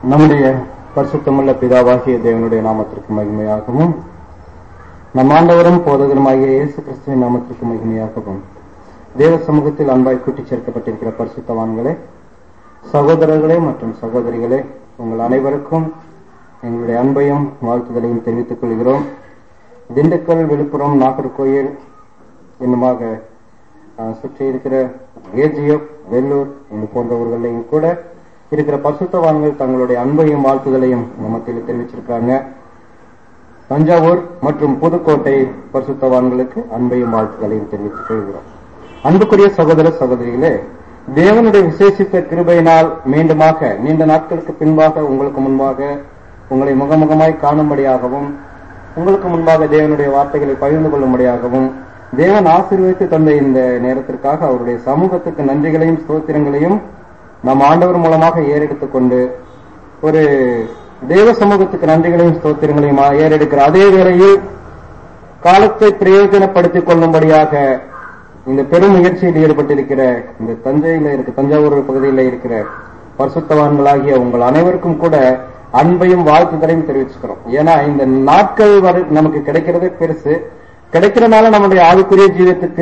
நம்முடைய பரிசுத்தமுள்ள பிதாவாகிய தேவனுடைய நாமத்திற்கு மகிமையாகவும் நம் ஆண்டவரும் போதகருமாகிய இயேசு கிறிஸ்துவின் நாமத்திற்கு மகிமையாகவும் தேவ சமூகத்தில் அன்பாய் கூட்டிச் சேர்க்கப்பட்டிருக்கிற பரிசுத்தவான்களே சகோதரர்களே மற்றும் சகோதரிகளே உங்கள் அனைவருக்கும் எங்களுடைய அன்பையும் வாழ்த்துதலையும் தெரிவித்துக் கொள்கிறோம் திண்டுக்கல் விழுப்புரம் நாகர்கோயில் என்னுமாக அஹ், சுற்றி இருக்கிற ஏஜிஎஃப் வெள்ளூர் இது போன்ற ஊர்களையும் கூட இருக்கிற பசுத்தவான்கள் தங்களுடைய அன்பையும் வாழ்த்துதலையும் நம்ம மத்தியில் தெரிவிச்சிருக்காங்க தஞ்சாவூர் மற்றும் புதுக்கோட்டை பரிசுத்தவான்களுக்கு அன்பையும் வாழ்த்துக்களையும் தெரிவித்துக் கொள்கிறோம் அன்புக்குரிய சகோதர சகோதரிகளே தேவனுடைய விசேஷித்த கிருபையினால் மீண்டுமாக நீண்ட நாட்களுக்கு பின்பாக உங்களுக்கு முன்பாக உங்களை முகமுகமாய் காணும்படியாகவும் உங்களுக்கு முன்பாக தேவனுடைய வார்த்தைகளை பகிர்ந்து கொள்ளும்படியாகவும் தேவன் ஆசீர்வதித்து தந்த இந்த நேரத்திற்காக அவருடைய சமூகத்துக்கு நன்றிகளையும் ஸ்தோத்திரங்களையும் நம் ஆண்டவர் மூலமாக ஏறெடுத்துக் கொண்டு ஒரு தேவ சமூகத்துக்கு நன்றிகளையும் ஸ்தோத்திரங்களையும் ஏறெடுக்கிற அதே வேளையில் காலத்தை பிரயோஜனப்படுத்திக் கொள்ளும்படியாக இந்த பெரும் முயற்சியில் ஈடுபட்டிருக்கிற இந்த தஞ்சையில இருக்க தஞ்சாவூர் பகுதியில் இருக்கிற பரிசுத்தவான்களாகிய உங்கள் அனைவருக்கும் கூட அன்பையும் வாழ்த்துதலையும் தெரிவிச்சுக்கிறோம் ஏன்னா இந்த நாட்கள் வரை நமக்கு கிடைக்கிறதே பெருசு கிடைக்கிறனால நம்முடைய ஆளுக்குரிய ஜீவியத்துக்கு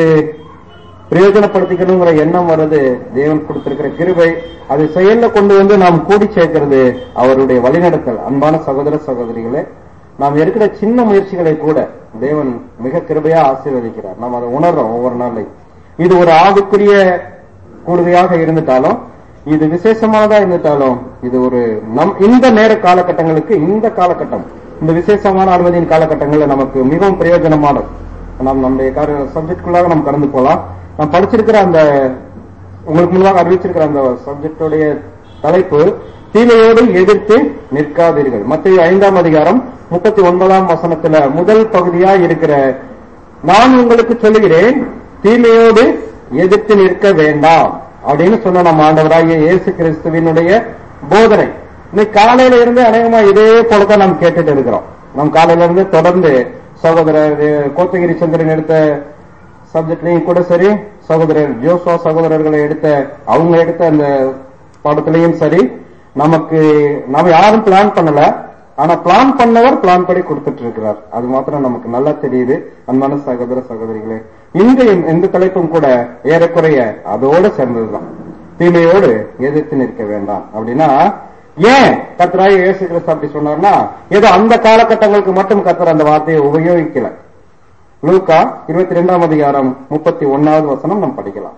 பிரயோஜனப்படுத்திக்கணுங்கிற எண்ணம் வருது தேவன் கொடுத்திருக்கிற கிருபை அதை செயல்ல கொண்டு வந்து நாம் கூடி சேர்க்கிறது அவருடைய வழிநடத்தல் அன்பான சகோதர சகோதரிகளே நாம் இருக்கிற சின்ன முயற்சிகளை கூட தேவன் மிக கிருபையா ஆசீர்வதிக்கிறார் நாம் அதை உணர்றோம் ஒவ்வொரு நாளையும் இது ஒரு ஆவிக்குரிய கூடுகையாக இருந்துட்டாலும் இது விசேஷமானதா இருந்துட்டாலும் இது ஒரு நம் இந்த நேர காலகட்டங்களுக்கு இந்த காலகட்டம் இந்த விசேஷமான அனுமதியின் காலகட்டங்கள்ல நமக்கு மிகவும் பிரயோஜனமானது நாம் நம்முடைய சப்ஜெக்டுக்குள்ளாக நம்ம கடந்து போலாம் நான் படிச்சிருக்கிற அந்த உங்களுக்கு முன்பாக அறிவிச்சிருக்கிற அந்த சப்ஜெக்டுடைய தலைப்பு தீமையோடு எதிர்த்து நிற்காதீர்கள் மத்திய ஐந்தாம் அதிகாரம் முப்பத்தி ஒன்பதாம் வசனத்துல முதல் பகுதியா இருக்கிற நான் உங்களுக்கு சொல்லுகிறேன் தீமையோடு எதிர்த்து நிற்க வேண்டாம் அப்படின்னு சொன்ன நம்ம ஆண்டவராகிய இயேசு கிறிஸ்துவினுடைய போதனை இன்னைக்கு காலையில இருந்து அநேகமா இதே போலதான் நாம் கேட்டுட்டு இருக்கிறோம் நம் காலையில இருந்து தொடர்ந்து சகோதரர் அஹ், கோத்தகிரி சந்திரன் எடுத்த சப்ஜெக்ட்லயும் கூட சரி சகோதரர் ஜோசா சகோதரர்களை எடுத்த அவங்க எடுத்த அந்த பாடத்திலையும் சரி நமக்கு நாம யாரும் பிளான் பண்ணல ஆனா பிளான் பண்ணவர் பிளான் படி கொடுத்துட்டு இருக்கிறார் அது மாத்திரம் நமக்கு நல்லா தெரியுது அன்பான சகோதர சகோதரிகளே இந்த இந்த தலைப்பும் கூட ஏறக்குறைய அதோட சேர்ந்ததுதான் தீமையோடு எதிர்த்து நிற்க வேண்டாம் அப்படின்னா ஏன் கத்தராய் இயேசு கிறிஸ்து அப்படி சொன்னார்னா ஏதோ அந்த காலகட்டங்களுக்கு மட்டும் கத்தர் அந்த வார்த்தையை உபயோகிக்கல லூக்கா இருபத்தி ரெண்டாம் அதிகாரம் முப்பத்தி ஒன்னாவது வசனம் நாம் படிக்கலாம்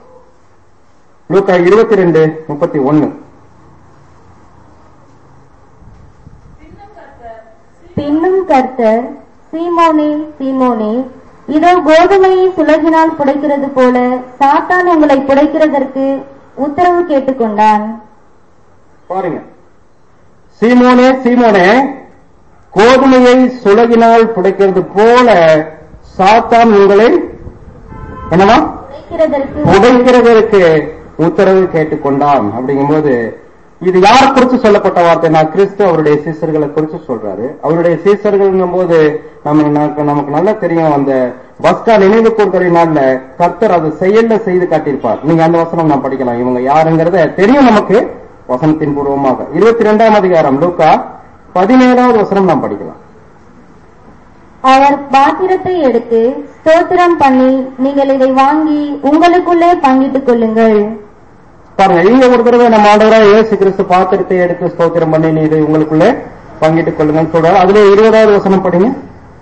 லூக்கா இருபத்தி ரெண்டு முப்பத்தி ஒன்னு பின்னும் கர்த்தர் சீமோனே சீமோனே இதோ கோதுமையை சுலகினால் புடைக்கிறது போல சாத்தான் உங்களை புடைக்கிறதற்கு உத்தரவு கேட்டுக்கொண்டான் பாருங்க சீமோனே சீமோனே கோதுமையை சுலகினால் புடைக்கிறது போல சாத்தான் உங்களை என்னவா புடைக்கிறதற்கு புடைக்கிறதற்கு உத்தரவு கேட்டுக்கொண்டான் அப்படிங்கும்போது இது யார் குறித்து சொல்லப்பட்ட வார்த்தைனா கிறிஸ்து அவருடைய சீசர்களை குறித்து சொல்றாரு அவருடைய சீசர்கள் போது நம்ம நமக்கு நமக்கு நல்லா தெரியும் அந்த பஸ்கா நினைவு கூறுகிற நாள்ல கர்த்தர் அது செயல்ல செய்து காட்டியிருப்பார் நீங்க அந்த வசனம் நான் படிக்கலாம் இவங்க யாருங்கிறத தெரியும் நமக்கு வசனத்தின் பூர்வமாக இருபத்தி ரெண்டாம் அதிகாரம் லூக்கா பதினேழாவது வசனம் நாம் படிக்கலாம் அவர் பாத்திரத்தை எடுத்து ஸ்தோத்திரம் பண்ணி நீங்கள் இதை வாங்கி உங்களுக்குள்ளே பங்கிட்டுக் கொள்ளுங்கள் பாருங்க இங்க ஒரு தடவை நம்ம ஆண்டவரா இயேசு கிறிஸ்து பாத்திரத்தை எடுத்து ஸ்தோத்திரம் பண்ணி நீ இதை உங்களுக்குள்ளே பங்கிட்டுக் கொள்ளுங்கன்னு சொல்றாரு அதுல இருபதாவது வசனம் படிங்க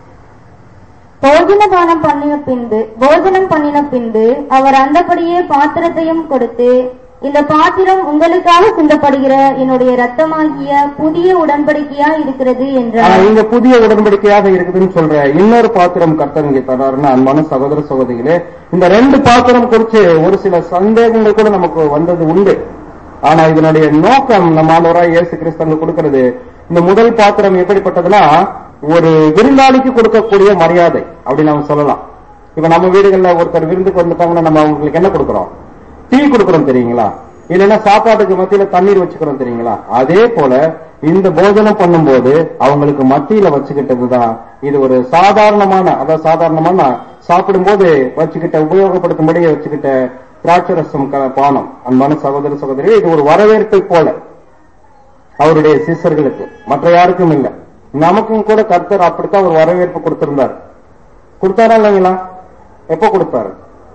போஜன பானம் பண்ணின பின்பு போஜனம் பண்ணின பின்பு அவர் அந்தபடியே பாத்திரத்தையும் கொடுத்து இந்த பாத்திரம் உங்களுக்காக சிந்தப்படுகிற என்னுடைய ரத்தமாகிய புதிய உடன்படிக்கையா இருக்கிறது ஆனா என்றார் இங்க புதிய உடன்படிக்கையாக இருக்குதுன்னு சொல்ற இன்னொரு பாத்திரம் கர்த்தர் இங்க தராருன்னா அன்பான சகோதர சகோதரிகளே இந்த ரெண்டு பாத்திரம் குறித்து ஒரு சில சந்தேகங்கள் கூட நமக்கு வந்தது உண்டு ஆனா இதனுடைய நோக்கம் நம்ம ஆண்டவராய் இயேசு கிறிஸ்து அங்க கொடுக்கிறது இந்த முதல் பாத்திரம் எப்படிப்பட்டதுன்னா ஒரு விருந்தாளிக்கு கொடுக்கக்கூடிய மரியாதை அப்படி நாம சொல்லலாம் இப்ப நம்ம வீடுகள்ல ஒருத்தர் விருந்துக்கு வந்துட்டாங்கன்னா நம்ம அவங்களுக்கு என்ன கொடுக்கிறோம் டீ கொடுக்கிறோம் தெரியுங்களா இல்லைன்னா சாப்பாட்டுக்கு மத்தியில தண்ணீர் வச்சுக்கிறோம் தெரியுங்களா அதே போல இந்த போஜனம் பண்ணும்போது அவங்களுக்கு மத்தியில வச்சுக்கிட்டதுதான் இது ஒரு சாதாரணமான அதாவது சாதாரணமான சாப்பிடும்போது வச்சுக்கிட்ட உபயோகப்படுத்தும்படி வச்சுக்கிட்ட திராட்சை ரசம் க- பானம் அன்பான சகோதர சகோதரி இது ஒரு வரவேற்பை போல அவருடைய சீசர்களுக்கு மற்ற யாருக்கும் இல்ல நமக்கும் கூட கர்த்தர் அப்படித்தான் ஒரு வரவேற்பு கொடுத்திருந்தார் கொடுத்தாரா இல்லைங்களா எப்ப கொடுத்தாரு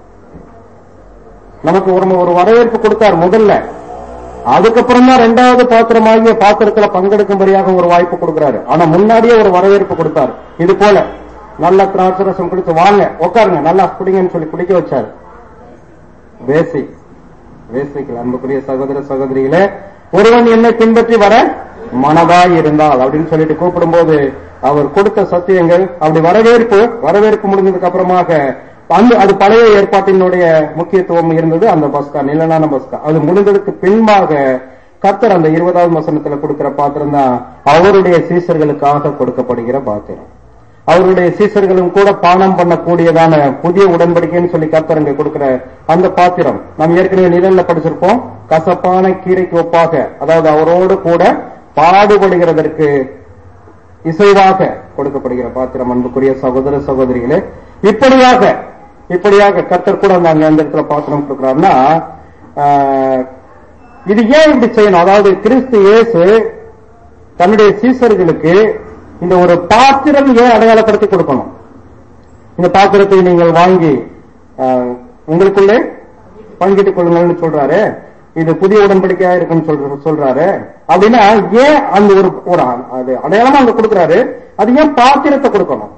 நமக்கு ஒரு ஒரு வரவேற்பு கொடுத்தார் முதல்ல அதுக்கப்புறம் தான் ரெண்டாவது பாத்திரமாகிய பாத்திரத்துல பங்கெடுக்கும்படியாக ஒரு வாய்ப்பு கொடுக்கிறாரு ஆனா முன்னாடியே ஒரு வரவேற்பு கொடுத்தாரு இது போல நல்ல திராட்சை ரசம் குடிச்சு வாங்க உட்காருங்க நல்லா குடிங்கன்னு சொல்லி குடிக்க வச்சாரு பேசிக் பேசிக்கல் அன்புக்குரிய சகோதர சகோதரிகளே ஒருவன் என்னை பின்பற்றி வர மனதாய் இருந்தால் அப்படின்னு சொல்லிட்டு கூப்பிடும்போது அவர் கொடுத்த சத்தியங்கள் அப்படி வரவேற்பு வரவேற்பு முடிஞ்சதுக்கு அப்புறமாக அந்த அது பழைய ஏற்பாட்டினுடைய முக்கியத்துவம் இருந்தது அந்த பஸ்கா நிலனான பஸ்கா அது முடிந்ததுக்கு பின்பாக கர்த்தர் அந்த இருபதாவது வசனத்துல கொடுக்கிற பாத்திரம் தான் அவருடைய சீசர்களுக்காக கொடுக்கப்படுகிற பாத்திரம் அவருடைய சீசர்களும் கூட பானம் பண்ணக்கூடியதான புதிய உடன்படிக்கைன்னு சொல்லி கர்த்தர் அங்க கொடுக்கிற அந்த பாத்திரம் நாம் ஏற்கனவே நிழல்ல படிச்சிருப்போம் கசப்பான கீரைக்கு ஒப்பாக அதாவது அவரோடு கூட பாடுபடுகிறதற்கு இசைவாக கொடுக்கப்படுகிற பாத்திரம் அன்புக்குரிய சகோதர சகோதரிகளே இப்படியாக இப்படியாக கர்த்தர் கூட அந்த அங்க அந்த இடத்துல பாத்திரம் கொடுக்கிறாருன்னா ஆஹ், இது ஏன் இப்படி செய்யணும் அதாவது கிறிஸ்து இயேசு தன்னுடைய சீசர்களுக்கு இந்த ஒரு பாத்திரம் ஏன் அடையாளப்படுத்தி கொடுக்கணும் இந்த பாத்திரத்தை நீங்கள் வாங்கி ஆஹ், உங்களுக்குள்ளே பங்கிட்டுக் கொள்ளுங்கள்னு சொல்றாரு இது புதிய உடன்படிக்கையா இருக்குன்னு சொல்ற சொல்றாரு அப்படின்னா ஏன் அந்த ஒரு ஒரு அது அடையாளமா அங்க கொடுக்குறாரு அது ஏன் பாத்திரத்தை கொடுக்கணும்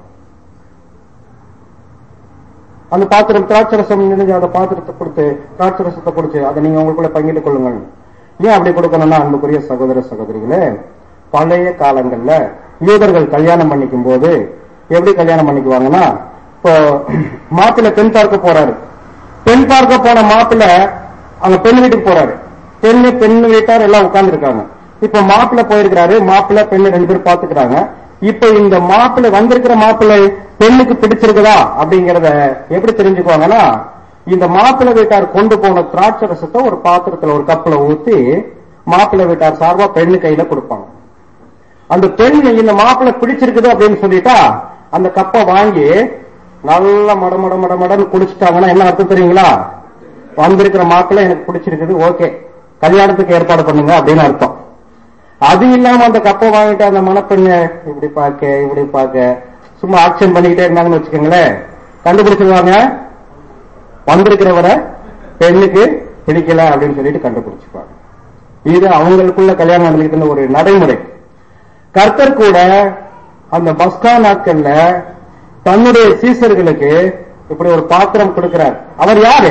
அந்த பாத்திரம் திராட்சரசம் நினைஞ்சு அந்த பாத்திரத்தை கொடுத்து திராட்சரசத்தை கொடுத்து அதை நீங்க உங்களுக்குள்ள பங்கிட்டுக் கொள்ளுங்கள் ஏன் அப்படி கொடுக்கணும்னா அன்புக்குரிய சகோதர சகோதரிகளே பழைய காலங்கள்ல யூதர்கள் கல்யாணம் பண்ணிக்கும் போது எப்படி கல்யாணம் பண்ணிக்குவாங்கன்னா இப்போ மாப்பிள்ளை பெண் பார்க்க போறாரு பெண் பார்க்க போன மாப்பிள்ளை அங்க பெண் வீட்டுக்கு போறாரு பெண்ணு பெண் வீட்டார் எல்லாம் உட்கார்ந்து இருக்காங்க இப்ப மாப்பிள்ளை போயிருக்கிறாரு மாப்பிள்ளை பெண்ணு ரெண்டு பேரும் பாத்துக்கிறாங்க இப்ப இந்த மாப்பிள்ளை வந்திருக்கிற மாப்பிள்ளை பெண்ணுக்கு பிடிச்சிருக்குதா அப்படிங்கறத எப்படி தெரிஞ்சுக்குவாங்கன்னா இந்த மாப்பிள்ளை வீட்டார் கொண்டு போன திராட்சை ரசத்தை ஒரு பாத்திரத்துல ஒரு கப்புல ஊத்தி மாப்பிள்ளை வீட்டார் சார்பா பெண்ணு கையில கொடுப்பாங்க அந்த பெண் இந்த மாப்பிள்ளை பிடிச்சிருக்குது அப்படின்னு சொல்லிட்டா அந்த கப்பை வாங்கி நல்லா மட மட மட மடன்னு குடிச்சிட்டாங்கன்னா என்ன அர்த்தம் தெரியுங்களா வந்திருக்கிற மாப்பிள்ளை எனக்கு பிடிச்சிருக்குது ஓகே கல்யாணத்துக்கு ஏற்பாடு பண்ணுங்க அப்படின்னு அர்த்தம் அது இல்லாம அந்த கப்பை வாங்கிட்டு அந்த மணப்பெண்ணை இப்படி பார்க்க இப்படி பார்க்க சும்மா ஆக்ஷன் பண்ணிக்கிட்டே இருந்தாங்கன்னு வச்சுக்கோங்களேன் கண்டுபிடிச்சிருவாங்க வந்திருக்கிறவரை பெண்ணுக்கு பிடிக்கல அப்படின்னு சொல்லிட்டு கண்டுபிடிச்சுப்பாங்க இது அவங்களுக்குள்ள கல்யாணம் நடந்துகிட்டு இருந்த ஒரு நடைமுறை கர்த்தர் கூட அந்த பஸ்கா நாட்கள்ல தன்னுடைய சீசர்களுக்கு இப்படி ஒரு பாத்திரம் கொடுக்கிறார் அவர் யாரு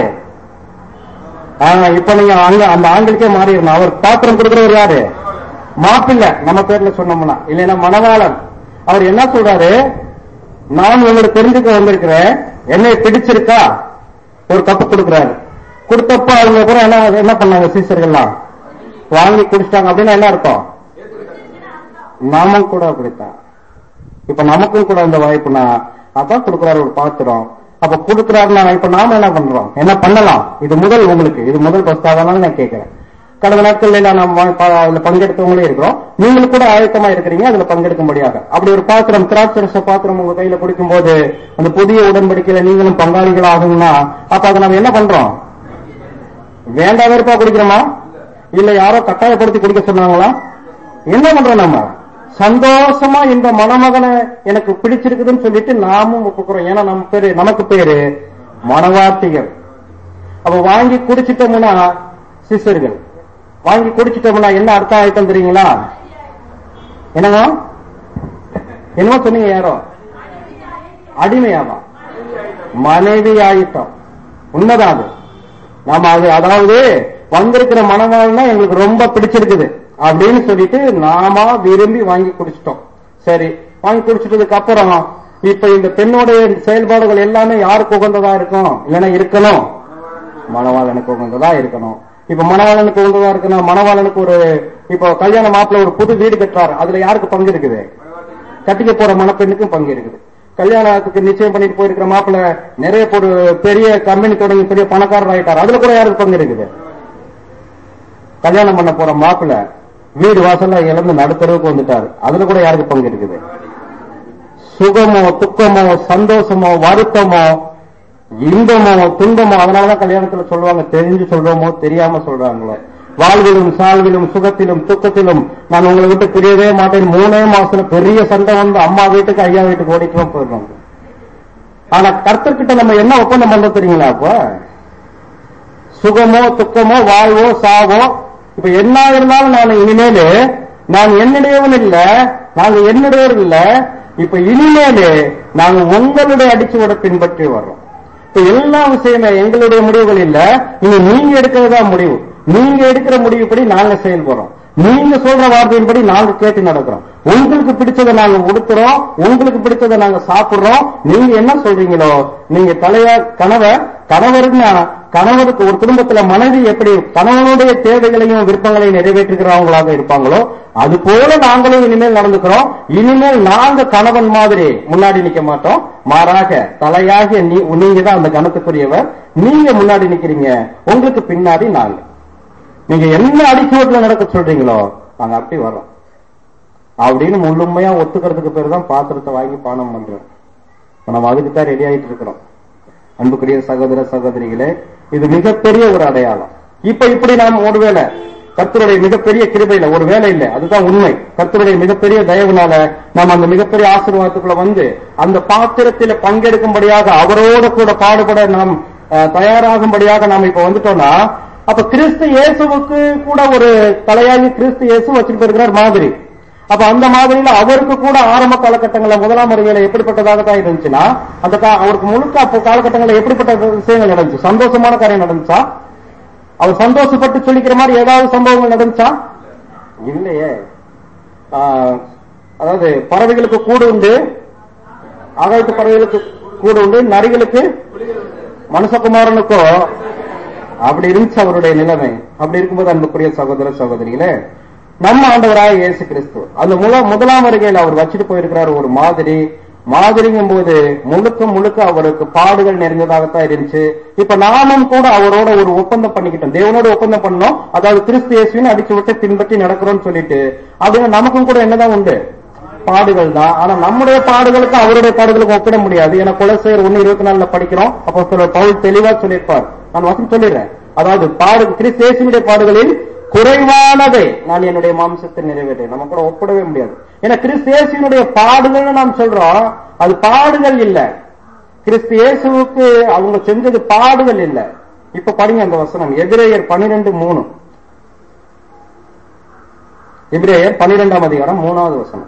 ஆ, இப்ப நீங்க அங்க அந்த ஆண்களுக்கே மாறிடணும் அவர் பாத்திரம் கொடுக்கிறவர் யாரு மாப்பிள்ளை நம்ம பேர்ல சொன்னோம்னா இல்லைன்னா மணவாளன் அவர் என்ன சொல்றாரு நான் உங்களுக்கு தெரிஞ்சுக்க வந்திருக்கிறேன் என்னை பிடிச்சிருக்கா ஒரு கப்பு கொடுக்கிறாரு கொடுத்தப்ப அவங்க கூட என்ன என்ன பண்ணாங்க சீசர்கள்லாம் வாங்கி குடிச்சிட்டாங்க அப்படின்னா என்ன அர்த்தம் நாமும் கூட அப்படித்தான் இப்ப நமக்கும் கூட அந்த வாய்ப்புனா அதான் கொடுக்கிறாரு ஒரு பாத்திரம் அப்ப கொடுக்கிறாருன்னா இப்ப நாம என்ன பண்றோம் என்ன பண்ணலாம் இது முதல் உங்களுக்கு இது முதல் பஸ்தாவனால நான் கேட்கிறேன் கடந்த நாட்கள்ல எல்லாம் நம்ம வா- ப- அதுல பங்கெடுத்தவங்களே இருக்கிறோம் நீங்களும் கூட ஆயத்தமா இருக்கிறீங்க அதுல பங்கெடுக்கும்படியாக அப்படி ஒரு பாத்திரம் திராட்சரச பாத்திரம் உங்க கையில குடிக்கும் போது அந்த புதிய உடன்படிக்கையில நீங்களும் பங்காளிகள் ஆகும்னா அப்ப அதை நம்ம என்ன பண்றோம் வேண்டாம் வெறுப்பா குடிக்கிறோமா இல்ல யாரோ கட்டாயப்படுத்தி குடிக்க சொன்னாங்களா என்ன பண்றோம் நம்ம சந்தோஷமா இந்த மணமகனை எனக்கு பிடிச்சிருக்குதுன்னு சொல்லிட்டு நாமும் ஒப்புக்கிறோம் ஏன்னா நம்ம பேரு நமக்கு பேரு மனவாட்டிகள் அப்ப வாங்கி குடிச்சிட்டோம்னா சிசர்கள் வாங்கி குடிச்சிட்டோம்னா என்ன அர்த்தம் ஆயிட்டம் தெரியுங்களா என்னங்க என்னமோ சொன்னீங்க யாரோ அடிமையாவா மனைவி ஆயிட்டோம் உண்மைதான் அது நாம அது அதாவது வந்திருக்கிற மனவாழ்னா எங்களுக்கு ரொம்ப பிடிச்சிருக்குது அப்படின்னு சொல்லிட்டு நாம விரும்பி வாங்கி குடிச்சிட்டோம் சரி வாங்கி குடிச்சிட்டதுக்கு அப்புறம் இப்ப இந்த பெண்ணுடைய செயல்பாடுகள் எல்லாமே யாருக்கு உகந்ததா இருக்கும் இல்லைன்னா இருக்கணும் மணவாளனுக்கு உகந்ததா இருக்கணும் இப்ப மணவாளனுக்கு உகந்ததா இருக்கணும் மணவாளனுக்கு ஒரு இப்போ கல்யாண மாப்பிள்ள ஒரு புது வீடு கட்டுறாரு அதுல யாருக்கு பங்கு இருக்குது கட்டிக்க போற மணப்பெண்ணுக்கும் பங்கு இருக்குது கல்யாணத்துக்கு நிச்சயம் பண்ணிட்டு போயிருக்கிற மாப்பிள்ள நிறைய ஒரு பெரிய கம்பெனி தொடங்கி பெரிய பணக்காரர் ஆயிட்டார் அதுல கூட யாருக்கு பங்கு இருக்குது கல்யாணம் பண்ண போற மாப்பிள்ள வீடு வாசல்ல இழந்து நடுத்தரவுக்கு வந்துட்டாரு அதுல கூட யாருக்கு பங்கு இருக்குது சுகமோ துக்கமோ சந்தோஷமோ வருத்தமோ இன்பமோ துன்பமோ அதனாலதான் கல்யாணத்துல சொல்லுவாங்க தெரிஞ்சு சொல்றோமோ தெரியாம சொல்றாங்களோ வாழ்விலும் சால்விலும் சுகத்திலும் துக்கத்திலும் நான் உங்களை விட்டு பிரியவே மாட்டேன் மூணே மாசத்துல பெரிய சண்டை வந்து அம்மா வீட்டுக்கு ஐயா வீட்டுக்கு ஓடிக்கலாம் போயிடுறோம் ஆனா கர்த்தர்கிட்ட நம்ம என்ன ஒப்பந்தம் பண்றோம் தெரியுங்களா அப்ப சுகமோ துக்கமோ வாழ்வோ சாவோ இப்ப என்ன இருந்தாலும் நான் இனிமேலு நான் என்னுடையவன் இல்ல நாங்க என்னுடையவர் இல்ல இப்ப இனிமேலு நாங்க உங்களுடைய அடிச்சுவட பின்பற்றி வர்றோம் இப்ப எல்லா விஷயமே எங்களுடைய முடிவுகள் இல்ல இனி நீங்க எடுக்கிறதா முடிவு நீங்க எடுக்கிற முடிவுப்படி நாங்க செயல்படுறோம் நீங்க சொல்ற வார்த்தையின்படி நாங்க கேட்டு நடக்கிறோம் உங்களுக்கு பிடிச்சதை நாங்க உடுத்துறோம் உங்களுக்கு பிடிச்சதை நாங்க சாப்பிடுறோம் நீங்க என்ன சொல்றீங்களோ நீங்க தலைய கணவர் கணவர்னா கணவருக்கு ஒரு குடும்பத்துல மனைவி எப்படி கணவனுடைய தேவைகளையும் விருப்பங்களையும் நிறைவேற்றுகிறவங்களாக இருப்பாங்களோ அது போல நாங்களும் இனிமேல் நடந்துக்கிறோம் இனிமேல் நாங்க கணவன் மாதிரி முன்னாடி நிக்க மாட்டோம் மாறாக தலையாக நீ நீங்க தான் அந்த கணத்துக்குரியவர் நீங்க முன்னாடி நிக்கிறீங்க உங்களுக்கு பின்னாடி நாங்க நீங்க என்ன அடிச்சுவட்டுல நடக்க சொல்றீங்களோ நாங்க அப்படி வரோம் அப்படின்னு முழுமையா ஒத்துக்கிறதுக்கு பேர் தான் பாத்திரத்தை வாங்கி பானம் பண்றோம் இப்ப நம்ம அதுக்கு தான் ரெடி ஆயிட்டு இருக்கிறோம் அன்புக்குரிய சகோதர சகோதரிகளே இது மிகப்பெரிய ஒரு அடையாளம் இப்ப இப்படி நாம் ஒருவேளை கர்த்தருடைய மிகப்பெரிய கிருபையில ஒரு வேலை இல்லை அதுதான் உண்மை கர்த்தருடைய மிகப்பெரிய தயவுனால நாம் அந்த மிகப்பெரிய ஆசீர்வாதத்துக்குள்ள வந்து அந்த பாத்திரத்தில பங்கெடுக்கும்படியாக அவரோட கூட பாடுபட நாம் அஹ், தயாராகும்படியாக நாம் இப்ப வந்துட்டோம்னா அப்ப கிறிஸ்து இயேசுவுக்கு கூட ஒரு தலையாகி கிறிஸ்து இயேசு வச்சுட்டு இருக்கிறார் மாதிரி அப்ப அந்த மாதிரியில அவருக்கு கூட ஆரம்ப காலகட்டங்கள்ல முதலாம் வருகையில எப்படிப்பட்டதாக தான் இருந்துச்சுன்னா அந்த கா- அவருக்கு முழுக்க அப்போ காலகட்டங்கள்ல எப்படிப்பட்ட விஷயங்கள் நடந்துச்சு சந்தோஷமான காரியம் நடந்துச்சா அவர் சந்தோஷப்பட்டு சொல்லிக்கிற மாதிரி ஏதாவது சம்பவங்கள் நடந்துச்சா இல்லையே ஆஹ், அதாவது பறவைகளுக்கு கூடு உண்டு ஆகாயத்து பறவைகளுக்கு கூடு உண்டு நரிகளுக்கு மனுஷகுமாரனுக்கோ அப்படி இருந்துச்சு அவருடைய நிலைமை அப்படி இருக்கும்போது அன்புக்குரிய சகோதர சகோதரிகளே நம்ம ஆண்டவராய இயேசு கிறிஸ்து அந்த முல முதலாம் வருகையில் அவர் வச்சுட்டு போயிருக்கிறார் ஒரு மாதிரி மாதிரிங்கும் போது முழுக்க முழுக்க அவருக்கு பாடுகள் நிறைந்ததாகத்தான் இருந்துச்சு இப்ப நாமும் கூட அவரோட ஒரு ஒப்பந்தம் பண்ணிக்கிட்டோம் தேவனோட ஒப்பந்தம் பண்ணோம் அதாவது கிறிஸ்து இயேசுவின் அடிச்சு விட்டு பின்பற்றி நடக்கிறோம்னு சொல்லிட்டு அப்படின்னு நமக்கும் கூட என்னதான் உண்டு பாடுகள் தான் ஆனா நம்முடைய பாடுகளுக்கு அவருடைய பாடுகளுக்கும் ஒப்பிட முடியாது ஏன்னா குலசேர் ஒன்னு இருபத்தி நாலுல படிக்கிறோம் அப்போ சில பவுல் தெளிவா சொல்லியிருப்பார் நான் வசனம் சொல்லிடுறேன் அதாவது பாடு கிறிஸ்து இயேசுவினுடைய பாடுகளில் குறைவானதை நான் என்னுடைய மாம்சத்தை நிறைவேற்றேன் நம்ம கூட ஒப்பிடவே முடியாது ஏன்னா கிறிஸ்து இயேசுவினுடைய பாடுகள்னு நாம் சொல்றோம் அது பாடுகள் இல்ல கிறிஸ்து இயேசுவுக்கு அவங்க செஞ்சது பாடுகள் இல்ல இப்ப படிங்க அந்த வசனம் எதிரேயர் பனிரெண்டு மூணு எபிரேயர் பனிரெண்டாம் அதிகாரம் மூணாவது வசனம்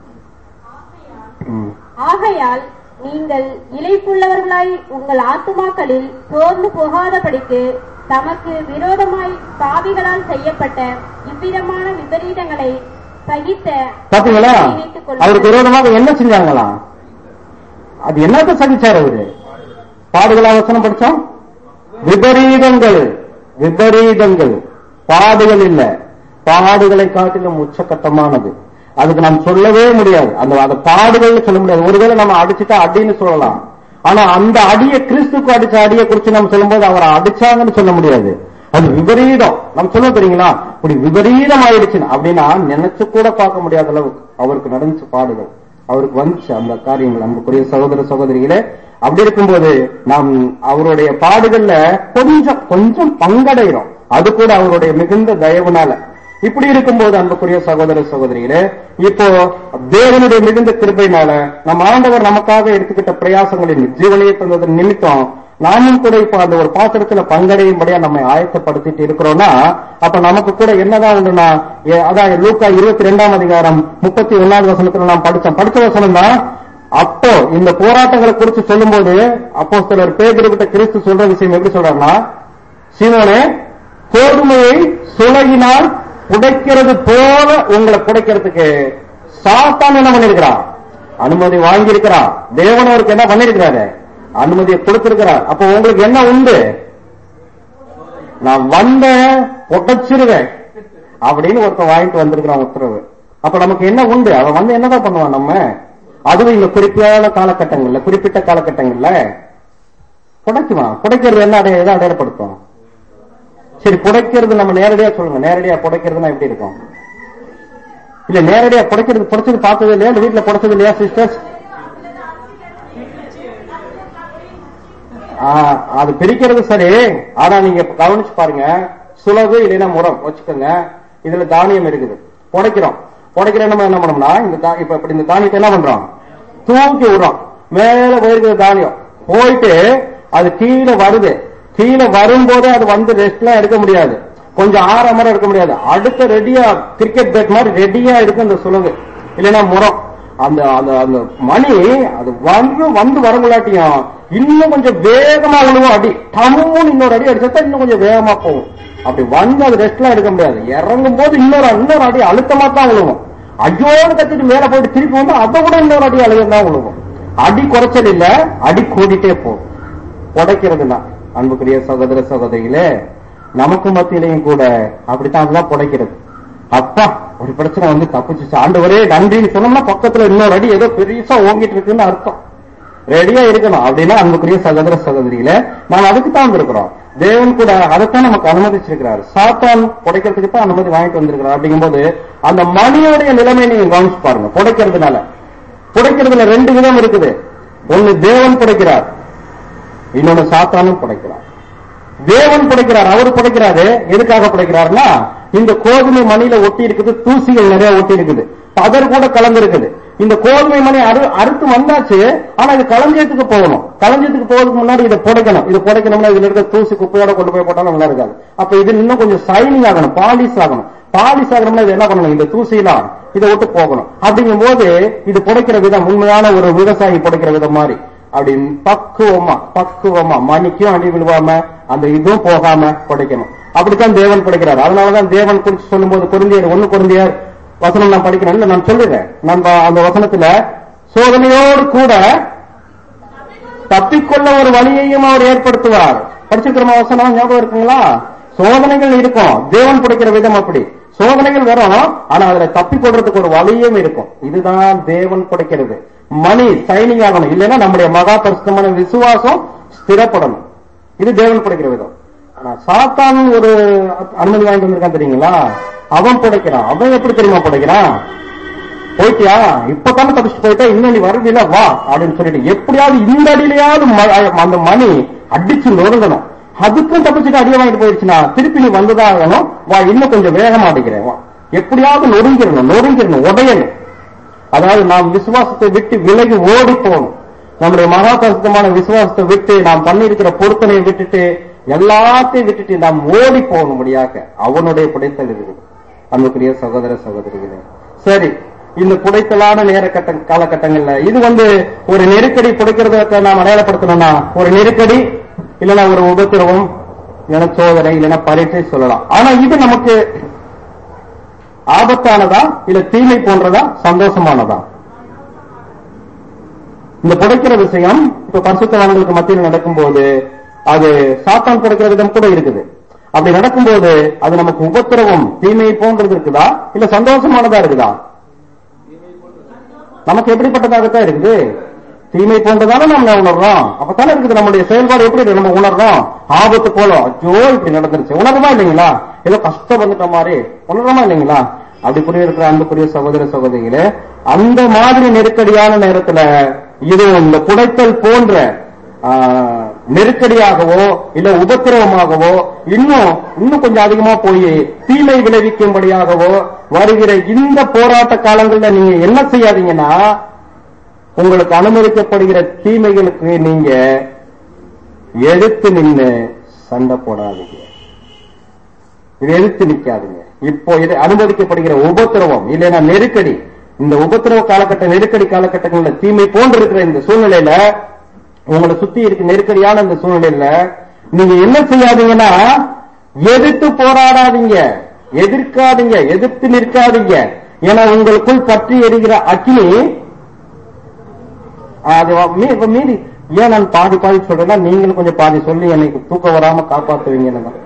ம். ஆகையால் நீங்கள் இளைப்புள்ளவர்களாய் உங்கள் ஆத்துமாக்களில் சோர்ந்து போகாதபடிக்கு தமக்கு விரோதமாய் பாவிகளால் செய்யப்பட்ட இவ்விதமான விபரீதங்களை சகித்த பாத்தீங்களா நினைத்துக் அவருக்கு கொள்ளுங்கள். விரோதமாக என்ன செஞ்சாங்களாம் அது என்னத்த சகிச்சார் அவரு பாடுகளா வசனம் படிச்சோம் விபரீதங்கள் விபரீதங்கள் பாடுகள் இல்ல பாடுகளை காட்டிலும் உச்சகட்டமானது அதுக்கு நாம் சொல்லவே முடியாது அந்த அந்த பாடுகள் சொல்ல முடியாது ஒருவேளை நம்ம அடிச்சுட்டா அடின்னு சொல்லலாம் ஆனா அந்த அடியை கிறிஸ்துக்கு அடிச்ச அடியை குறிச்சு நம்ம சொல்லும்போது அவரை அடிச்சாங்கன்னு சொல்ல முடியாது அது விபரீதம் நம்ம சொல்ல தெரியுங்களா இப்படி விபரீதம் ஆயிடுச்சுன்னு அப்படின்னா நினைச்சு கூட பார்க்க முடியாத அளவுக்கு அவருக்கு நடந்துச்சு பாடுகள் அவருக்கு வந்துச்சு அந்த காரியங்கள் அன்புக்குரிய சகோதர சகோதரிகளே அப்படி இருக்கும்போது நாம் அவருடைய பாடுகள்ல கொஞ்சம் கொஞ்சம் பங்கடைகிறோம் அது கூட அவருடைய மிகுந்த தயவுனால இப்படி இருக்கும்போது அன்புக்குரிய சகோதர சகோதரிகளே இப்போ தேவனுடைய மிகுந்த கிருபையினால நம்ம ஆண்டவர் நமக்காக எடுத்துக்கிட்ட பிரயாசங்களின் ஜீவனையை தந்ததன் நிமித்தம் நாமும் கூட இப்ப அந்த ஒரு பாத்திரத்துல பங்கடையும்படியா நம்மை ஆயத்தப்படுத்திட்டு இருக்கிறோம்னா அப்ப நமக்கு கூட என்னதான் உண்டுனா ஏ- அதான் லூக்கா இருபத்தி ரெண்டாம் அதிகாரம் முப்பத்தி ஒன்னாவது வசனத்துல நாம் படிச்சோம் படிச்ச வசனம் தான் அப்போ இந்த போராட்டங்களை குறித்து சொல்லும்போது அப்போ சிலர் பேகிட்ட கிறிஸ்து சொல்ற விஷயம் எப்படி சொல்றாருன்னா சீமோனே கோதுமையை சுலகினால் புடைக்கிறது போல உங்களை புடைக்கிறதுக்கு சாத்தான் என்ன பண்ணிருக்கிறான் அனுமதி வாங்கியிருக்கிறான் தேவன் அவருக்கு என்ன பண்ணிருக்கிறாரு அனுமதியை கொடுத்திருக்கிறார் அப்போ உங்களுக்கு என்ன உண்டு நான் வந்தேன் புடைச்சிருவேன் அப்படின்னு ஒருத்தன் வாங்கிட்டு வந்திருக்கிறான் உத்தரவு அப்ப நமக்கு என்ன உண்டு அவன் வந்து என்னதான் பண்ணுவான் நம்ம அதுவும் இந்த குறிப்பிட்ட காலகட்டங்கள்ல குறிப்பிட்ட காலகட்டங்கள்ல புடைக்குவான் புடைக்கிறது என்ன அடைய எதை அடையாளப்படுத்தும் சரி புடைக்கிறது நம்ம நேரடியா சொல்லுங்க நேரடியா புடைக்கிறதுனா எப்படி இருக்கும் இல்ல நேரடியா புடைக்கிறது புடைச்சது பார்த்தது இல்லையா இந்த வீட்டுல புடைச்சது இல்லையா சிஸ்டர்ஸ் அது பிரிக்கிறது சரி ஆனா நீங்க கவனிச்சு பாருங்க சுலகு இல்லைன்னா முறம் வச்சுக்கோங்க இதுல தானியம் இருக்குது புடைக்கிறோம் புடைக்கிற நம்ம என்ன பண்ணோம்னா இந்த தா- இப்ப இப்படி இந்த தானியத்தை என்ன பண்றோம் தூக்கி விடுறோம் மேல போயிருக்கிற தானியம் போயிட்டு அது கீழே வருது கீழே வரும்போது அது வந்து ரெஸ்ட்லாம் எடுக்க முடியாது கொஞ்சம் ஆற மாதிரி எடுக்க முடியாது அடுத்த ரெடியா கிரிக்கெட் பேட் மாதிரி ரெடியா இருக்கு அந்த சுலகு இல்லைன்னா முறம் அந்த அந்த அந்த மணி அது வந்து வந்து வரங்குள்ளாட்டியும் இன்னும் கொஞ்சம் வேகமா விழுவும் அடி டம்முன்னு இன்னொரு அடி அடிச்சா இன்னும் கொஞ்சம் வேகமா போகும் அப்படி வந்து அது ரெஸ்ட்லாம் எடுக்க முடியாது இறங்கும் போது இன்னொரு இன்னொரு அடி அழுத்தமா தான் விழுவும் ஐயோன்னு கத்திட்டு மேல போயிட்டு திருப்பி வந்து அதை விட இன்னொரு அடி அழுகம் தான் விழுவும் அடி குறைச்சல் இல்ல அடி கூடிட்டே போகும் புடைக்கிறதுனா அன்புக்குரிய சகோதர சகோதரிகளே நமக்கு மத்தியிலையும் கூட அப்படித்தான் அதுதான் புடைக்கிறது அப்பா ஒரு பிரச்சனை வந்து தப்பிச்சுச்சு ஆண்டவரே நன்றின்னு சொன்னோம்னா பக்கத்துல இன்னொரு அடி ஏதோ பெருசா ஓங்கிட்டு இருக்குன்னு அர்த்தம் ரெடியா இருக்கணும் அப்படின்னா அன்புக்குரிய சகோதர சகோதரிகளே நாம் அதுக்கு தான் வந்திருக்கிறோம் தேவன் கூட அதைத்தான் நமக்கு அனுமதிச்சிருக்கிறார் சாத்தான் புடைக்கிறதுக்கு தான் அனுமதி வாங்கிட்டு வந்திருக்கிறார் அப்படிங்கும்போது அந்த மணியோடைய நிலைமை நீங்க கவனிச்சு பாருங்க புடைக்கிறதுனால புடைக்கிறதுல ரெண்டு விதம் இருக்குது ஒன்னு தேவன் புடைக்கிறார் இன்னொன்னு சாத்தானும் புடைக்கிறார் தேவன் புடைக்கிறார் அவர் புடைக்கிறாரு எதுக்காக புடைக்கிறாருன்னா இந்த கோதுமை மணியில ஒட்டி இருக்குது தூசிகள் நிறைய ஒட்டி இருக்குது பதர் கூட கலந்து இருக்குது இந்த கோதுமை மணி அறு அறுத்து வந்தாச்சு ஆனா இது களஞ்சியத்துக்கு போகணும் களஞ்சியத்துக்கு போறதுக்கு முன்னாடி இதை புடைக்கணும் இது புடைக்கணும்னா இதுல இருக்க தூசி குப்பையோட கொண்டு போய் போட்டாலும் நல்லா இருக்காது அப்ப இது இன்னும் கொஞ்சம் சைனிங் ஆகணும் பாலிஷ் ஆகணும் பாலிஷ் ஆகணும்னா இது என்ன பண்ணணும் இந்த தூசியெல்லாம் இதை விட்டு போகணும் அப்படிங்கும் போது இது புடைக்கிற விதம் உண்மையான ஒரு விவசாயி புடைக்கிற விதம் மாதிரி அப்படி பக்குவமா பக்குவமா மணிக்கும் அடி விழுவாம அந்த இதுவும் போகாம புடைக்கணும் அப்படித்தான் தேவன் படைக்கிறார் அதனாலதான் தேவன் குறித்து சொல்லும்போது குருந்தியர் ஒண்ணு குருந்தியர் வசனம் நான் படிக்கிறேன் இல்ல நான் சொல்லுறேன் நான் ப- அந்த வசனத்துல சோதனையோடு கூட தப்பிக்கொள்ள ஒரு வழியையும் அவர் ஏற்படுத்துவார் படிச்சிருக்கிற வசனம் ஞாபகம் இருக்குங்களா சோதனைகள் இருக்கும் தேவன் படைக்கிற விதம் அப்படி சோதனைகள் வரும் ஆனா அதுல தப்பி கொள்றதுக்கு ஒரு வழியும் இருக்கும் இதுதான் தேவன் படைக்கிறது மணி சைனிங் ஆகணும் இல்லைன்னா நம்முடைய மகா பரிசுத்தமான விசுவாசம் ஸ்திரப்படணும் இது தேவன் படைக்கிற விதம் ஆனா சாத்தான் ஒரு அனுமதி வாங்கிட்டு வந்திருக்கான் தெரியுங்களா அவன் படைக்கிறான் அவன் எப்படி தெரியுமா படைக்கிறான் போயிட்டியா இப்பதானே தப்பிச்சு போயிட்டா இன்னும் நீ வருவில வா அப்படின்னு சொல்லிட்டு எப்படியாவது இந்த அடியிலையாவது ம- அந்த மணி அடிச்சு நொறுங்கணும் அதுக்கும் தப்பிச்சுட்டு அடியை வாங்கிட்டு போயிடுச்சுன்னா திருப்பி நீ வந்துதான் ஆகணும் வா இன்னும் கொஞ்சம் வேகமா அடிக்கிறேன் வா எப்படியாவது நொறுங்கிடணும் நொறுங்கிடணும் உடையணும் அதாவது நாம் விசுவாசத்தை விட்டு விலகி ஓடி போகணும் நம்முடைய மகா பரிசுத்தமான விசுவாசத்தை விட்டு நாம் பண்ணியிருக்கிற பொருத்தனையை விட்டுட்டு எல்லாத்தையும் விட்டுட்டு நாம் ஓடி போகும்படியாக அவனுடைய புடைத்தல் இருக்குது அன்புக்குரிய சகோதர சகோதரிகளே சரி இந்த புடைத்தலான நேர கட்ட காலகட்டங்கள்ல இது வந்து ஒரு நெருக்கடி புடைக்கிறத நாம் அடையாளப்படுத்தணும்னா ஒரு நெருக்கடி இல்லைன்னா ஒரு உபத்திரவம் இல்லைன்னா சோதனை இல்லைன்னா பரீட்சை சொல்லலாம் ஆனா இது நமக்கு ஆபத்தானதா இல்ல தீமை போன்றதா சந்தோஷமானதா இந்த புடைக்கிற விஷயம் இப்ப பரிசுத்தவான்களுக்கு மத்தியில் நடக்கும்போது அது சாத்தான் புடைக்கிற விதம் கூட இருக்குது அப்படி நடக்கும்போது அது நமக்கு உபத்திரவம் தீமை போன்றது இருக்குதா இல்ல சந்தோஷமானதா இருக்குதா நமக்கு எப்படிப்பட்டதாகத்தான் இருக்குது தீமை போன்றதானே நம்ம உணர்றோம் அப்பதானே இருக்குது நம்முடைய செயல்பாடு எப்படி இருக்கு? நம்ம உணர்றோம் ஆபத்து போல அச்சோ இப்படி நடந்துருச்சு உணர்றமா இல்லைங்களா ஏதோ கஷ்டம் வந்துட்ட மாதிரி உணர்றமா இல்லைங்களா அப்படி புரிய இருக்கிற அன்புக்குரிய சகோதர சகோதரிகளே அந்த மாதிரி நெருக்கடியான நேரத்துல இது இந்த புடைத்தல் போன்ற ஆ, நெருக்கடியாகவோ இல்ல உபத்திரவமாகவோ இன்னும் இன்னும் கொஞ்சம் அதிகமா போய் தீமை விளைவிக்கும்படியாகவோ வருகிற இந்த போராட்ட காலங்கள்ல நீங்க என்ன செய்யாதீங்கன்னா உங்களுக்கு அனுமதிக்கப்படுகிற தீமைகளுக்கு நீங்க எடுத்து நின்னு சண்டை போடாதீங்க இது எதிர்த்து நிக்காதீங்க இப்போ இது அனுமதிக்கப்படுகிற உபத்திரவம் இல்லைன்னா நெருக்கடி இந்த உபத்திரவ காலகட்ட நெருக்கடி காலகட்டங்கள்ல தீமை போன்று இருக்கிற இந்த சூழ்நிலையில உங்களை சுத்தி இருக்க நெருக்கடியான இந்த சூழ்நிலையில நீங்க என்ன செய்யாதீங்கன்னா எதிர்த்து போராடாதீங்க எதிர்க்காதீங்க எதிர்த்து நிற்காதீங்க ஏன்னா உங்களுக்குள் பற்றி எரிகிற அக்கினி அது வ- மீ- இப்ப மீறி ஏன் நான் பாதி பாதி சொல்றேன்னா நீங்களும் கொஞ்சம் பாதி சொல்லி எனக்கு தூக்கம் வராம காப்பாத்துவீங்கன்னு தான்.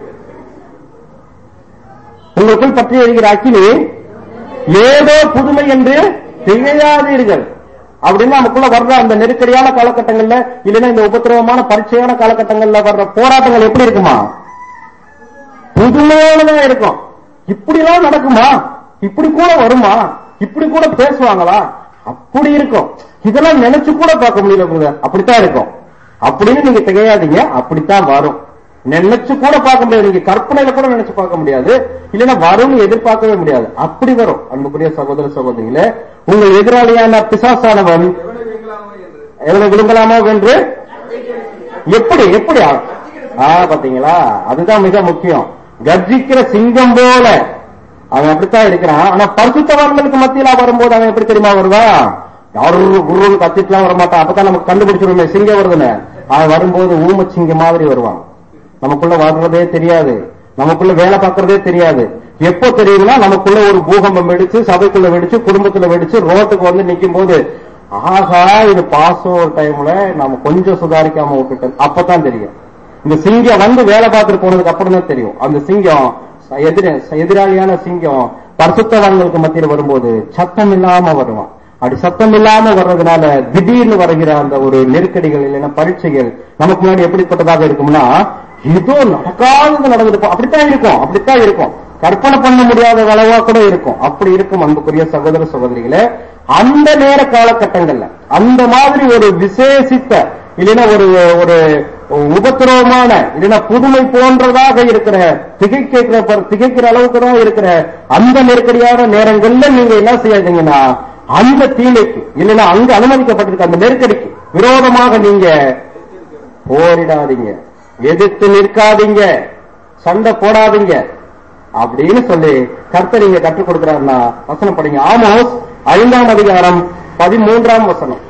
உங்களுக்குள் பற்றி எரிகிற அக்கினி ஏதோ புதுமை என்று திகையாதீர்கள் அப்படின்னு நமக்குள்ள வர்ற அந்த நெருக்கடியான காலகட்டங்கள்ல இல்லைன்னா இந்த உபத்திரவமான பரீட்சையான காலகட்டங்கள்ல வர்ற போராட்டங்கள் எப்படி இருக்குமா புதுமையானதா இருக்கும் இப்படி எல்லாம் நடக்குமா இப்படி கூட வருமா இப்படி கூட பேசுவாங்களா அப்படி இருக்கும் இதெல்லாம் நினைச்சு கூட பார்க்க முடியல brother. அப்படித்தான் இருக்கும் அப்படின்னு நீங்க திகையாதீங்க அப்படித்தான் வரும் நினைச்சு கூட பார்க்க முடியாது நீங்க கற்பனையில கூட நினைச்சு பார்க்க முடியாது இல்லைன்னா வரும்னு எதிர்பார்க்கவே முடியாது அப்படி வரும் அன்புக்குரிய சகோதர சகோதரிகளே உங்கள் எதிராளியான பிசாசானவன் எவ்வளவு விழுங்கலாமோ என்று எப்படி எப்படி ஆ பாத்தீங்களா அதுதான் மிக முக்கியம் கர்ஜிக்கிற சிங்கம் போல அவன் அப்படித்தான் இருக்கிறான் ஆனா பரிசுத்தவான்களுக்கு மத்தியில வரும்போது அவன் எப்படி தெரியுமா வருவான் யாரும் குருன்னு கத்திட்டுலாம் வர மாட்டான் அப்பதான் நமக்கு கண்டுபிடிச்சிருமே சிங்கம் வருதுன்னு அவன் வரும்போது ஊம சிங்கம் மாதிரி வருவான் நமக்குள்ள வர்றதே தெரியாது நமக்குள்ள வேலை பார்க்கறதே தெரியாது எப்போ தெரியுதுன்னா நமக்குள்ள ஒரு பூகம்பம் வெடிச்சு சபைக்குள்ள வெடிச்சு குடும்பத்துல வெடிச்சு ரோட்டுக்கு வந்து நிக்கும் போது ஆஹா இது பாஸ் ஓவர் டைம்ல நம்ம கொஞ்சம் சுதாரிக்காம விட்டுட்டோம் அப்பதான் தெரியும் இந்த சிங்கம் வந்து வேலை பார்த்துட்டு போனதுக்கு அப்புறம் தான் தெரியும் அந்த சிங்கம் எதிர எதிராளியான சிங்கம் பரிசுத்தவான்களுக்கு மத்தியில் வரும்போது சத்தம் இல்லாம வருவான் அப்படி சத்தம் இல்லாம வர்றதுனால திடீர்னு வருகிற அந்த ஒரு நெருக்கடிகள் இல்லைன்னா பரீட்சைகள் நமக்கு முன்னாடி எப்படிப்பட்டதாக இருக்கும்னா ஏதோ நடக்காதது நடந்துருக்கும் அப்படித்தான் இருக்கும் அப்படித்தான் இருக்கும் கற்பனை பண்ண முடியாத அளவா கூட இருக்கும் அப்படி இருக்கும் அன்புக்குரிய சகோதர சகோதரிகளே அந்த நேர காலகட்டங்கள்ல அந்த மாதிரி ஒரு விசேஷித்த இல்லைன்னா ஒரு ஒரு உபத்திரவமான இல்லைன்னா புதுமை போன்றதாக இருக்கிற திகைக்கிற திகைக்கிற அளவுக்கு தான் இருக்கிற அந்த நெருக்கடியான நேரங்கள்ல நீங்க என்ன செய்யாதீங்கன்னா அந்த தீமைக்கு இல்லைன்னா அங்க அனுமதிக்கப்பட்டிருக்க அந்த நெருக்கடிக்கு விரோதமாக நீங்க போரிடாதீங்க எதிர்த்து நிற்காதீங்க சண்டை போடாதீங்க அப்படின்னு சொல்லி கர்த்தர் இங்க கற்றுக் கொடுக்கிறாருன்னா வசனம் படிங்க ஆமோஸ் ஐந்தாம் அதிகாரம் பதிமூன்றாம் வசனம்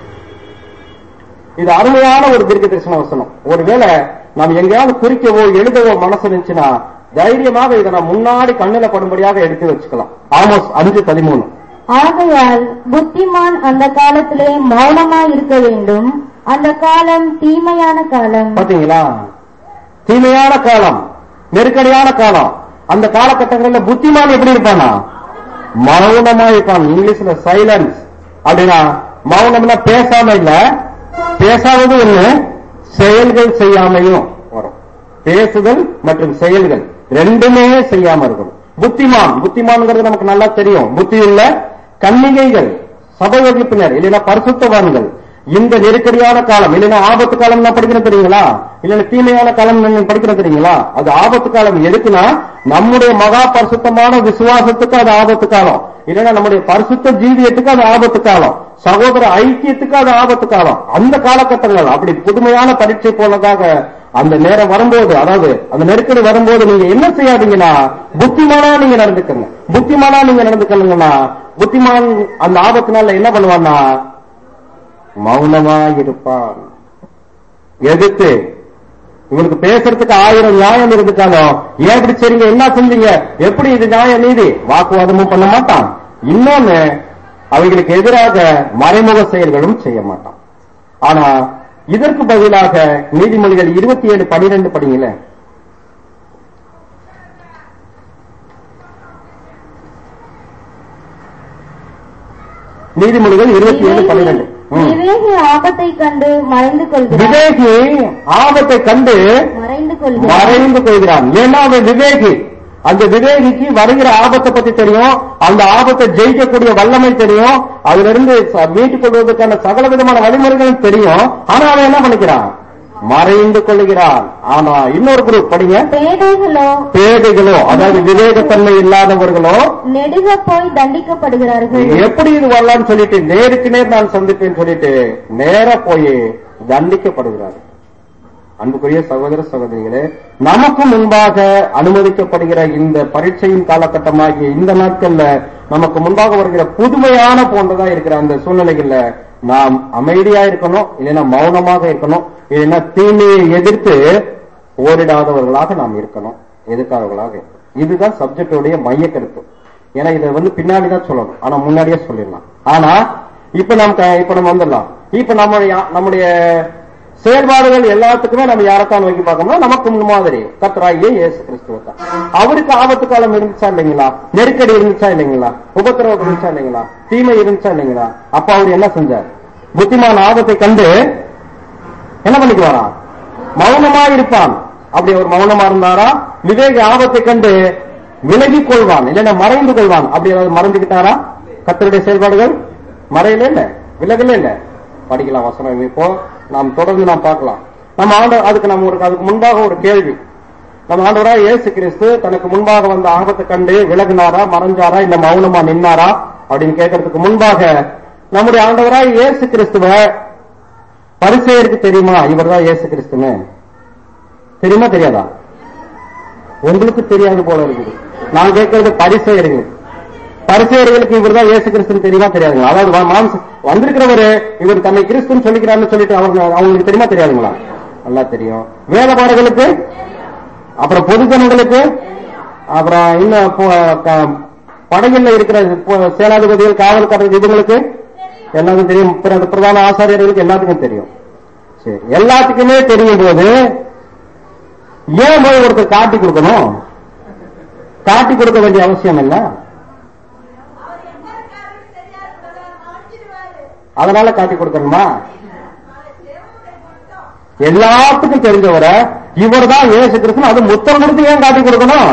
இது அருமையான ஒரு தீர்க்க தரிசன வசனம் ஒருவேளை நாம் எங்கேயாவது குறிக்கவோ எழுதவோ மனசு இருந்துச்சுன்னா தைரியமாக இதை நான் முன்னாடி கண்ணில படும்படியாக எடுத்து வச்சுக்கலாம் ஆமோஸ் அஞ்சு பதிமூணு ஆகையால் புத்திமான் அந்த காலத்திலே மௌனமாய் இருக்க வேண்டும் அந்த காலம் தீமையான காலம் பாத்தீங்களா தீமையான காலம் நெருக்கடியான காலம் அந்த காலகட்டங்களில் புத்திமான் எப்படி இருப்பானா மௌனமா இருப்பான் இங்கிலீஷ்ல சைலன்ஸ் அப்படின்னா மௌனம்னா பேசாம இல்ல பேசாதது ஒண்ணு செயல்கள் செய்யாமையும் வரும் பேசுதல் மற்றும் செயல்கள் ரெண்டுமே செய்யாம இருக்கணும் புத்திமான் புத்திமான்ங்கிறது நமக்கு நல்லா தெரியும் புத்தியுள்ள கன்னிகைகள் சபை வகுப்பினர் இல்லைன்னா பரிசுத்தவான்கள் இந்த நெருக்கடியான காலம் இல்லைன்னா ஆபத்து காலம் நான் படிக்கிறேன் தெரியுங்களா இல்லைன்னா தீமையான காலம் நீங்க படிக்கிறேன் தெரியுங்களா அது ஆபத்து காலம் எதுக்குன்னா நம்முடைய மகா பரிசுத்தமான விசுவாசத்துக்கு அது ஆபத்து காலம் இல்லைன்னா நம்முடைய பரிசுத்த ஜீவியத்துக்கு அது ஆபத்து காலம் சகோதர ஐக்கியத்துக்கு அது ஆபத்து காலம் அந்த காலகட்டங்கள் அப்படி புதுமையான பரீட்சை போனதாக அந்த நேரம் வரும்போது அதாவது அந்த நெருக்கடி வரும்போது நீங்க என்ன செய்யாதீங்கன்னா புத்திமானா நீங்க நடந்துக்கங்க புத்திமானா நீங்க நடந்துக்கணுங்கன்னா புத்திமான் அந்த ஆபத்து நாள்ல என்ன பண்ணுவான்னா மௌனமா இருப்பான் எதிர்த்து இவனுக்கு பேசுறதுக்கு ஆயிரம் நியாயம் இருந்துட்டாலும் ஏன் இப்படி சரிங்க என்ன செஞ்சீங்க எப்படி இது நியாய நீதி வாக்குவாதமும் பண்ண மாட்டான் இன்னொன்னு அவைகளுக்கு எதிராக மறைமுக செயல்களும் செய்ய மாட்டான் ஆனா இதற்கு பதிலாக நீதிமொழிகள் இருபத்தி ஏழு பனிரெண்டு படிங்கள நீதிமொழிகள் இருபத்தி ஏழு பனிரெண்டு விவேகி ஆபத்தை கண்டு மறைந்து கொள்கிறான் விவேகி ஆபத்தை கண்டு மறைந்து கொள்கிறான் மறைந்து கொள்கிறான் ஏன்னா அவன் விவேகி அந்த விவேகிக்கு வருகிற ஆபத்தை பத்தி தெரியும் அந்த ஆபத்தை ஜெயிக்கக்கூடிய வல்லமை தெரியும் அதுல இருந்து ச- மீட்டுக் கொள்வதற்கான சகல விதமான வழிமுறைகளும் தெரியும் ஆனா அவன் என்ன பண்ணிக்கிறான் மறைந்து கொள்கிறான் ஆனா இன்னொரு குரூப் படிங்க பேதைகளோ பேதைகளோ அதாவது விவேகத்தன்மை இல்லாதவர்களோ நெடுக போய் தண்டிக்கப்படுகிறார்கள் எப்படி இது வரலாம்னு சொல்லிட்டு நேருக்கு நேர் நான் சந்திப்பேன்னு சொல்லிட்டு நேரா போய் தண்டிக்கப்படுகிறார்கள் அன்புக்குரிய சகோதர சகோதரிகளே நமக்கு முன்பாக அனுமதிக்கப்படுகிற இந்த பரீட்சையின் காலகட்டமாகிய இந்த நாட்கள்ல நமக்கு முன்பாக வருகிற புதுமையான போன்றதா இருக்கிற அந்த சூழ்நிலைகள்ல நாம் அமைதியா இருக்கணும் இல்லைன்னா மௌனமாக இருக்கணும் இல்லைன்னா தீமையை எதிர்த்து போரிடாதவர்களாக நாம் இருக்கணும் எதிர்க்காதவர்களாக இருக்கணும் இதுதான் சப்ஜெக்டோடைய மைய கருத்து ஏன்னா இதை வந்து பின்னாடி தான் சொல்லணும் ஆனா முன்னாடியே சொல்லிடலாம் ஆனா இப்ப நம்ம க- இப்ப நம்ம வந்துடலாம் இப்ப நம்முடைய நம்முடைய செயல்பாடுகள் எல்லாத்துக்குமே நம்ம யாரைத்தான் நோக்கி பார்க்கணும் நமக்கு முன்மாதிரி கத்தராகிய இயேசு கிறிஸ்துவ தான் அவருக்கு ஆபத்து காலம் இருந்துச்சா இல்லைங்களா நெருக்கடி இருந்துச்சா இல்லைங்களா உபத்திரவம் இருந்துச்சா இல்லைங்களா தீமை இருந்துச்சா இல்லைங்களா அப்ப அவர் என்ன செஞ்சார் புத்திமான் ஆபத்தை கண்டு என்ன பண்ணிக்குவாரா மௌனமா இருப்பான் அப்படி அவர் மௌனமா இருந்தாரா விவேக ஆபத்தை கண்டு விலகிக் கொள்வான் இல்லைன்னா மறைந்து கொள்வான் அப்படி ஏதாவது மறைந்துகிட்டாரா கத்தருடைய செயல்பாடுகள் மறையல இல்ல விலகல இல்ல படிக்கலாம் வசனம் இப்போ நாம் தொடர்ந்து நாம் பார்க்கலாம் நம்ம ஆண்டு அதுக்கு நம்ம ஒரு அதுக்கு முன்பாக ஒரு கேள்வி நம்ம ஆண்டவராய் இயேசு கிறிஸ்து தனக்கு முன்பாக வந்த ஆபத்தை கண்டு விலகினாரா மறைஞ்சாரா இல்ல மௌனமா நின்னாரா அப்படின்னு கேட்கறதுக்கு முன்பாக நம்முடைய ஆண்டவராய் இயேசு கிறிஸ்துவ பரிசெயருக்கு தெரியுமா இவர்தான் இயேசு கிறிஸ்துன்னு தெரியுமா தெரியாதா உங்களுக்கு தெரியாது போல இருக்குது நான் கேட்கறது பரிசெயர்களுக்கு பரிசெயர்களுக்கு இவர் தான் இயேசு கிறிஸ்துன்னு தெரியுமா தெரியாதுங்களா அதாவது வ- மாம்ச வந்திருக்கிறவரு இவர் தன்னை கிறிஸ்துன்னு சொல்லிக்கிறாருன்னு சொல்லிட்டு அவங்க அவங்களுக்கு தெரியுமா தெரியாதுங்களா நல்லா தெரியும் வேதபாடுகளுக்கு அப்புறம் பொதுஜனங்களுக்கு அப்புறம் இன்னும் பொ- க- படகுல இருக்கிற பொ- சேனாதிபதிகள் காவல்காரர்கள் இதுங்களுக்கு எல்லாத்துக்கும் தெரியும் பிற- பிரதான ஆசாரியர்களுக்கு எல்லாத்துக்கும் தெரியும் சரி எல்லாத்துக்குமே தெரியும் போது ஏன் போய் ஒருத்தர் காட்டி கொடுக்கணும் காட்டி கொடுக்க வேண்டிய அவசியம் இல்ல அதனால காட்டி கொடுக்கணுமா எல்லாத்துக்கும் தெரிஞ்சவரை இவர் தான் ஏசு கிறிஸ்து அது முத்தம் கொடுத்து ஏன் காட்டி கொடுக்கணும்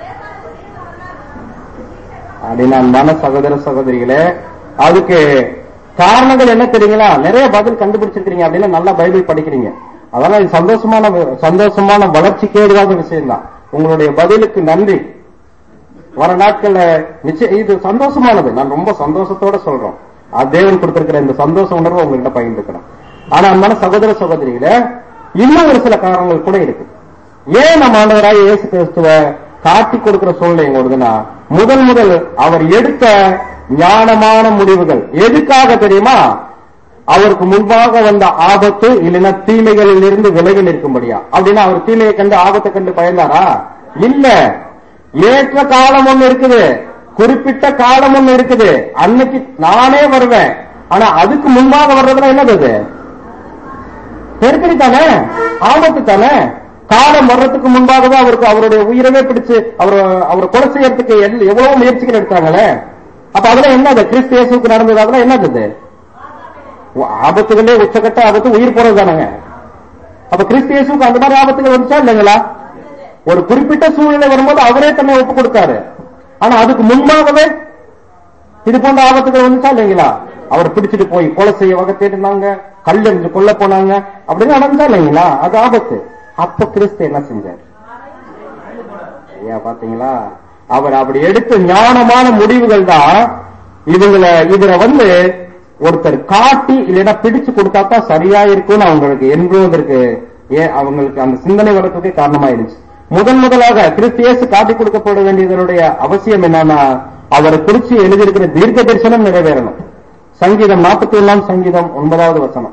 அப்படின்னு அன்பான சகோதர சகோதரிகளே அதுக்கு காரணங்கள் என்ன தெரியுங்களா நிறைய பதில் கண்டுபிடிச்சிருக்கீங்க அப்படின்னு நல்லா பைபிள் படிக்கிறீங்க அதெல்லாம் இது சந்தோஷமான வி- சந்தோஷமான வளர்ச்சிக்கு ஏதுவாக விஷயம் தான் உங்களுடைய பதிலுக்கு நன்றி வர நாட்கள்ல நிச்சயம் இது சந்தோஷமானது நான் ரொம்ப சந்தோஷத்தோட சொல்றோம் அது தேவன் கொடுத்திருக்கிற இந்த சந்தோஷ உணர்வை உங்கள்கிட்ட பகிர்ந்துக்கிறேன் ஆனா அன்பான சகோதர சகோதரிகளே இன்னும் ஒரு சில காரணங்கள் கூட இருக்கு ஏன் நம்ம ஆண்டவராக இயேசு கிறிஸ்துவ காட்டி கொடுக்கிற சூழ்நிலை எங்க வருதுன்னா முதல் முதல் அவர் எடுத்த ஞானமான முடிவுகள் எதுக்காக தெரியுமா அவருக்கு முன்பாக வந்த ஆபத்து இல்லைன்னா தீமைகளில் இருந்து விலகி நிற்கும்படியா அப்படின்னா அவர் தீமையை கண்டு ஆபத்தை கண்டு பயந்தாரா இல்ல ஏற்ற காலம் ஒண்ணு இருக்குது குறிப்பிட்ட காலம் ஒண்ணு இருக்குது அன்னைக்கு நானே வருவேன் ஆனா அதுக்கு முன்பாக வர்றதுல என்னது அது நெருக்கடி தானே ஆபத்து தானே காலம் வர்றதுக்கு முன்பாகவே அவருக்கு அவருடைய உயிரவே பிடிச்சு அவர் அவரை கொலை செய்யறதுக்கு எல்- எவ்வளவு முயற்சிகள் எடுத்தாங்களே அப்ப அதெல்லாம் என்னது கிறிஸ்து இயேசுக்கு நடந்தது அதெல்லாம் என்னது இது? ஆபத்துகளே உச்சக்கட்ட ஆபத்து உயிர் போறது தானங்க அப்ப கிறிஸ்து இயேசுக்கு அந்த மாதிரி ஆபத்துகள் வந்துச்சா இல்லைங்களா ஒரு குறிப்பிட்ட சூழ்நிலை வரும்போது அவரே தன்னை ஒப்பு கொடுத்தாரு ஆனா அதுக்கு முன்பாகவே இது போன்ற ஆபத்துகள் வந்துச்சா இல்லைங்களா அவர் பிடிச்சிட்டு போய் கொலை செய்ய வகை தேடினாங்க கல்லெறிஞ்சு கொல்ல போனாங்க அப்படின்னு நடந்தா இல்லைங்களா அது ஆபத்து அப்ப கிறிஸ்து என்ன செஞ்சார் ஐயா பாத்தீங்களா அவர் அப்படி எடுத்த ஞானமான முடிவுகள் தான் இவங்களை இதுல வந்து ஒருத்தர் காட்டி இல்லைன்னா பிடிச்சு கொடுத்தா தான் சரியா இருக்கும்னு அவங்களுக்கு என்பதற்கு ஏன் அவங்களுக்கு அந்த சிந்தனை வரத்துக்கு காரணமாயிருச்சு முதன் முதலாக கிறிஸ்து இயேசு காட்டி கொடுக்கப்பட வேண்டியதனுடைய அவசியம் என்னன்னா அவரை குறிச்சு எழுதியிருக்கிற தீர்க்க தரிசனம் நிறைவேறணும் சங்கீதம் நாற்பத்தி ஒண்ணாம் சங்கீதம் ஒன்பதாவது வசனம்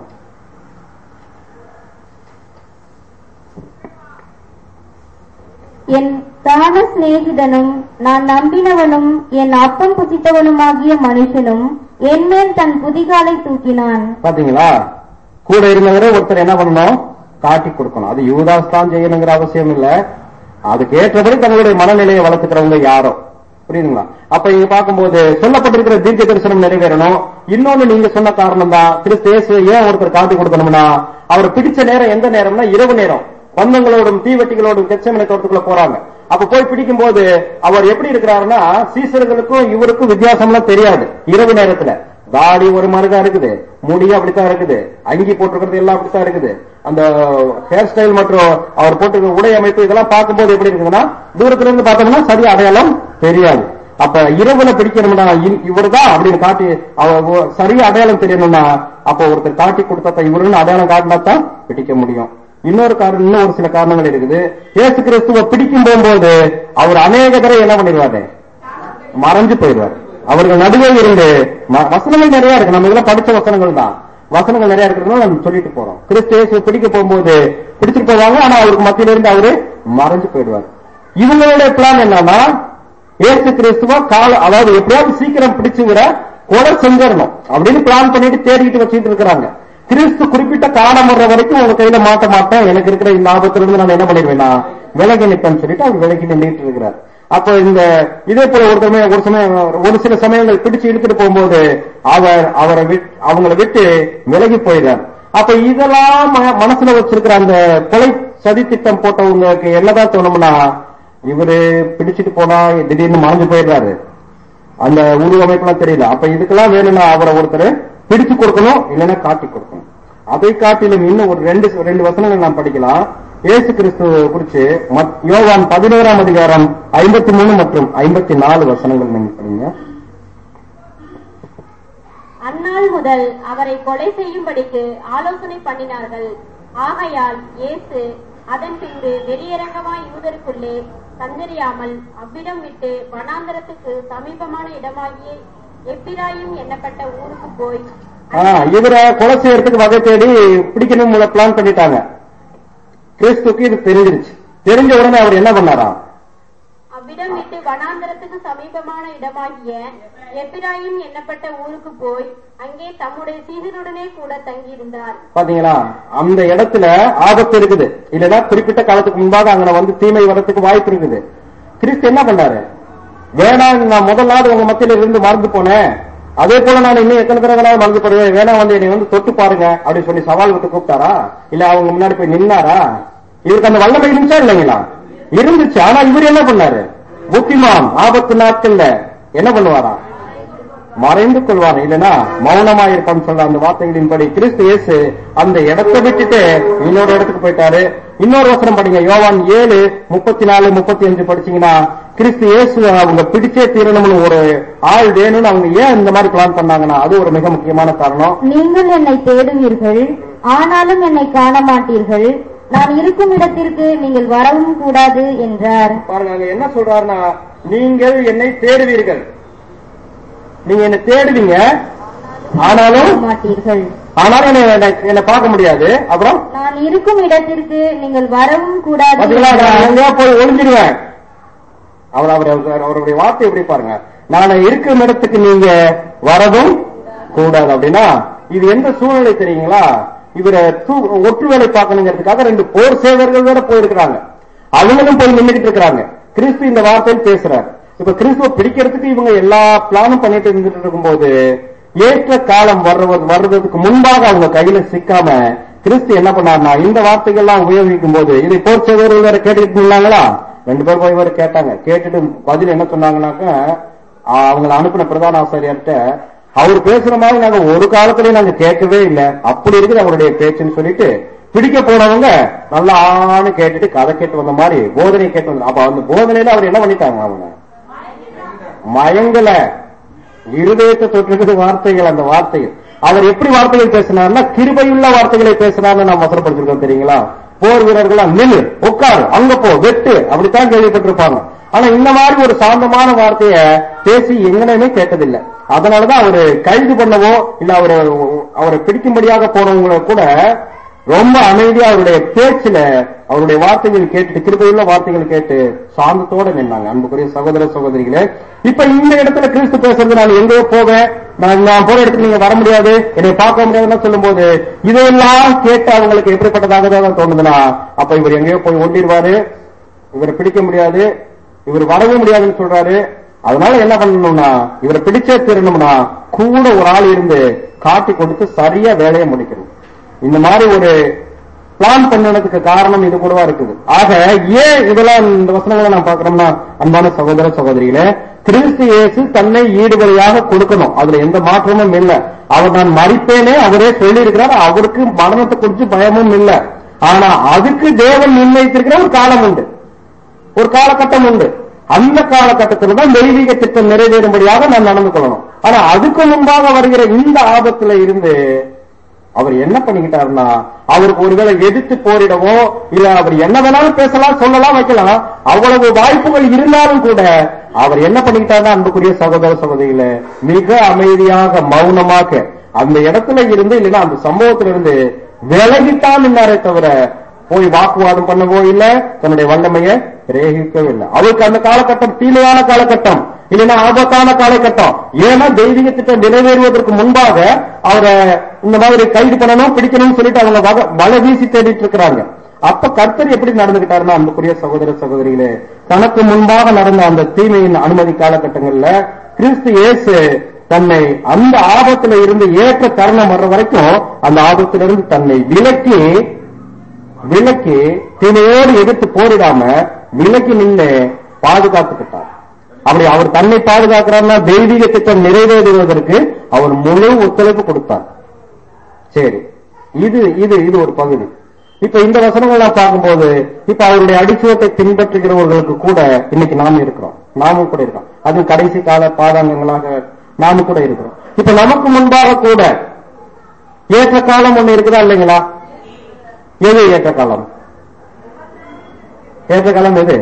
என் தான சிநேகிதனும் நான் நம்பினவனும் என் அப்பம் புசித்தவனுமாகிய மனுஷனும் என்மேல் தன் புதிகாலை தூக்கினான் பாத்தீங்களா கூட இருந்தவரை ஒருத்தர் என்ன பண்ணணும் காட்டி கொடுக்கணும் அது யூதாஸ் தான் செய்யணுங்கிற அவசியம் இல்ல அதுக்கு ஏற்றபடி தங்களுடைய மனநிலையை வளர்த்துக்கிறவங்க யாரோ புரியுதுங்களா அப்ப இங்க பார்க்கும்போது சொல்லப்பட்டிருக்கிற தீர்க்க தரிசனம் நிறைவேறணும் இன்னொன்னு நீங்க சொன்ன காரணம் தான் கிறிஸ்து இயேசு ஏன் ஒருத்தர் காட்டி கொடுக்கணும்னா அவர் பிடிச்ச நேரம் எந்த நேரம்னா இரவு நேரம் பந்தங்களோடும் தீவெட்டிகளோடும் கெச்சமனை தோட்டத்துக்குள்ள போறாங்க அப்ப போய் பிடிக்கும் போது அவர் எப்படி இருக்கிறாருன்னா சீசர்களுக்கும் இவருக்கும் வித்தியாசம்லாம் தெரியாது இரவு நேரத்துல தாடி ஒரு மாதிரிதான் இருக்குது முடி அப்படித்தான் இருக்குது அங்கி போட்டிருக்கிறது எல்லாம் அப்படித்தான் இருக்குது அந்த ஹேர் ஸ்டைல் மற்றும் அவர் போட்டிருக்கிற உடை அமைப்பு இதெல்லாம் பார்க்கும்போது எப்படி இருக்குதுன்னா தூரத்துல இருந்து பார்த்தோம்னா சரியா அடையாளம் தெரியாது அப்ப இரவுல பிடிக்கணும்னா இவர் தான் அப்படின்னு காட்டி அவர் ஒ- சரியா அடையாளம் தெரியணும்னா அப்ப ஒருத்தர் காட்டி கொடுத்தா இவருன்னு அடையாளம் காட்டினா தான் பிடிக்க முடியும் இன்னொரு காரணம் இன்னும் ஒரு சில காரணங்கள் இருக்குது இயேசு கிறிஸ்துவ பிடிக்கும் போகும்போது அவர் அநேக தடவை என்ன பண்ணிடுவாரு மறைஞ்சு போயிடுவார் அவர்கள் நடுவே இருந்து ம- வசனங்கள் நிறைய இருக்கு நம்ம இதெல்லாம் படிச்ச வசனங்கள் தான் வசனங்கள் நிறைய இருக்கிறதுனால நம்ம சொல்லிட்டு போறோம் கிறிஸ்து இயேசு பிடிக்க போகும்போது பிடிச்சிட்டு போவாங்க ஆனா அவருக்கு மத்தியில இருந்து அவரு மறைஞ்சு போயிடுவார் இவங்களுடைய பிளான் என்னன்னா இயேசு கிறிஸ்துவ கால அதாவது எப்படியாவது சீக்கிரம் பிடிச்சு விட கொலை செஞ்சிடணும் அப்படின்னு பிளான் பண்ணிட்டு தேடிட்டு வச்சுட்டு இருக்கிறாங்க கிறிஸ்து குறிப்பிட்ட காலம் வர்ற வரைக்கும் உங்க கையில மாட்ட மாட்டேன் எனக்கு இருக்கிற இந்த ஆபத்துல இருந்து நான் என்ன பண்ணிடுவேன்னா விலகி நிற்பேன்னு சொல்லிட்டு அவர் விலகி நின்றுட்டு இருக்கிறார் அப்போ இந்த இதே போல ஒரு சமயம் ஒரு சமயம் ஒரு சில சமயங்கள் பிடிச்சு இழுத்துட்டு போகும்போது அவர் அவரை விட்- அவங்கள விட்டு விலகி போயிடுறார் அப்ப இதெல்லாம் ம- மனசுல வச்சிருக்கிற அந்த கொலை சதி திட்டம் போட்டவங்களுக்கு என்னதான் தோணும்னா இவரு பிடிச்சிட்டு போனா திடீர்னு மறைஞ்சு போயிடுறாரு அந்த உருவமைப்புலாம் தெரியல அப்ப இதுக்கெல்லாம் வேணும்னா அவரை ஒருத்தர் பிடிச்சு கொடுக்கணும் இல்லைன்னா காட்டி கொடுக்கணும் அதை காட்டிலும் இன்னும் ஒரு ரெண்டு ரெண்டு வசனங்கள் நாம் படிக்கலாம் இயேசு கிறிஸ்துவை குறிச்சு மத்- யோவான் பதினோராம் அதிகாரம் ஐம்பத்தி மூணு மற்றும் ஐம்பத்தி நாலு வசனங்கள் நீங்க படிங்க அந்நாள் முதல் அவரை கொலை செய்யும்படிக்கு ஆலோசனை பண்ணினார்கள் ஆகையால் இயேசு அதன் பின்பு வெளியரங்கமாய் யூதருக்குள்ளே சஞ்சரியாமல் அவ்விடம் விட்டு வனாந்தரத்துக்கு சமீபமான இடமாகிய எப்பிராயும் எண்ணப்பட்ட ஊருக்கு போய் ஆ, இவரை கொலை செய்யறதுக்கு வகை தேடி பிடிக்கணும் பிளான் பண்ணிட்டாங்க கிறிஸ்துக்கு இது தெரிஞ்சிருச்சு தெரிஞ்ச உடனே அவர் என்ன பண்ணாராம் அவ்விடம் விட்டு வனாந்தரத்துக்கு சமீபமான இடமாகிய எப்பிராயும் எண்ணப்பட்ட ஊருக்கு போய் அங்கே தம்முடைய சீடனுடனே கூட தங்கியிருந்தார் பாத்தீங்களா அந்த இடத்துல ஆபத்து இருக்குது இல்லைன்னா குறிப்பிட்ட காலத்துக்கு முன்பாக அங்க வந்து தீமை வரத்துக்கு வாய்ப்பு இருக்குது கிறிஸ்து என்ன பண்ணாரு வேணாம் நான் முதல் நாள் உங்க மத்தியில இருந்து மறந்து போனேன் அதே போல நான் இன்னும் எத்தனை தடவை வேணாலும் மறந்து போடுவேன் வேணா வந்து என்னை வந்து தொட்டு பாருங்க அப்படின்னு சொல்லி சவால் விட்டு கூப்பிட்டாரா இல்ல அவங்க முன்னாடி போய் நின்னாரா இவருக்கு அந்த வல்லமை இருந்துச்சா இல்லைங்களா இருந்துச்சு ஆனா இவர் என்ன பண்ணாரு புத்திமான் ஆபத்து நாட்கள்ல என்ன பண்ணுவாரா மறைந்து கொள்வார் இல்லைன்னா மௌனமா இருப்பான்னு சொல்ற அந்த வார்த்தைகளின்படி கிறிஸ்து இயேசு அந்த இடத்தை விட்டுட்டு இன்னொரு இடத்துக்கு போயிட்டாரு இன்னொரு வசனம் படிங்க யோவான் ஏழு முப்பத்தி நாலு முப்பத்தி அஞ்சு படிச்சீங்கன்னா கிறிஸ்து இயேசு அவங்க பிடிச்சே தீரணும்னு ஒரு ஆள் வேணும்னு அவங்க ஏன் இந்த மாதிரி பிளான் பண்ணாங்கன்னா அது ஒரு மிக முக்கியமான காரணம் நீங்கள் என்னை தேடுவீர்கள் ஆனாலும் என்னை காண மாட்டீர்கள் நான் இருக்கும் இடத்திற்கு நீங்கள் வரவும் கூடாது என்றார் பாருங்க அங்க என்ன சொல்றாருன்னா நீங்கள் என்னை தேடுவீர்கள் நீங்க என்னை தேடுவீங்க ஆனாலும் மாட்டீர்கள் ஆனாலும் என்னை- என்னை என்னை பார்க்க முடியாது அப்புறம் நான் இருக்கும் இடத்திற்கு நீங்கள் வரவும் கூடாது பாத்தீங்களா நான் என்றார். எங்கேயா போய் ஒளிஞ்சிடுவேன் அவர் அவர் அவர்- அவருடைய வார்த்தை எப்படி பாருங்க நான் இருக்கும் இடத்துக்கு நீங்க வரதும் கூடாது அப்படின்னா இது எந்த சூழ்நிலை தெரியுங்களா இவரை தூ- ஒற்று வேலை பார்க்கணுங்கிறதுக்காக ரெண்டு போர் சேவர்கள் வேற போயிருக்கிறாங்க அவங்களும் போய் நின்றுகிட்டு இருக்கிறாங்க கிறிஸ்து இந்த வார்த்தையில் பேசுறாரு இப்ப கிறிஸ்துவ பிடிக்கிறதுக்கு இவங்க எல்லா பிளானும் பண்ணிட்டு இருந்துட்டு இருக்கும்போது ஏற்ற காலம் வர்றது வர்றதுக்கு முன்பாக அவங்க கையில சிக்காம கிறிஸ்து என்ன பண்ணாருன்னா இந்த வார்த்தைகள்லாம் உபயோகிக்கும் போது இதை போர் சேவர்கள் வேற கேட்டுட்டு இருந்தாங்களா ரெண்டு பேர் போய் வேற கேட்டாங்க கேட்டுட்டு பதில் என்ன சொன்னாங்கன்னாக்க ஆஹ் அவங்களை அனுப்பின பிரதான ஆசிரியர்கிட்ட அவர் பேசுற மாதிரி நாங்க ஒரு காலத்திலயும் நாங்க கேட்கவே இல்லை அப்படி இருக்குது அவருடைய பேச்சுன்னு சொல்லிட்டு பிடிக்க போனவங்க நல்லா ஆன்னு கேட்டுட்டு கதை கேட்டு வந்த மாதிரி போதனை கேட்டு வந்த அப்ப அந்த போதனையில அவர் என்ன பண்ணிட்டாங்க அவங்க மயங்கல இருதயத்தை தொற்றுகிறது வார்த்தைகள் அந்த வார்த்தைகள் அவர் எப்படி வார்த்தைகள் பேசினார்னா கிருபையுள்ள வார்த்தைகளை பேசினார்னு நாம் வசனப்படுத்திருக்கோம் தெரியுங்களா போர் வீரர்களா நில்லு உட்காரு அங்க போ வெட்டு அப்படித்தான் கேள்விப்பட்டிருப்பாங்க ஆனா இந்த மாதிரி ஒரு சாந்தமான வார்த்தைய பேசி எங்கனையுமே கேட்டதில்லை அதனாலதான் அவரு கைது பண்ணவோ இல்ல அவரை அவரை பிடிக்கும்படியாக போனவங்களை கூட ரொம்ப அமைதியா அவருடைய பேச்சுல அவருடைய வார்த்தைகள் கேட்டு கிருபையுள்ள வார்த்தைகள் கேட்டு சாந்தத்தோட நின்னாங்க அன்புக்குரிய சகோதர சகோதரிகளே இப்ப இந்த இடத்துல கிறிஸ்து பேசுறது நான் எங்கேயோ போவேன் நான் நான் போற இடத்துக்கு நீங்க வர முடியாது என்னை பார்க்க முடியாதுன்னு சொல்லும்போது இதெல்லாம் கேட்டு அவங்களுக்கு எப்படிப்பட்டதாக தான் தோணுதுன்னா அப்ப இவர் எங்கேயோ போய் ஒட்டிடுவாரு இவரை பிடிக்க முடியாது இவர் வரவே முடியாதுன்னு சொல்றாரு அதனால என்ன பண்ணணும்னா இவரை பிடிச்சே தீரணும்னா கூட ஒரு ஆள் இருந்து காட்டி கொடுத்து சரியா வேலையை முடிக்கணும் இந்த மாதிரி ஒரு பிளான் பண்ணதுக்கு காரணம் இது கூடவா இருக்குது ஆக ஏன் இதெல்லாம் இந்த வசனங்களை நான் பாக்குறோம்னா அன்பான சகோதர சகோதரிகளே கிறிஸ்து இயேசு தன்னை ஈடுபடியாக கொடுக்கணும் அதுல எந்த மாற்றமும் இல்ல அவர் நான் மறிப்பேனே அவரே சொல்லி இருக்கிறார் அவருக்கு மரணத்தை குறித்து பயமும் இல்ல ஆனா அதுக்கு தேவன் நிர்ணயித்திருக்கிற ஒரு காலம் உண்டு ஒரு காலகட்டம் உண்டு அந்த காலகட்டத்தில் தான் தெய்வீக திட்டம் நிறைவேறும்படியாக நான் நடந்து கொள்ளணும் ஆனா அதுக்கு முன்பாக வருகிற இந்த ஆபத்துல இருந்து அவர் என்ன பண்ணிக்கிட்டாருன்னா அவருக்கு ஒருவேளை எதிர்த்து போரிடவோ இல்ல அவர் என்ன வேணாலும் பேசலாம் சொல்லலாம் வைக்கலாம் அவ்வளவு வாய்ப்புகள் இருந்தாலும் கூட அவர் என்ன பண்ணிக்கிட்டாருன்னா அன்புக்குரிய சகோதர சகோதரிகளே மிக அமைதியாக மௌனமாக அந்த இடத்துல இருந்து இல்லைன்னா அந்த சம்பவத்திலிருந்து இருந்து விலகித்தான் நின்னாரே தவிர போய் வாக்குவாதம் பண்ணவோ இல்ல தன்னுடைய வல்லமையை பிரயோகிக்கவே இல்லை அவருக்கு அந்த காலகட்டம் தீமையான காலகட்டம் இல்லைன்னா ஆபத்தான காலகட்டம் ஏன்னா தெய்வீக திட்டம் நிறைவேறுவதற்கு முன்பாக அவரை இந்த மாதிரி கைது பண்ணணும் பிடிக்கணும்னு சொல்லிட்டு அவங்க வக- வலை வீசி தேடிட்டு இருக்கிறாங்க அப்ப கர்த்தர் எப்படி நடந்துகிட்டாருன்னா அன்புக்குரிய சகோதர சகோதரிகளே தனக்கு முன்பாக நடந்த அந்த தீமையின் அனுமதி காலகட்டங்கள்ல கிறிஸ்து இயேசு தன்னை அந்த ஆபத்துல இருந்து ஏற்ற தருணம் வர்ற வரைக்கும் அந்த ஆபத்திலிருந்து தன்னை விலக்கி விலக்கி தினையோடு எதிர்த்து போரிடாம விலக்கி நின்று பாதுகாத்துக்கிட்டார் அப்படி அவர் தன்னை பாதுகாக்கிறார்னா தெய்வீக திட்டம் நிறைவேறுவதற்கு அவர் முழு ஒத்துழைப்பு கொடுத்தார் சரி இது இது இது ஒரு பகுதி இப்ப இந்த வசனங்கள்லாம் பார்க்கும்போது இப்ப அவருடைய அடிச்சுவத்தை பின்பற்றுகிறவர்களுக்கு கூட இன்னைக்கு நாம இருக்கிறோம் நாமும் கூட இருக்கோம் அது கடைசி கால பாதாங்கங்களாக நாம கூட இருக்கிறோம் இப்ப நமக்கு முன்பாக கூட ஏற்ற காலம் ஒண்ணு இருக்குதா இல்லைங்களா எது ஏற்ற காலம் ஏற்ற காலம் எது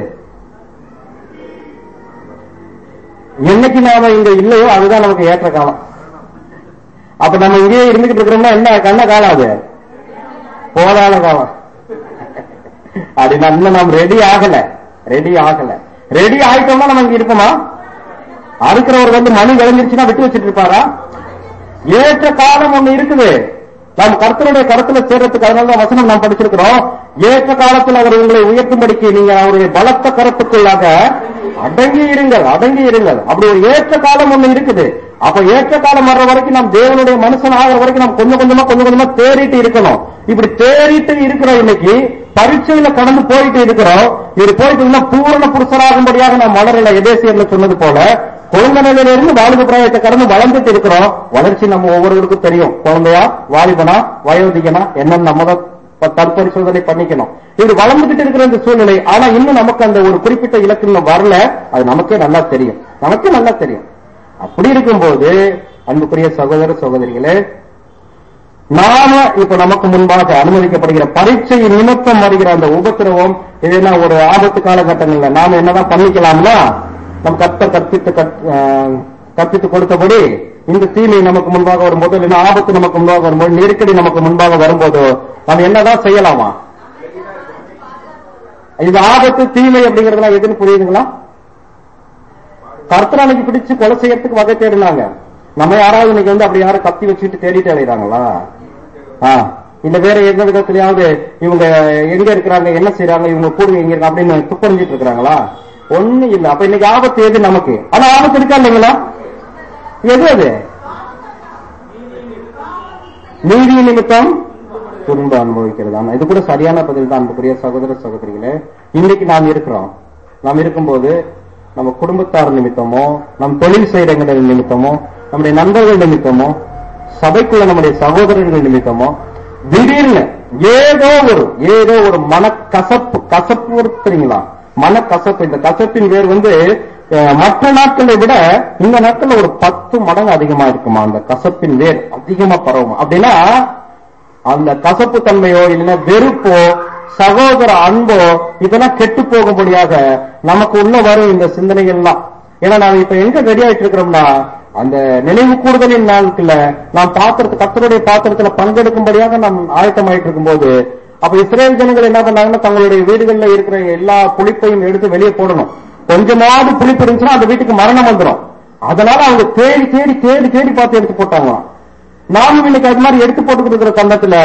என்னைக்கு நாம இங்க இல்லையோ அதுதான் நமக்கு ஏற்ற காலம் அப்ப நம்ம இங்கேயே இருந்துகிட்டு இருக்கிறோம்னா என்ன கண்ண காலம் அது போராட காலம் அப்படின்னா இன்னும் நாம் ரெடி ஆகல ரெடி ஆகல ரெடி ஆயிட்டோம்னா நம்ம இங்க இருப்போமா அறுக்கிறவர் வந்து மணி விளைஞ்சிருச்சுன்னா விட்டு வச்சிட்டு இருப்பாரா ஏற்ற காலம் ஒண்ணு இருக்குது நாம் கர்த்தருடைய கருத்துல சேர்றதுக்கு அதனால தான் வசனம் நாம் படிச்சிருக்கிறோம் ஏற்ற காலத்தில் அவர் உங்களை உயர்த்தும்படிக்கு நீங்க அவருடைய பலத்த கருத்துக்குள்ளாக அடங்கி இருங்கள் அடங்கி இருங்கள் அப்படி ஒரு ஏற்ற காலம் ஒண்ணு இருக்குது அப்ப ஏற்ற காலம் வர்ற வரைக்கும் நாம் தேவனுடைய மனுஷன் ஆகிற வரைக்கும் நாம் கொஞ்சம் கொஞ்சமா கொஞ்சம் கொஞ்சமா தேறிட்டு இருக்கணும் இப்படி தேறிட்டு இருக்கிறோம் இன்னைக்கு பரீட்சையில கடந்து போயிட்டு இருக்கிறோம் இது போயிட்டு இன்னும் பூரண புருஷராகும்படியாக நாம் வளரல எதேசியர்ல சொன்னது போல குழந்தை நிலையிலிருந்து வாலிப பிராயத்தை கடந்து வளர்ந்துட்டு இருக்கிறோம் வளர்ச்சி நம்ம ஒவ்வொருவருக்கும் தெரியும் குழந்தையா வாலிபனா வயோதிகனா என்னன்னு நம்ம தான் ப- தற்பரிசோதனை பண்ணிக்கணும் இது வளர்ந்துகிட்டு இருக்கிற இந்த சூழ்நிலை ஆனா இன்னும் நமக்கு அந்த ஒரு குறிப்பிட்ட இலக்கு இன்னும் வரல அது நமக்கே நல்லா தெரியும் நமக்கே நல்லா தெரியும் அப்படி இருக்கும்போது அன்புக்குரிய சகோதர சகோதரிகளே நாம இப்ப நமக்கு முன்பாக அனுமதிக்கப்படுகிற பரீட்சை நிமித்தம் வருகிற அந்த உபத்திரவம் இதுனா ஒரு ஆபத்து காலகட்டங்கள்ல நாம என்னதான் பண்ணிக்கலாம்னா நம் கத்த கற்பித்து கற்- ஆஹ் கற்பித்து கொடுத்தபடி இந்த தீமை நமக்கு முன்பாக வரும்போது இல்லைன்னா ஆபத்து நமக்கு முன்பாக வரும்போது நெருக்கடி நமக்கு முன்பாக வரும்போது நம்ம என்னதான் செய்யலாமா இது ஆபத்து தீமை அப்படிங்கறதுலாம் எதுன்னு புரியுதுங்களா கர்த்தரானைக்கு பிடிச்சு கொலை செய்யறதுக்கு வகை தேடினாங்க நம்ம யாராவது இன்னைக்கு வந்து அப்படி யாரும் கத்தி வச்சுட்டு தேடிட்டு அலைகிறாங்களா ஆ இல்ல வேற எந்த விதத்திலயாவது இவங்க எங்க இருக்கிறாங்க என்ன செய்றாங்க இவங்க கூடுங்க எங்க இருக்காங்க அப்படின்னு துப்பறிஞ்சிட்டு இருக்கிறாங்களா ஒண்ணு இல்ல அப்ப இன்னைக்கு ஆபத்து எது நமக்கு ஆனா ஆபத்து இருக்கா இல்லைங்களா எது அது நீதி நிமித்தம் துன்பம் அனுபவிக்கிறது ஆமா இது கூட சரியான பதில் தான் அன்புக்குரிய சகோதர சகோதரிகளே இன்னைக்கு நாம் இருக்கிறோம் நாம் இருக்கும்போது நம்ம குடும்பத்தார் நிமித்தமோ நம் தொழில் செய்யறங்கள் நிமித்தமோ நம்முடைய நண்பர்கள் நிமித்தமோ சபைக்குள்ள நம்முடைய சகோதரர்கள் நிமித்தமோ திடீர்னு ஏதோ ஒரு ஏதோ ஒரு மனக்கசப்பு கசப்பு தெரியுங்களா மனக்கசப்பு இந்த கசப்பின் பேர் வந்து அஹ், மற்ற நாட்களை விட இந்த நாட்கள்ல ஒரு பத்து மடங்கு அதிகமா இருக்குமா அந்த கசப்பின் வேர் அதிகமா பரவும் அப்படின்னா அந்த கசப்பு தன்மையோ இல்லைன்னா வெறுப்போ சகோதர அன்போ இதெல்லாம் கெட்டு போகும்படியாக நமக்கு உள்ள வரும் இந்த சிந்தனைகள்லாம் ஏன்னா நாம இப்ப எங்க ரெடி ஆயிட்டு இருக்கிறோம்னா அந்த நினைவு கூடுதலின் நாட்கள்ல நாம் பாத்திரத்து கத்தருடைய பாத்திரத்துல பங்கெடுக்கும்படியாக நாம் ஆயத்தமாயிட்டு இருக்கும்போது அப்ப இஸ்ரேல் ஜனங்கள் என்ன பண்ணாங்கன்னா தங்களுடைய வீடுகள்ல இருக்கிற எல்லா புளிப்பையும் எடுத்து வெளியே போடணும் கொஞ்சமாவது புளிப்பு இருந்துச்சுன்னா அந்த வீட்டுக்கு மரணம் வந்துடும் அதனால அவங்க தேடி தேடி தேடி தேடி பார்த்து எடுத்து போட்டாங்களாம் நாமும் இன்னைக்கு அது மாதிரி எடுத்து போட்டுக்கிட்டு இருக்கிற தருணத்துல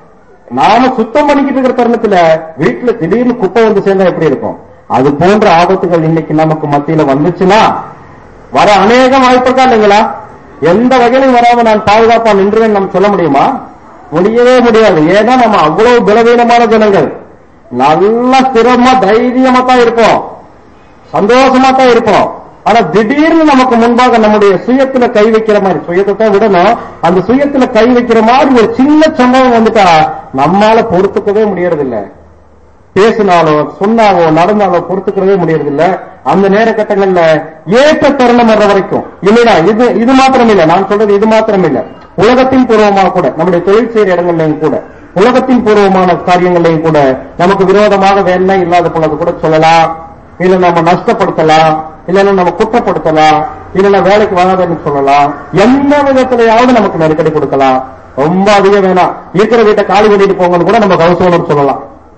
நாம சுத்தம் பண்ணிக்கிட்டு இருக்கிற தருணத்துல வீட்டுல திடீர்னு குப்பை வந்து சேர்ந்தா எப்படி இருக்கும் அது போன்ற ஆபத்துகள் இன்னைக்கு நமக்கு மத்தியில வந்துச்சுன்னா வர அநேக வாய்ப்பு இருக்கா இல்லைங்களா எந்த வகையிலும் வராம நான் பாதுகாப்பா நின்றுவேன் நம்ம சொல்ல முடியுமா முடியவே முடியாது ஏன்னா நம்ம அவ்வளவு பலவீனமான ஜனங்கள் நல்லா ஸ்திரமா தைரியமா தான் இருப்போம் சந்தோஷமா தான் இருப்போம் ஆனா திடீர்னு நமக்கு முன்பாக நம்முடைய சுயத்துல கை வைக்கிற மாதிரி சுயத்தை தான் விடணும் அந்த சுயத்துல கை வைக்கிற மாதிரி ஒரு சின்ன சம்பவம் வந்துட்டா நம்மால பொறுத்துக்கவே முடியறதில்ல பேசினாலோ சொன்னாலோ நடந்தாலோ பொறுத்துக்கிறவே முடியறதில்ல அந்த நேர கட்டங்கள்ல ஏற்ற தருணம் வர்ற வரைக்கும் இல்லையா இது இது மாத்திரம் இல்ல நான் சொல்றது இது மாத்திரம் இல்ல உலகத்தின் பூர்வமா கூட நம்முடைய தொழில் செய்யற இடங்கள்லையும் கூட உலகத்தின் பூர்வமான காரியங்களையும் கூட நமக்கு விரோதமாக வேலை இல்லாத பொழுது கூட சொல்லலாம் இல்ல நம்ம நஷ்டப்படுத்தலாம் இல்லைன்னா நம்ம குற்றப்படுத்தலாம் இல்லைன்னா வேலைக்கு வராதுன்னு சொல்லலாம் எந்த விதத்திலையாவது நமக்கு நெருக்கடி கொடுக்கலாம் ரொம்ப அதிகம் வேணாம் இருக்கிற வீட்டை காலி பண்ணிட்டு போங்கன்னு கூட நம்ம ஹவுஸ் ஓனர் சொல்லலாம்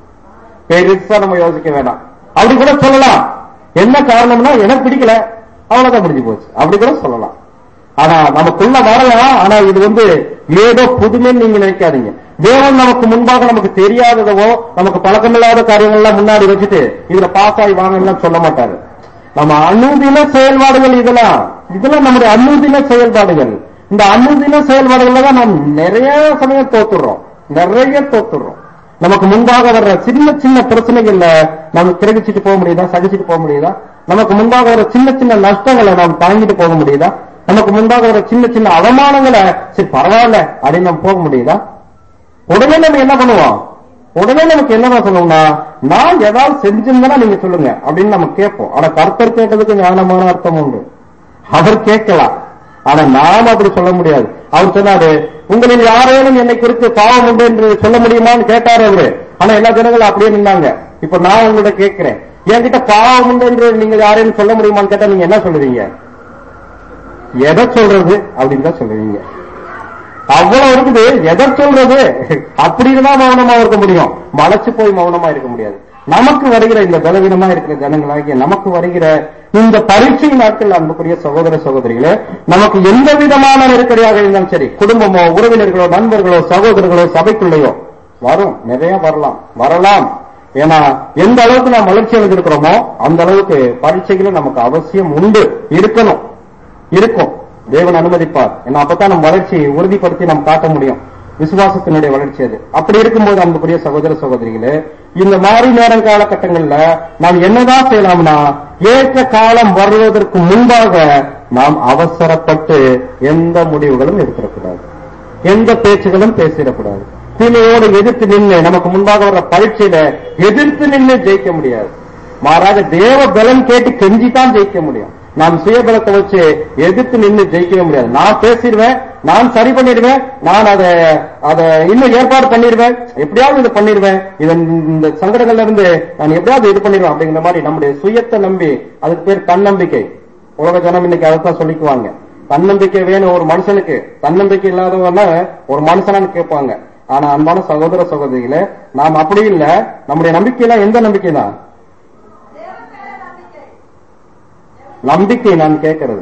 பெருசா நம்ம யோசிக்க வேணாம் அப்படி கூட சொல்லலாம் என்ன காரணம்னா எனக்கு பிடிக்கல அவ்வளவுதான் முடிஞ்சு போச்சு அப்படி கூட சொல்லலாம் ஆனா நமக்குள்ள வரலாம் ஆனா இது வந்து ஏதோ புதுமைன்னு நீங்க நினைக்காதீங்க தேவன் நமக்கு முன்பாக நமக்கு தெரியாததவோ நமக்கு பழக்கமில்லாத காரியங்கள்லாம் முன்னாடி வச்சுட்டு இதுல பாஸ் ஆகி வாங்கலாம் சொல்ல மாட்டாரு நம்ம அனுதின செயல்பாடுகள் இதெல்லாம் இதெல்லாம் நம்முடைய அனுதின செயல்பாடுகள் இந்த அனுதின செயல்பாடுகள்ல தான் நாம் நிறைய சமயம் தோத்துடுறோம் நிறைய தோத்துடுறோம் நமக்கு முன்பாக வர்ற சின்ன சின்ன பிரச்சனைகள்ல நம்ம கிரகிச்சிட்டு போக முடியுதா சகிச்சிட்டு போக முடியுதா நமக்கு முன்பாக வர சின்ன சின்ன நஷ்டங்களை நாம் தாங்கிட்டு போக முடியுதா நமக்கு முன்பாக வர சின்ன சின்ன அவமானங்களை சரி பரவாயில்ல அப்படின்னு நம்ம போக முடியுதா உடனே நம்ம என்ன பண்ணுவோம் உடனே நமக்கு என்னதான் சொல்லணும்னா நான் ஏதாவது செஞ்சிருந்தா நீங்க சொல்லுங்க அப்படின்னு நம்ம கேட்போம் ஆனா கர்த்தர் கேட்டதுக்கு ஞானமான அர்த்தம் உண்டு அவர் கேட்கலாம் ஆனா நாம் அப்படி சொல்ல முடியாது அவர் சொன்னாரு உங்களில் யாரேனும் என்னை குறித்து பாவம் உண்டு என்று சொல்ல முடியுமான்னு கேட்டாரு அவரு ஆனா எல்லா ஜனங்களும் அப்படியே நின்னாங்க இப்ப நான் உங்கள்ட்ட கேட்கிறேன் என்கிட்ட பாவம் உண்டு என்று நீங்க யாரேனும் சொல்ல முடியுமான்னு கேட்டா நீங்க என்ன சொல்லுவீங்க எதை சொல்றது அப்படின்னு தான் சொல்லுவீங்க அவ்வளவு இருக்குது எதை சொல்றது அப்படின்னு தான் மௌனமா இருக்க முடியும் மலைச்சு போய் மௌனமா இருக்க முடியாது நமக்கு வருகிற இந்த பலவீனமா இருக்கிற ஜனங்களாகிய நமக்கு வருகிற இந்த பரீட்சை நாட்கள் அன்புக்குரிய சகோதர சகோதரிகளே நமக்கு எந்த விதமான நெருக்கடியாக இருந்தாலும் சரி குடும்பமோ உறவினர்களோ நண்பர்களோ சகோதரர்களோ சபைக்குள்ளேயோ வரும் நிறைய வரலாம் வரலாம் ஏன்னா எந்த அளவுக்கு நாம் வளர்ச்சி அடைஞ்சிருக்கிறோமோ அந்த அளவுக்கு பரீட்சைகளும் நமக்கு அவசியம் உண்டு இருக்கணும் இருக்கும் தேவன் அனுமதிப்பார் ஏன்னா அப்பதான் நம்ம வளர்ச்சியை உறுதிப்படுத்தி நாம் காட்ட முடியும் விசுவாசத்தினுடைய வளர்ச்சி அது அப்படி இருக்கும்போது அன்புக்குரிய சகோதர சகோதரிகளே இந்த மாறி நேரம் காலகட்டங்கள்ல நாம் என்னதான் செய்யலாம்னா ஏற்ற காலம் வருவதற்கு முன்பாக நாம் அவசரப்பட்டு எந்த முடிவுகளும் எடுத்துடக்கூடாது எந்த பேச்சுகளும் பேசிடக்கூடாது தீமையோடு எதிர்த்து நின்று நமக்கு முன்பாக வர்ற பரீட்சையில எதிர்த்து நின்று ஜெயிக்க முடியாது மாறாக தேவ பலம் கேட்டு கெஞ்சிதான் ஜெயிக்க முடியும் நாம் சுயபலத்தை வச்சு எதிர்த்து நின்று ஜெயிக்கவே முடியாது நான் பேசிடுவேன் நான் சரி பண்ணிடுவேன் நான் அதை அதை இன்னும் ஏற்பாடு பண்ணிடுவேன் எப்படியாவது இது பண்ணிடுவேன் இதன் இந்த சங்கடங்கள்ல இருந்து நான் எப்படியாவது இது பண்ணிடுவேன் அப்படிங்கிற மாதிரி நம்முடைய சுயத்தை நம்பி அதுக்கு பேர் தன்னம்பிக்கை உலக ஜனம் இன்னைக்கு அதைத்தான் சொல்லிக்குவாங்க தன்னம்பிக்கை வேணும் ஒரு மனுஷனுக்கு தன்னம்பிக்கை இல்லாதவன ஒரு மனுஷனான்னு கேட்பாங்க ஆனா அன்பான சகோதர சகோதரிகளே நாம் அப்படி இல்ல நம்முடைய நம்பிக்கையெல்லாம் எந்த நம்பிக்கை தான் நம்பிக்கை நான் கேட்கிறது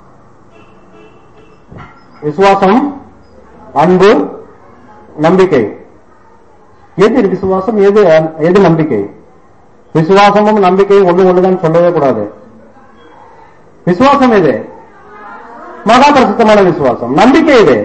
விசுவாசம் அன்பு நம்பிக்கை எது விசுவாசம் எது எது நம்பிக்கை விசுவாசமும் நம்பிக்கையும் ஒண்ணு ஒண்ணுதான் சொல்லவே கூடாது விசுவாசம் எது மகா பிரசித்தமான விசுவாசம் நம்பிக்கை எது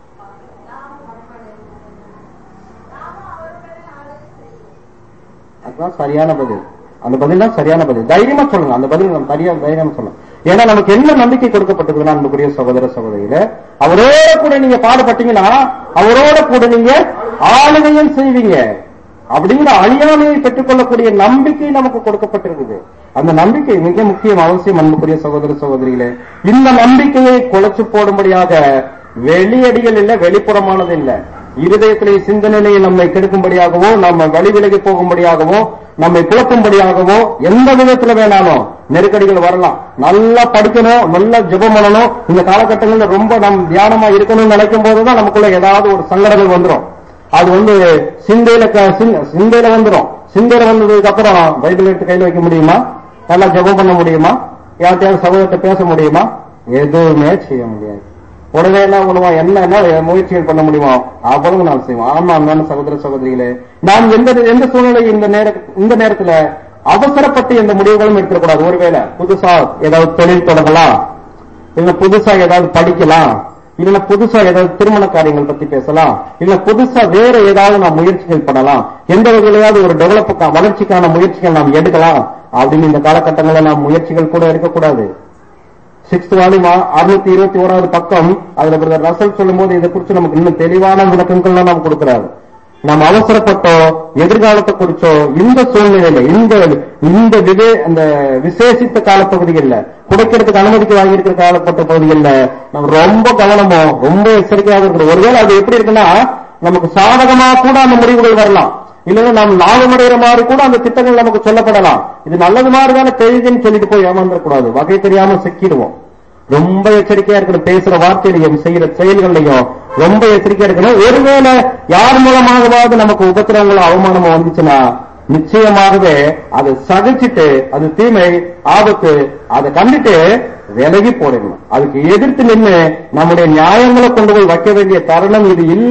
அதுதான் சரியான பதில் அந்த பதில் தான் சரியான பதில் தைரியமா சொல்லுங்க அந்த பதில் நம்ம சரியா தைரியமா சொல்லணும் ஏன்னா நமக்கு என்ன நம்பிக்கை கொடுக்கப்பட்டதுன்னா அன்புக்குரிய சகோதர சகோதரியில அவரோட கூட நீங்க பாடுபட்டீங்கன்னா அவரோட கூட நீங்க ஆளுகையும் செய்வீங்க அப்படிங்கிற அழியாமையை பெற்றுக்கொள்ளக்கூடிய நம்பிக்கை நமக்கு கொடுக்கப்பட்டிருக்குது அந்த நம்பிக்கை மிக முக்கியம் அவசியம் அன்புக்குரிய சகோதர சகோதரிகளே இந்த நம்பிக்கையை குலைச்சு போடும்படியாக வெளியடிகள் இல்ல வெளிப்புறமானது இல்ல இருதயத்திலே சிந்தனையை நம்மை கெடுக்கும்படியாகவோ நம்ம வழி விலகி போகும்படியாகவோ நம்மை குழப்பும்படியாகவோ எந்த விதத்துல வேணாலும் நெருக்கடிகள் வரலாம் நல்லா படிக்கணும் நல்லா ஜெபம் பண்ணணும் இந்த காலகட்டங்கள்ல ரொம்ப நம் தியானமா இருக்கணும்னு நினைக்கும் போதுதான் நமக்குள்ள ஏதாவது ஒரு சங்கடங்கள் வந்துடும் அது வந்து சிந்தையில க- சிந்- சிந்தையில வந்துடும் சிந்தையில வந்ததுக்கு அப்புறம் பைபிள் எடுத்து கையில வைக்க முடியுமா நல்லா ஜெபம் பண்ண முடியுமா யார்கிட்டயாவது சகோதரத்தை பேச முடியுமா எதுவுமே செய்ய முடியாது உடனே என்ன பண்ணுவோம் என்ன என்ன முயற்சிகள் பண்ண முடியுமோ அவ்வளவு நாம் செய்வோம் ஆமா அன்பான சகோதர சகோதரிகளே நாம் எந்த எந்த சூழ்நிலை இந்த நேர இந்த நேரத்துல அவசரப்பட்டு எந்த முடிவுகளும் எடுத்துக்கூடாது ஒருவேளை புதுசா ஏதாவது தொழில் தொடங்கலாம் இல்ல புதுசா ஏதாவது படிக்கலாம் இல்ல புதுசா ஏதாவது திருமண காரியங்கள் பத்தி பேசலாம் இல்ல புதுசா வேற ஏதாவது நாம் முயற்சிகள் பண்ணலாம் எந்த வகையிலாவது ஒரு டெவலப் வளர்ச்சிக்கான முயற்சிகள் நாம் எடுக்கலாம் அப்படின்னு இந்த காலகட்டங்களில் நாம் முயற்சிகள் கூட இருக்கக்கூடாது சிக்ஸ்த் வால்யூம் அறுநூத்தி இருபத்தி ஓராவது பக்கம் அதுல பிரதர் ரசல் சொல்லும் போது இதை குறித்து நமக்கு இன்னும் தெளிவான விளக்கங்கள்லாம் நாம் கொடுக்கிறாரு நாம் அவசரப்பட்டோ எதிர்காலத்தை குறிச்சோ இந்த சூழ்நிலையில இந்த இந்த விவே அந்த விசேஷித்த காலப்பகுதிகள்ல குடைக்கிறதுக்கு அனுமதிக்கு வாங்கியிருக்கிற காலப்பட்ட பகுதிகள்ல நம்ம ரொம்ப கவனமோ ரொம்ப எச்சரிக்கையாக இருக்கணும் ஒருவேளை அது எப்படி இருக்குன்னா நமக்கு சாதகமா கூட அந்த முடிவுகள் வரலாம் இல்லைன்னா நாம் லாபம் அடைகிற மாதிரி கூட அந்த திட்டங்கள் நமக்கு சொல்லப்படலாம் இது நல்லது மாதிரி தானே தெரியுதுன்னு சொல்லிட்டு போய் ஏமாந்துடக்கூடாது வகை தெரியாம சிக்கிடுவோம் ரொம்ப எச்சரிக்கையா இருக்கணும் பேசுற வார்த்தையிலையும் செய்யற செயல்கள்லையும் ரொம்ப எச்சரிக்கையா இருக்கணும் ஒருவேளை யார் மூலமாகவாவது நமக்கு உபத்திரவங்களோ அவமானமோ வந்துச்சுன்னா நிச்சயமாகவே அதை சகிச்சுட்டு அது தீமை ஆபத்து அதை கண்டுட்டு விலகி போடணும் அதுக்கு எதிர்த்து நின்று நம்முடைய நியாயங்களை கொண்டு போய் வைக்க வேண்டிய தருணம் இது இல்ல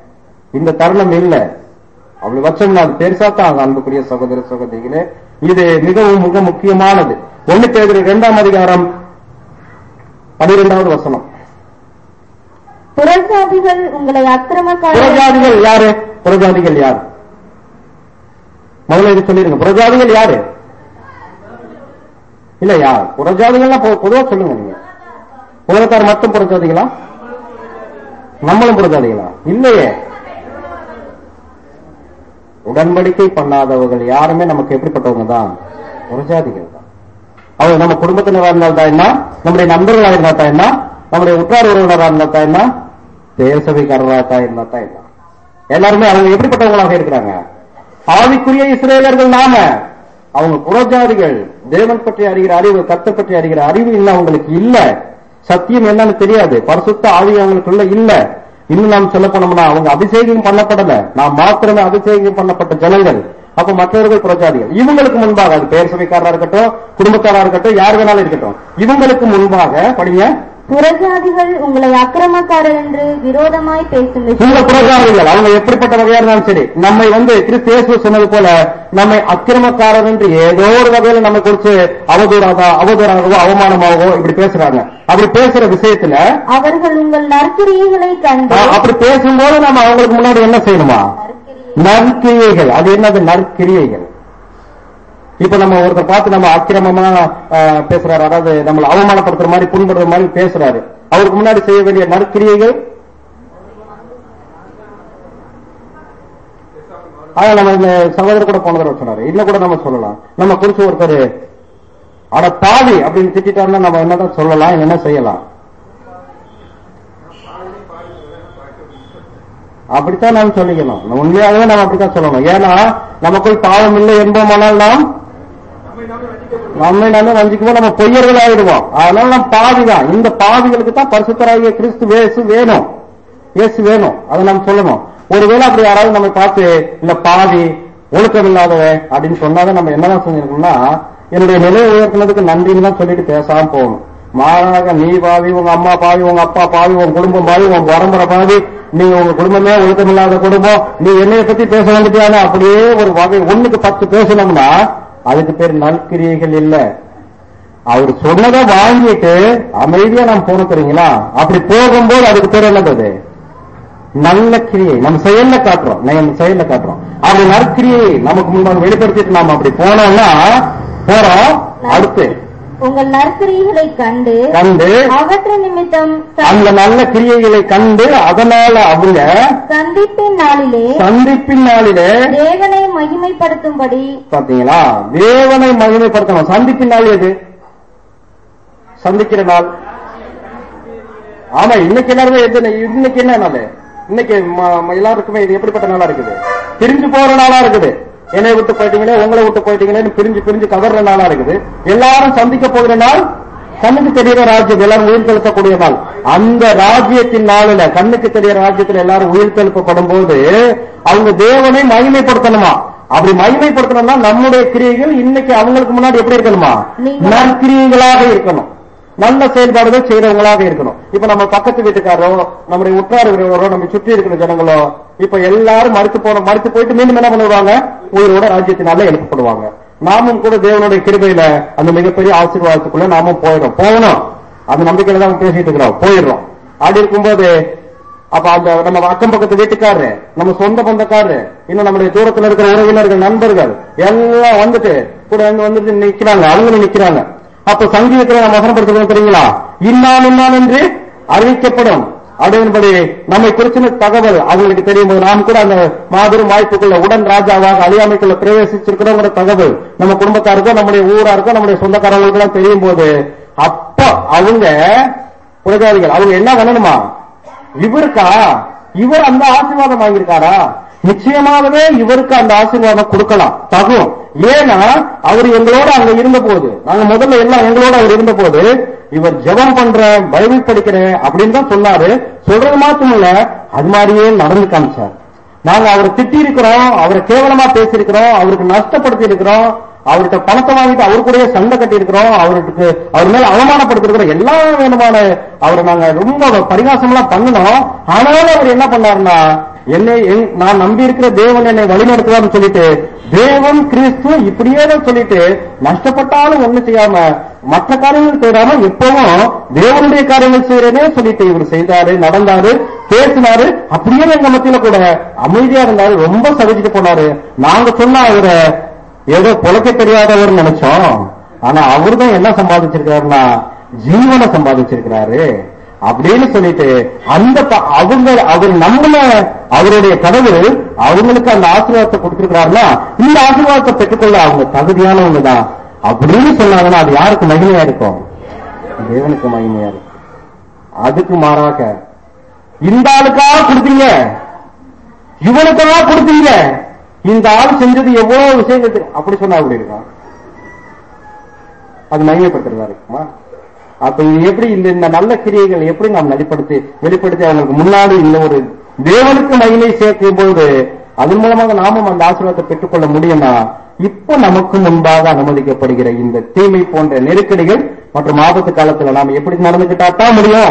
இந்த தருணம் இல்ல அப்படி வச்சோம்னா அது பெருசா தான் அன்புக்குரிய சகோதர சகோதரிகளே இது மிகவும் மிக முக்கியமானது ஒண்ணு பேர் இரண்டாம் அதிகாரம் பனிரெண்டாவது வசனம் புறஜாதிகள் உங்களை அக்கிரமக்காரர்கள் புறஜாதிகள் யாரு புறஜாதிகள் யார் முதல்ல இது சொல்லிருங்க புறஜாதிகள் யாரு இல்ல யார் புறஜாதிகள்லாம் பொ- பொதுவா சொல்லுங்க நீங்க உலகத்தார் மட்டும் புறஜாதிகளா நம்மளும் புறஜாதிகளா இல்லையே உடன்படிக்கை பண்ணாதவர்கள் யாருமே நமக்கு எப்படிப்பட்டவங்க தான் புறஜாதிகள் தான் அவங்க நம்ம குடும்பத்தினராக இருந்தால் தான் என்ன நம்முடைய நண்பர்களாக இருந்தால் தான் என்ன நம்முடைய உற்றார் உறவினராக இருந்தால் தான் என்ன தேசவைக்காரராக தான் இருந்தால் தான் என்ன எல்லாருமே அவங்க எப்படிப்பட்டவங்களாக இருக்கிறாங்க ஆவிக்குரிய இஸ்ரேலர்கள் நாம அவங்க புறஜாதிகள் தேவன் பற்றி அறிகிற அறிவு கத்தை பற்றி அறிகிற அறிவு இன்னும் அவங்களுக்கு இல்ல சத்தியம் என்னன்னு தெரியாது பரிசுத்த ஆவி அவங்களுக்குள்ள இல்ல இன்னும் நாம் சொல்ல போனோம்னா அவங்க அபிஷேகம் பண்ணப்படல நாம் மாத்திரமே அபிஷேகம் பண்ணப்பட்ட ஜனங்கள் அப்ப மற்றவர்கள் புறஜாதிகள் இவங்களுக்கு முன்பாக அது பெயர் சபைக்காரரா இருக்கட்டும் குடும்பக்காரா இருக்கட்டும் யார் வேணாலும் இருக்கட்டும் இவங்களுக்கு முன்பாக படிங்க புறஜாதிகள் உங்களை அக்கிரமக்காரர் என்று விரோதமாய் பேசும் இந்த விஷயம் புறஜாதிகள் அவங்க எப்படிப்பட்ட வகையா இருந்தாலும் சரி நம்மை வந்து கிறிஸ்து இயேசு சொன்னது போல நம்மை அக்கிரமக்காரர் என்று ஏதோ ஒரு வகையில நம்ம குறிச்சு அவதூறாக அவதூறாகவோ அவமானமாகவோ இப்படி பேசுறாங்க அப்படி பேசுற விஷயத்துல அவர்கள் உங்கள் நற்கிரியைகளை கண்டு அஹ், அப்படி பேசும்போது நம்ம அவங்களுக்கு முன்னாடி என்ன செய்யணுமா நற்கிரியைகள் அது என்னது நற்கிரியைகள் இப்ப நம்ம ஒருத்தர் பார்த்து நம்ம அக்கிரமமா அஹ், பேசுறாரு அதாவது நம்மளை அவமானப்படுத்துற மாதிரி புண்படுற மாதிரி பேசுறாரு அவருக்கு முன்னாடி செய்ய வேண்டிய நற்கிரியைகள் ஆனா நம்ம இந்த சகோதரர் கூட போன தடவை சொன்னாரு இன்னும் கூட நம்ம சொல்லலாம் நம்ம குறிச்சு ஒருத்தர் அட பாவி அப்படின்னு திட்டாருன்னா நம்ம என்னதான் சொல்லலாம் என்ன செய்யலாம் அப்படித்தான் நாம் சொல்லிக்கணும் நம்ம உண்மையாகவே நாம் அப்படித்தான் சொல்லணும் ஏன்னா நமக்குள் பாவம் இல்லை என்போமானால் நாம் நம்மை நம்ம வஞ்சிக்குவோம் நம்ம பொய்யர்கள் ஆயிடுவோம் அதனால நம்ம பாவிதான் இந்த பாவிகளுக்கு தான் பரிசுத்தராகிய கிறிஸ்து வேசு வேணும் இயேசு வேணும் அதை நாம் சொல்லணும் ஒருவேளை அப்படி யாராவது நம்ம பார்த்து இல்ல பாவி ஒழுக்கம் இல்லாதவன் அப்படின்னு சொன்னாதான் நம்ம என்னதான் செஞ்சிருக்கோம்னா என்னுடைய நிலையை உயர்த்தினதுக்கு நன்றின்னு தான் சொல்லிட்டு பேசாம போகணும் மாறாக நீ பாவி உங்க அம்மா பாவி உங்க அப்பா பாவி உங்க குடும்பம் பாவி உங்க பரம்பரை பாவி நீ உங்க குடும்பமே ஒழுக்கம் இல்லாத குடும்பம் நீ என்னைய பத்தி பேச வேண்டியதான அப்படியே ஒரு வகை ஒண்ணுக்கு பத்து பேசணும்னா அதுக்கு பேர் நற்கிரியைகள் இல்ல அவர் சொன்னதை வாங்கிட்டு அமைதியா நாம் போன தெரியுங்களா அப்படி போகும்போது அதுக்கு பேர் என்னது அது? நல்ல கிரியை நம்ம செயல்ல காட்டுறோம் நம்ம செயல்ல காட்டுறோம் அப்படி நற்கிரியை நமக்கு முன்னாடி வெளிப்படுத்திட்டு நாம அப்படி போனோம்னா போறோம் அடுத்து உங்கள் நற்கிரியைகளை கண்டு கண்டு அவற்றின் நிமித்தம் ச- அந்த நல்ல கிரியைகளை கண்டு அதனால அவங்க சந்திப்பின் நாளிலே சந்திப்பின் நாளிலே தேவனை மகிமைப்படுத்தும்படி பாத்தீங்களா தேவனை மகிமைப்படுத்தணும் சந்திப்பின் நாள் எது சந்திக்கிற நாள் ஆமா இன்னைக்கு எல்லாருமே எது இன்னைக்கு என்ன நாள் இன்னைக்கு ம- ம- எல்லாருக்குமே இது எப்படிப்பட்ட நாளா இருக்குது பிரிஞ்சு போற நாளா இருக்குது என்னை விட்டு போயிட்டீங்களே உங்களை விட்டு போயிட்டீங்களேன்னு பிரிஞ்சு பிரிஞ்சு கவர்ற நாளா இருக்குது எல்லாரும் சந்திக்க போகிற நாள் கண்ணுக்கு தெரிகிற ராஜ்யம் எல்லாரும் உயிர் செலுத்தக்கூடிய நாள் அந்த ராஜ்யத்தின் நாளில கண்ணுக்கு தெரிகிற ராஜ்யத்துல எல்லாரும் உயிர் செலுத்தப்படும் போது அவங்க தேவனை மகிமைப்படுத்தணுமா அப்படி மகிமைப்படுத்தணும்னா நம்முடைய கிரியைகள் இன்னைக்கு அவங்களுக்கு முன்னாடி எப்படி இருக்கணுமா நீங்க- நற்கிரியைகளாக இருக்கணும் நல்ல செயல்பாடுகள் செய்யறவங்களாக இருக்கணும் இப்ப நம்ம பக்கத்து வீட்டுக்காரோ நம்முடைய உற்றார் உறவினரோ நம்ம சுற்றி இருக்கிற ஜனங்களோ இப்ப எல்லாரும் மறுத்து போன மறுத்து போயிட்டு மீண்டும் என்ன பண்ணுவாங்க உயிரோட ராஜ்யத்தினால எழுப்பப்படுவாங்க நாமும் கூட தேவனுடைய கிருபையில அந்த மிகப்பெரிய ஆசீர்வாதத்துக்குள்ள நாமும் போயிடும் போகணும் அந்த நம்பிக்கையில தான் பேசிட்டு இருக்கிறோம் போயிடுறோம் அப்படி இருக்கும்போது அப்ப அந்த நம்ம அக்கம் பக்கத்து வீட்டுக்காரரு நம்ம சொந்த பந்தக்காரரு இன்னும் நம்முடைய தூரத்துல இருக்கிற உறவினர்கள் நண்பர்கள் எல்லாம் வந்துட்டு கூட வந்து வந்துட்டு நிக்கிறாங்க அவங்களும் நிக்கிறாங்க அப்ப சங்கீதத்துல நம்ம வசனப்படுத்துறோம் தெரியுங்களா இன்னான் இன்னான் என்று அறிவிக்கப்படும் அப்படின்படி நம்மை குறிச்சின தகவல் அவங்களுக்கு தெரியும் போது நாம் கூட அந்த மாபெரும் வாய்ப்புக்குள்ள உடன் ராஜாவாக அழியாமைக்குள்ள பிரவேசிச்சிருக்கிறோங்கிற தகவல் நம்ம குடும்பத்தாருக்கோ நம்முடைய ஊராருக்கோ நம்முடைய சொந்தக்காரங்களுக்கு எல்லாம் தெரியும் போது அப்ப அவங்க புரஜாதிகள் அவங்க என்ன பண்ணணுமா இவருக்கா இவர் அந்த ஆசீர்வாதம் வாங்கியிருக்காரா நிச்சயமாகவே இவருக்கு அந்த ஆசீர்வாதம் கொடுக்கலாம் தகும் ஏன்னா அவர் எங்களோட அங்க இருந்த போது நாங்க முதல்ல எல்லாம் எங்களோட அவர் இருந்த போது இவர் ஜெபம் பண்றேன் பைபிள் படிக்கிறேன் அப்படின்னு தான் சொன்னாரு சொல்றது மாத்திரம் இல்ல அது மாதிரியே நடந்து காமிச்சார் நாங்க அவரை திட்டி இருக்கிறோம் அவரை கேவலமா பேசியிருக்கிறோம் அவருக்கு நஷ்டப்படுத்தி இருக்கிறோம் அவர்கிட்ட பணத்தை வாங்கிட்டு அவரு கூடயே சண்டை கட்டி இருக்கிறோம் அவருக்கு அவர் மேல அவமானப்படுத்திருக்கிறோம் எல்லா வேணுமான அவரை நாங்க ரொம்ப பரிகாசம் எல்லாம் பண்ணணும் ஆனாலும் அவர் என்ன பண்ணாருன்னா என்னை என்- நான் நம்பி இருக்கிற தேவன் என்னை வழிநடத்துவார்னு சொல்லிட்டு தேவன் கிறிஸ்து இப்படியே தான் சொல்லிட்டு நஷ்டப்பட்டாலும் ஒண்ணு செய்யாம மற்ற காரியங்கள் செய்யாம எப்பவும் தேவனுடைய காரியங்கள் செய்யறேனே சொல்லிட்டு இவர் செய்தாரு நடந்தாரு பேசினாரு அப்படியே எங்க மத்தியில கூட அமைதியா இருந்தாரு ரொம்ப சகிச்சுட்டு போனாரு நாங்க சொன்ன அவரை ஏதோ பொழைக்க தெரியாதவர் நினைச்சோம் ஆனா அவர்தான் என்ன சம்பாதிச்சிருக்காருன்னா ஜீவனை சம்பாதிச்சிருக்கிறாரு அப்படின்னு சொல்லிட்டு அந்த ப- அவங்க அவர் நம்மள அவருடைய கடவுள் அவங்களுக்கு அந்த ஆசீர்வாதத்தை கொடுத்திருக்கிறாருன்னா இந்த ஆசீர்வாதத்தை பெற்றுக்கொள்ள அவங்க தகுதியானவங்க தான் அப்படின்னு சொன்னாங்கன்னா அது யாருக்கு மகிமையா இருக்கும் தேவனுக்கு மகிமையா இருக்கும் அதுக்கு மாறாக இந்த ஆளுக்காக கொடுத்தீங்க இவனுக்காக கொடுத்தீங்க இந்த ஆள் செஞ்சது எவ்வளவு விஷயங்கள் தெரியும். அப்படி சொன்னா அப்படி இருக்கும் அது மகிமைப்படுத்துறதா இருக்குமா அப்ப இது எப்படி இந்த இந்த நல்ல கிரியைகள் எப்படி நாம் வெளிப்படுத்தி வெளிப்படுத்தி அவங்களுக்கு முன்னாடி இந்த ஒரு தேவனுக்கு மகிமை சேர்க்கும் பொழுது அதன் மூலமாக நாமும் அந்த ஆசீர்வாதத்தை பெற்றுக்கொள்ள முடியும்னா இப்ப நமக்கு முன்பாக அனுமதிக்கப்படுகிற இந்த தீமை போன்ற நெருக்கடிகள் மற்றும் ஆபத்து காலத்துல நாம் எப்படி நடந்துகிட்டா தான் முடியும்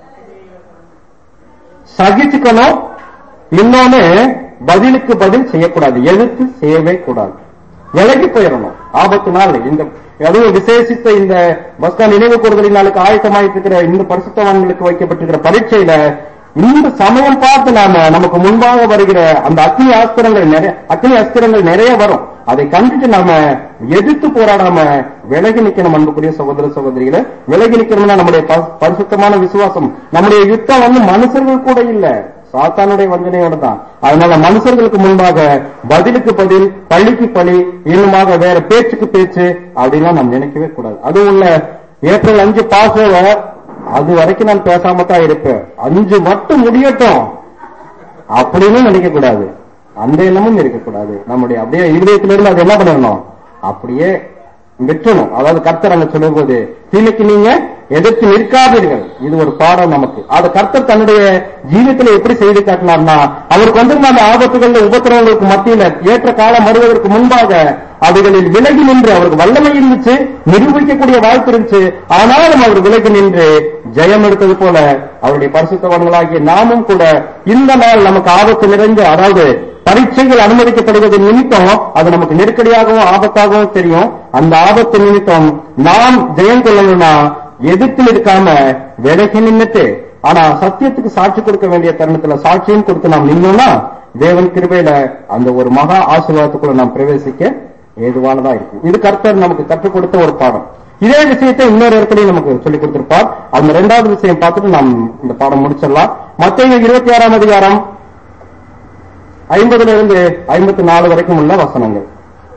சகிச்சுக்கணும் இன்னொன்னு பதிலுக்கு பதில் செய்யக்கூடாது எதிர்த்து செய்யவே கூடாது விலகி போயிடணும் ஆபத்து நாள் இந்த அதுவும் விசேஷித்த இந்த பஸ்கா நினைவு கூறுதலின் நாளுக்கு ஆயத்தமாயிட்டு இருக்கிற இந்த பரிசுத்தவான்களுக்கு வைக்கப்பட்டிருக்கிற பரீட்சையில இந்த சமயம் பார்த்து நாம நமக்கு முன்பாக வருகிற அந்த அக்னி அஸ்திரங்கள் நிறைய அக்னி அஸ்திரங்கள் நிறைய வரும் அதை கண்டுட்டு நாம எதிர்த்து போராடாம விலகி நிக்கணும் அன்புக்குரிய சகோதர சகோதரிகளை விலகி நிக்கணும்னா நம்முடைய ப- பரிசுத்தமான விசுவாசம் நம்முடைய யுத்தம் வந்து மனுஷர்கள் கூட இல்ல சாத்தானுடைய வஞ்சனையோட தான் அதனால மனுஷர்களுக்கு முன்பாக பதிலுக்கு பதில் பள்ளிக்கு பழி இன்னுமாக வேற பேச்சுக்கு பேச்சு அப்படின்லாம் நாம் நினைக்கவே கூடாது அதுவும் உள்ள ஏப்ரல் அஞ்சு பாஸ் அது வரைக்கும் நான் பேசாம தான் இருப்பேன் அஞ்சு மட்டும் முடியட்டும் அப்படின்னு நினைக்க கூடாது அந்த எண்ணமும் இருக்கக்கூடாது நம்முடைய அப்படியே இருதயத்திலிருந்து அது என்ன பண்ணிடணும் அப்படியே வெற்றணும் அதாவது கர்த்தர் அங்க சொல்லும்போது தீமைக்கு நீங்க எதிர்த்து நிற்காதீர்கள் இது ஒரு பாடம் நமக்கு அது கர்த்தர் தன்னுடைய ஜீவியத்துல எப்படி செய்து காட்டினார்னா அவருக்கு வந்திருந்த அந்த ஆபத்துகள் உபத்திரவங்களுக்கு மத்தியில ஏற்ற காலம் வருவதற்கு முன்பாக அவைகளில் விலகி நின்று அவருக்கு வல்லமை இருந்துச்சு நிரூபிக்கக்கூடிய வாய்ப்பு இருந்துச்சு ஆனாலும் அவர் விலகி நின்று ஜெயம் எடுத்தது போல அவருடைய பரிசுத்தவன்களாகிய நாமும் கூட இந்த நாள் நமக்கு ஆபத்து நிறைந்த அதாவது பரீட்சைகள் அனுமதிக்கப்படுவது நிமித்தம் அது நமக்கு நெருக்கடியாகவும் ஆபத்தாகவும் தெரியும் அந்த ஆபத்து நிமித்தம் நாம் ஜெயம் கொள்ளணும்னா எதிர்த்து நிற்காம விலகி நின்னுட்டு ஆனா சத்தியத்துக்கு சாட்சி கொடுக்க வேண்டிய தருணத்துல சாட்சியும் கொடுத்து நாம் நின்னோம்னா தேவன் கிருபையில அந்த ஒரு மகா ஆசீர்வாதத்துக்குள்ள நாம் பிரவேசிக்க ஏதுவானதா இருக்கும் இது கர்த்தர் நமக்கு கற்றுக் கொடுத்த ஒரு பாடம் இதே விஷயத்தை இன்னொரு இடத்துலயும் நமக்கு சொல்லிக் கொடுத்திருப்பார் அந்த ரெண்டாவது விஷயம் பார்த்துட்டு நாம் இந்த பாடம் முடிச்சிடலாம் மத்திய இருபத்தி ஆறாம் அதிகாரம் ஐம்பதுல இருந்து ஐம்பத்தி நாலு வரைக்கும் உள்ள வசனங்கள்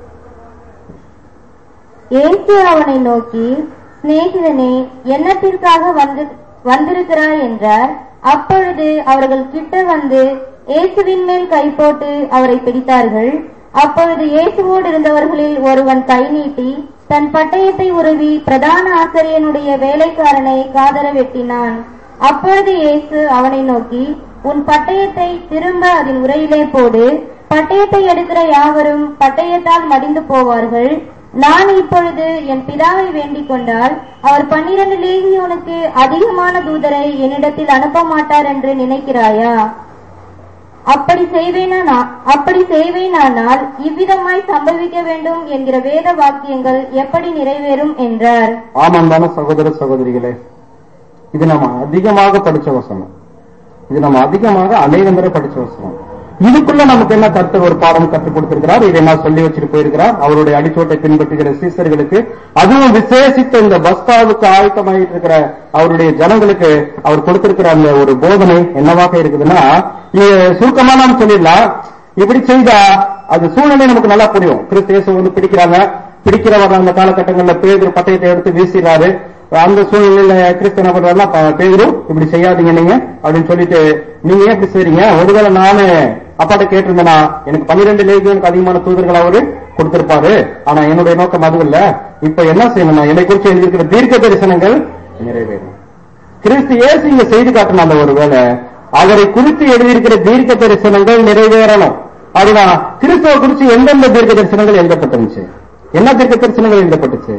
இயேசு அவனை நோக்கி சிநேகிதனே என்னத்திற்காக வந்து வந்திருக்கிறாய் என்றார் அப்பொழுது அவர்கள் கிட்ட வந்து இயேசுவின் மேல் கை போட்டு அவரை பிடித்தார்கள் அப்பொழுது இயேசுவோடு இருந்தவர்களில் ஒருவன் கை நீட்டி தன் பட்டயத்தை உருவி பிரதான ஆசிரியனுடைய வேலைக்காரனை காதர வெட்டினான் அப்பொழுது இயேசு அவனை நோக்கி உன் பட்டயத்தை திரும்ப அதன் உரையிலே போடு பட்டயத்தை எடுக்கிற யாவரும் பட்டயத்தால் மடிந்து போவார்கள் நான் இப்பொழுது என் பிதாவை வேண்டிக் கொண்டால் அவர் பன்னிரண்டு லேகியோனுக்கு அதிகமான தூதரை என்னிடத்தில் அனுப்ப மாட்டார் என்று நினைக்கிறாயா அப்படி செய்வேனா அப்படி செய்வேனானால் இவ்விதமாய் சம்பவிக்க வேண்டும் என்கிற வேத வாக்கியங்கள் எப்படி நிறைவேறும் என்றார் ஆமாந்தான சகோதர சகோதரிகளே இது நம்ம அதிகமாக படிச்ச வசனம் இது நம்ம அதிகமாக அநேக முறை படிச்ச வசனம் இதுக்குள்ள நமக்கு என்ன கருத்து ஒரு பாடம் கற்றுக் கொடுத்திருக்கிறார் இதை நான் சொல்லி வச்சுட்டு போயிருக்கிறார் அவருடைய அடிச்சோட்டை பின்பற்றுகிற சீசர்களுக்கு அதுவும் விசேஷித்த இந்த பஸ்தாவுக்கு ஆயத்தமாயிட்டு இருக்கிற அவருடைய ஜனங்களுக்கு அவர் கொடுத்திருக்கிற அந்த ஒரு போதனை என்னவாக இருக்குதுன்னா இது சுருக்கமா நாம் சொல்லிடலாம் இப்படி செய்தா அது சூழ்நிலை நமக்கு நல்லா புரியும் கிறிஸ்து இயேசு வந்து பிடிக்கிறாங்க பிடிக்கிறவர் அந்த காலகட்டங்கள்ல பேதர் பட்டயத்தை எடுத்து வீசிடுறாரு அந்த சூழ்நிலையில கிறிஸ்து என்ன பண்றாருன்னா ப- பேதுரு இப்படி செய்யாதீங்க நீங்க அப்படின்னு சொல்லிட்டு நீங்க ஏன் இப்படி செய்றீங்க ஒருவேளை நானு அப்பாட்ட கேட்டிருந்தேனா எனக்கு பன்னிரெண்டு லேகியனுக்கு அதிகமான தூதர்கள் அவரு கொடுத்திருப்பாரு ஆனா என்னுடைய நோக்கம் அது இல்ல இப்ப என்ன செய்யணும்னா என்னை குறித்து எழுதியிருக்கிற தீர்க்க தரிசனங்கள் நிறைவேறும் கிறிஸ்து இயேசு இங்க செய்து காட்டின அந்த ஒரு வேலை அவரை குறித்து எழுதியிருக்கிற தீர்க்க தரிசனங்கள் நிறைவேறணும் அதுதான் கிறிஸ்துவ குறித்து எந்தெந்த தீர்க்க தரிசனங்கள் எழுதப்பட்டிருந்துச்சு என்ன தீர்க்க தரிசனங்கள் எழுதப்பட்டுச்சு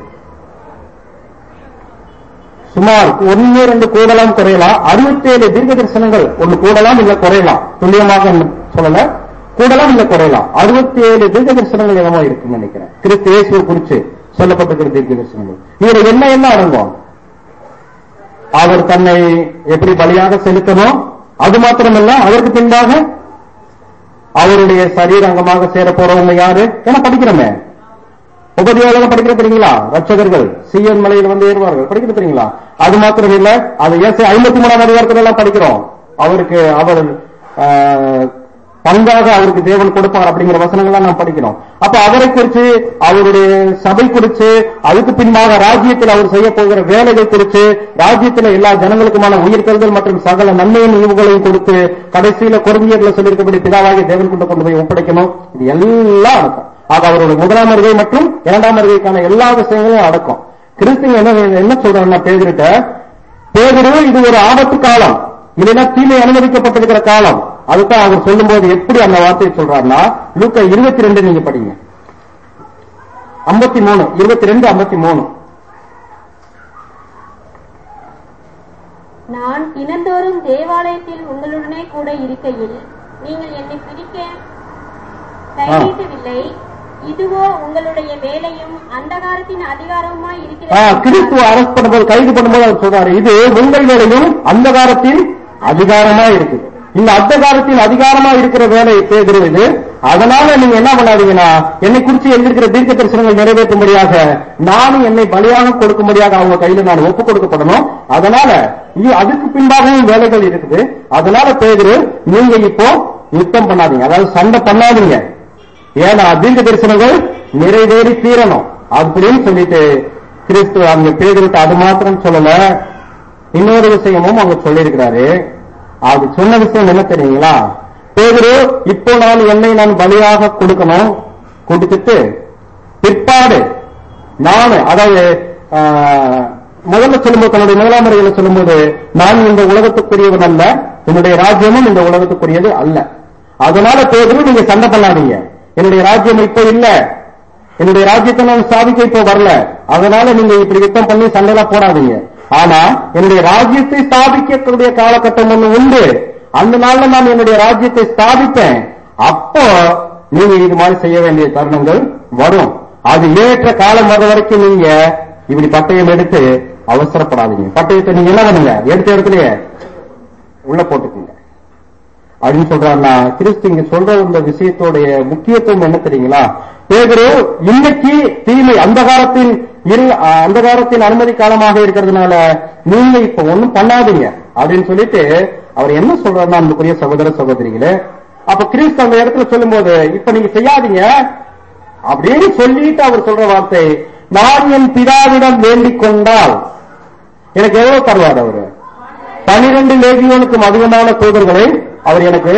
சுமார் ஒன்னு ரெண்டு கூடலாம் குறையலாம் அறுபத்தி ஏழு தீர்க்க தரிசனங்கள் ஒன்னு கூடலாம் இல்ல குறையலாம் துல்லியமாக சொல்லல கூடலாம் இல்ல குறையலாம் அறுபத்தி ஏழு தீர்க்க தரிசனங்கள் என்னமோ இருக்குன்னு நினைக்கிறேன் கிறிஸ்து இயேசுவை குறித்து சொல்லப்பட்டிருக்கிற தீர்க்க தரிசனங்கள் இதுல என்ன என்ன அடங்கும் அவர் தன்னை எப்படி பலியாக செலுத்தணும் அது மாத்திரமல்ல அதற்கு பின்பாக அவருடைய சரீரங்கமாக சேர போறவங்க யாரு ஏன்னா படிக்கிறோமே உபதியோகம் படிக்கிற தெரியுங்களா ரட்சகர்கள் சிஎன் மலையில் வந்து ஏறுவார்கள் படிக்கிற தெரியுங்களா அது மாத்திரம் இல்ல அது ஏசை ஐம்பத்தி மூணாம் அதிகாரத்துல எல்லாம் படிக்கிறோம் அவருக்கு அவர் ஆஹ், பங்காக அவருக்கு தேவன் கொடுப்பார் அப்படிங்கிற வசனங்கள்லாம் நாம் படிக்கிறோம் அப்ப அவரை குறித்து அவருடைய சபை குறித்து அதுக்கு பின்பாக ராஜ்யத்தில் அவர் செய்ய போகிற வேலைகள் குறித்து ராஜ்யத்தில் எல்லா ஜனங்களுக்குமான உயிர்த்தெழுதல் மற்றும் சகல நன்மையின் ஈவுகளையும் கொடுத்து கடைசியில குறைஞ்சியர்ல சொல்லியிருக்கபடி பிதாவாகி தேவன் கொண்டு கொண்டு போய் ஒப்படைக்கணும் இது எல்லாம் அடக்கம் ஆக அவருடைய முதலாம் வருகை மற்றும் இரண்டாம் வருகைக்கான எல்லா விஷயங்களையும் அடக்கம் கிறிஸ்துவ என்ன என்ன சொல்றாருன்னா பேதிருட்ட பேதுரு இது ஒரு ஆபத்து காலம் இல்லைன்னா தீமை அனுமதிக்கப்பட்டிருக்கிற காலம் அதுதான் அவர் சொல்லும்போது எப்படி அந்த வார்த்தையை சொல்றாருன்னா லூக்கா இருபத்தி ரெண்டு நீங்க படிங்க ஐம்பத்தி மூணு இருபத்தி ரெண்டு ஐம்பத்தி மூணு நான் தினந்தோறும் தேவாலயத்தில் உங்களுடனே கூட இருக்கையில் நீங்கள் என்னை பிடிக்க கைநீட்டவில்லை இதுவோ உங்களுடைய வேலையும் அந்தகாரத்தின் அதிகாரமுமாய் ஆ, இருக்கிறது கிறிஸ்துவ அரஸ்ட் பண்ணும்போது கைது பண்ணும்போது அவர் சொல்றாரு இது உங்கள் வேலையும் அந்தகாரத்தின் அதிகாரமா இருக்கு இந்த அந்தகாரத்தின் அதிகாரமா இருக்கிற வேலை பேதுரு இது அதனால நீங்க என்ன பண்ணாதீங்கன்னா என்னை குறித்து எழுதியிருக்கிற தீர்க்க தரிசனங்கள் நிறைவேற்றும்படியாக நானும் என்னை பலியாக கொடுக்கும்படியாக அவங்க கையில நான் ஒப்பு கொடுக்கப்படணும் அதனால இ- அதுக்கு பின்பாகவும் வேலைகள் இருக்குது அதனால பேதுரு நீங்க இப்போ யுத்தம் பண்ணாதீங்க அதாவது சண்டை பண்ணாதீங்க ஏன்னா தீர்க்க தரிசனங்கள் நிறைவேறி தீரணும் அப்படின்னு சொல்லிட்டு கிறிஸ்து அங்க பேதருக்கு அது மாத்திரம் சொல்லல இன்னொரு விஷயமும் அவங்க சொல்லியிருக்கிறாரு அது சொன்ன விஷயம் என்ன தெரியுங்களா பேதுரு இப்போ நான் என்னை நான் பலியாக கொடுக்கணும் கொடுத்துட்டு பிற்பாடு நான் அதாவது ஆஹ், முதல்ல சொல்லும்போது தன்னுடைய முதலாம் முறைகளை சொல்லும்போது நான் இந்த உலகத்துக்குரியவன் அல்ல என்னுடைய ராஜ்யமும் இந்த உலகத்துக்குரியது அல்ல அதனால பேதுரு நீங்க சண்டை பண்ணாதீங்க என்னுடைய ராஜ்யம் இப்போ இல்ல என்னுடைய ராஜ்யத்தை நான் ஸ்தாபிக்க இப்போ வரல அதனால நீங்க இப்படி யுத்தம் பண்ணி சண்டைலாம் போடாதீங்க ஆனா என்னுடைய ராஜ்யத்தை ஸ்தாபிக்கக்கூடிய காலகட்டம் ஒண்ணு உண்டு அந்த நாள்ல நான் என்னுடைய ராஜ்யத்தை ஸ்தாபிப்பேன் அப்போ நீங்க இது மாதிரி செய்ய வேண்டிய தருணங்கள் வரும் அது ஏற்ற காலம் வர வரைக்கும் நீங்க இப்படி பட்டயம் எடுத்து அவசரப்படாதீங்க பட்டயத்தை நீங்க என்ன பண்ணுங்க எடுத்த இடத்துலயே உள்ள போட்டுக்குங்க அப்படின்னு சொல்றாருன்னா கிறிஸ்து இங்க சொல்ற இந்த விஷயத்தோடைய முக்கியத்துவம் என்ன தெரியுங்களா பேதுரு இன்னைக்கு தீமை அந்தகாரத்தின் இரு அஹ், அந்தகாரத்தின் அனுமதி காலமாக இருக்கிறதுனால நீங்க இப்ப ஒண்ணும் பண்ணாதீங்க அப்படின்னு சொல்லிட்டு அவர் என்ன சொல்றாருன்னா அன்புக்குரிய சகோதர சகோதரிகளே அப்ப கிறிஸ்து அந்த இடத்துல சொல்லும்போது இப்ப நீங்க செய்யாதீங்க அப்படின்னு சொல்லிட்டு அவர் சொல்ற வார்த்தை நான் என் பிதாவிடம் வேண்டிக் கொண்டால் எனக்கு எவ்வளவு தருவார் அவரு பனிரெண்டு லேகியோனுக்கும் அதிகமான தூதர்களை அவர் எனக்கு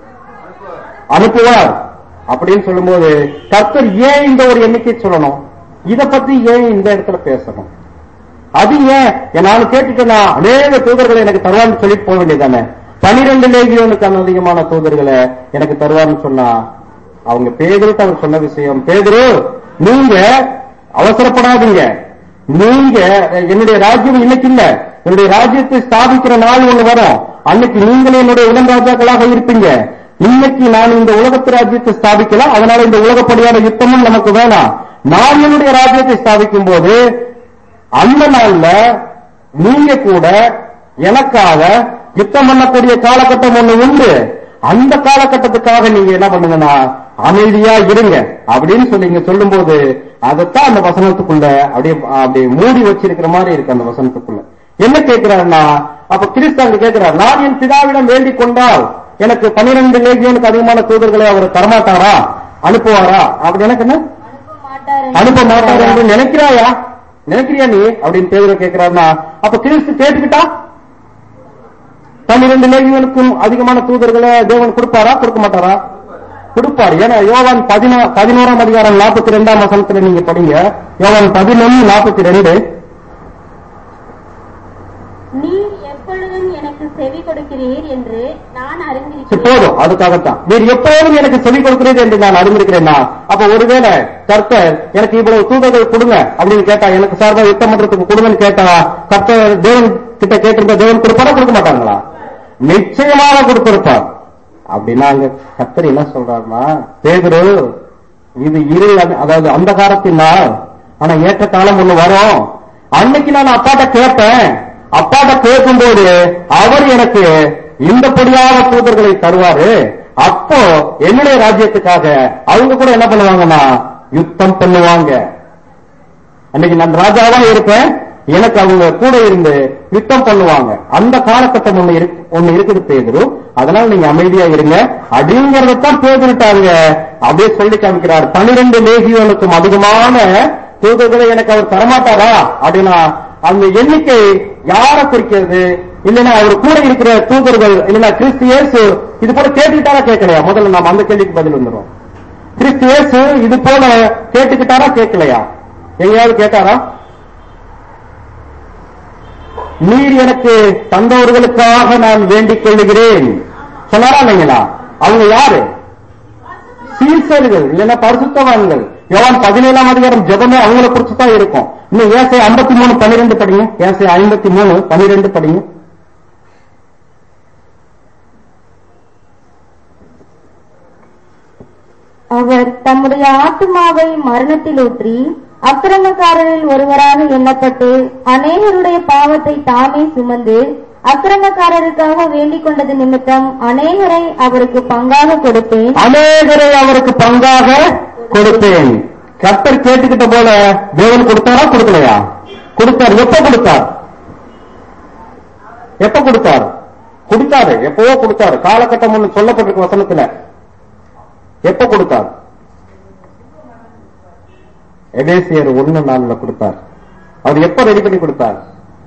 அனுப்புவார் அப்படின்னு சொல்லும்போது கர்த்தர் ஏன் இந்த ஒரு எண்ணிக்கை சொல்லணும் இத பத்தி ஏன் இந்த இடத்துல பேசணும் அது ஏன் நான் கேட்டுட்டேன்னா அநேக தூதர்களை எனக்கு தருவான்னு சொல்லிட்டு போக வேண்டியதானே பனிரெண்டு லேகியோனுக்கு அதிகமான தூதர்களை எனக்கு தருவார்னு சொன்னா அவங்க பேதருக்கு அவர் சொன்ன விஷயம் பேதரு நீங்க அவசரப்படாதீங்க நீங்க என்னுடைய ராஜ்யம் இன்னைக்கு இல்ல என்னுடைய ராஜ்யத்தை ஸ்தாபிக்கிற நாள் ஒண்ணு வரும் அன்னைக்கு நீங்களே என்னுடைய உடன் ராஜாக்களாக இருப்பீங்க இன்னைக்கு நான் இந்த உலகத்து ராஜ்யத்தை ஸ்தாபிக்கலாம் அதனால இந்த உலகப்படியான யுத்தமும் நமக்கு வேணாம் நான் என்னுடைய ராஜ்யத்தை ஸ்தாபிக்கும் போது அந்த நாள்ல நீங்க கூட எனக்காக யுத்தம் பண்ணக்கூடிய காலகட்டம் ஒண்ணு உண்டு அந்த காலகட்டத்துக்காக நீங்க என்ன பண்ணுங்கன்னா அமைதியா இருங்க அப்படின்னு சொல்லி இங்க சொல்லும்போது அதைத்தான் அந்த வசனத்துக்குள்ள அப்படியே அப்படியே மூடி வச்சிருக்கிற மாதிரி இருக்கு அந்த வசனத்துக்குள்ள என்ன கேட்கிறாருன்னா அப்ப கிறிஸ்து அங்க கேட்கிறார் நான் என் பிதாவிடம் வேண்டிக் கொண்டால் எனக்கு பன்னிரண்டு லேகியனுக்கு அதிகமான தூதர்களை அவர் தரமாட்டாரா அனுப்புவாரா அப்படி எனக்கு என்ன அனுப்ப மாட்டார் அனுப்ப மாட்டார் என்று நினைக்கிறாயா நினைக்கிறியா நீ அப்படின்னு பேதுரு கேட்கிறாருன்னா அப்ப கிறிஸ்து கேட்டுக்கிட்டா பன்னிரண்டு லேகியனுக்கும் அதிகமான தூதர்களை தேவன் கொடுப்பாரா கொடுக்க மாட்டாரா கொடுப்பார் ஏன்னா யோவான் பதினோ பதினோராம் அதிகாரம் நாற்பத்தி ரெண்டாம் வசனத்துல நீங்க படிங்க யோவான் பதினொன்னு நாற்பத்தி ரெண்டு நீர் எப்பொழுதும் எனக்கு செவி கொடுக்கிறீர் என்று நான் சரி, அறிந்திருக்கிறேன் போதும் அதுக்காகத்தான் நீர் எப்போதும் எனக்கு சொல்லிக் கொடுக்கிறீர்கள் என்று நான் அறிந்திருக்கிறேன்னா அப்ப ஒருவேளை கர்த்தர் எனக்கு இவ்வளவு தூதர்கள் கொடுங்க அப்படின்னு கேட்டா எனக்கு சார்பா யுத்தம் பண்றதுக்கு கொடுங்கன்னு கேட்டா கர்த்தர் தேவன் கிட்ட கேட்டிருந்த தேவன் கொடுப்பாரா கொடுக்க மாட்டாங்களா நிச்சயமாக கொடுத்திருப்பார் அப்படின்னா அங்க கர்த்தர் என்ன சொல்றாருன்னா பேதுரு இது இரு அதாவது அந்த காலத்தின் நாள் ஆனா ஏற்ற காலம் ஒண்ணு வரும் அன்னைக்கு நான் அப்பாட்ட கேட்பேன் அப்பாட்ட கேட்கும்போது அவர் எனக்கு இந்தபடியான தூதர்களை தருவாரு அப்போ என்னுடைய ராஜ்யத்துக்காக அவங்க கூட என்ன பண்ணுவாங்கன்னா யுத்தம் பண்ணுவாங்க அன்னைக்கு நான் ராஜாவா இருப்பேன் எனக்கு அவங்க கூட இருந்து யுத்தம் பண்ணுவாங்க அந்த காலகட்டம் ஒண்ணு இருக்கு ஒண்ணு இருக்குது பேதுரு அதனால நீங்க அமைதியா இருங்க அப்படிங்கறதான் பேதுருட்டாங்க அப்படியே சொல்லி காமிக்கிறார் பனிரெண்டு லேகியோனுக்கும் அதிகமான தூதர்களை எனக்கு அவர் தரமாட்டாரா அப்படின்னா அந்த எண்ணிக்கை யாரை குறிக்கிறது இல்லைன்னா அவர் கூட இருக்கிற தூதர்கள் இல்லைன்னா கிறிஸ்து இயேசு இது போல கேட்டுக்கிட்டாரா கேட்கலையா முதல்ல நாம அந்த கேள்விக்கு பதில் வந்துடும் கிறிஸ்து இயேசு இது போல கேட்டுக்கிட்டாரா கேட்கலையா எங்கேயாவது கேட்டாரா நீர் எனக்கு தந்தவர்களுக்காக நான் வேண்டிக் கொள்ளுகிறேன் சொன்னாரா இல்லைங்களா அவங்க யாரு சீசர்கள் இல்லைன்னா பரிசுத்தவான்கள் யோவான் பதினேழாம் அதிகாரம் ஜெபமே அவங்கள குறிச்சு தான் இருக்கும் இன்னும் ஏசை ஐம்பத்தி மூணு பன்னிரெண்டு படிங்க ஏசை ஐம்பத்தி மூணு பன்னிரெண்டு படிங்க அவர் தம்முடைய ஆத்துமாவை மரணத்தில் ஊற்றி அக்கிரமக்காரரில் ஒருவராக எண்ணப்பட்டு அநேகருடைய பாவத்தை தாமே சுமந்து அக்கிரமக்காரருக்காக வேண்டிக் கொண்டது நிமித்தம் அநேகரை அவருக்கு பங்காக கொடுத்தேன் அநேகரை அவருக்கு பங்காக கொடுத்தேன் கர்த்தர் கேட்டுக்கிட்ட போல தேவன் கொடுத்தாரா கொடுக்கலையா கொடுத்தார் எப்ப கொடுத்தார் எப்ப கொடுத்தார் கொடுத்தாரு எப்பவோ கொடுத்தாரு காலகட்டம் ஒண்ணு சொல்லப்பட்டிருக்கு வசனத்துல எப்ப கொடுத்தார் எபேசியர் ஒண்ணு நாள்ல கொடுத்தார் அவர் எப்ப ரெடி பண்ணி கொடுத்தார்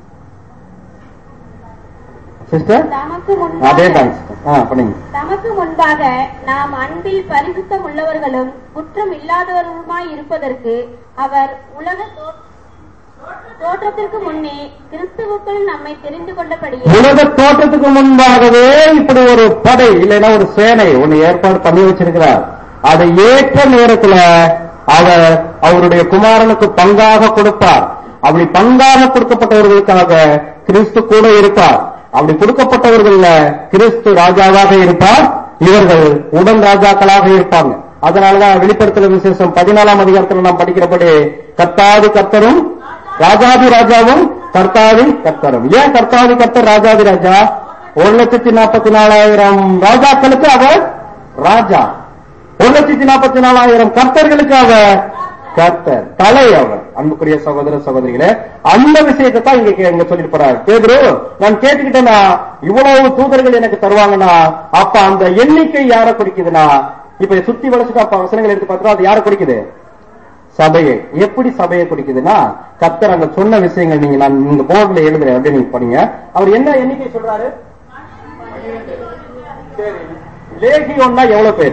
சிஸ்டர் தமக்கு அதே முன்பாக தான் ஆ பண்ணுங்க தமக்கு முன்பாக நாம் அன்பில் பரிசுத்தம் உள்ளவர்களும் குற்றம் இல்லாதவர்களுமாய் இருப்பதற்கு அவர் உலக தோ- தோற்றத்திற்கு முன்னே கிறிஸ்துவுக்குள் நம்மை தெரிந்து கொண்டபடியே உலக தோற்றத்துக்கு முன்பாகவே இப்படி ஒரு படை இல்லைன்னா ஒரு சேனை ஒண்ணு ஏற்பாடு பண்ணி வச்சிருக்கிறார் அதை ஏற்ற நேரத்துல அவர் அவருடைய குமாரனுக்கு பங்காக கொடுப்பார் அப்படி பங்காக கொடுக்கப்பட்டவர்களுக்காக கிறிஸ்து கூட இருப்பார் அப்படி கொடுக்கப்பட்டவர்கள்ல கிறிஸ்து ராஜாவாக இருப்பார் இவர்கள் உடன் ராஜாக்களாக இருப்பாங்க அதனாலதான் வெளிப்படுத்தல விசேஷம் பதினாலாம் அதிகாரத்துல நாம் படிக்கிறபடி கர்த்தாதி கர்த்தரும் ராஜாதி ராஜாவும் கர்த்தாதி கர்த்தரும் ஏன் கர்த்தாதி கர்த்தர் ராஜாதி ராஜா ஒரு லட்சத்தி நாற்பத்தி நாலாயிரம் ராஜாக்களுக்கு அவர் ராஜா ஒரு லட்சத்தி நாற்பத்தி நாலாயிரம் கர்த்தர்களுக்கு அவர் கர்த்தர் தலை அவர் அன்புக்குரிய சகோதர சகோதரிகளே அந்த விஷயத்தை தான் இங்க கே- இங்க சொல்லிட்டு போறாரு பேதுரு நான் கேட்டுக்கிட்டேன்னா இவ்வளவு தூதர்கள் எனக்கு தருவாங்கன்னா அப்ப அந்த எண்ணிக்கை யாரை குறிக்குதுன்னா இப்ப சுத்தி வளைச்சுட்டு அப்ப வசனங்கள் எடுத்து பார்த்தா அது யாரை குறிக்குது சபையை எப்படி சபையை குறிக்குதுன்னா கர்த்தர் அங்க சொன்ன விஷயங்கள் நீங்க நான் இந்த போர்டுல எழுதுறேன் அப்படின்னு நீங்க படிங்க அவர் என்ன எண்ணிக்கை சொல்றாரு சரி லேகியோன்னா எவ்வளவு பேர்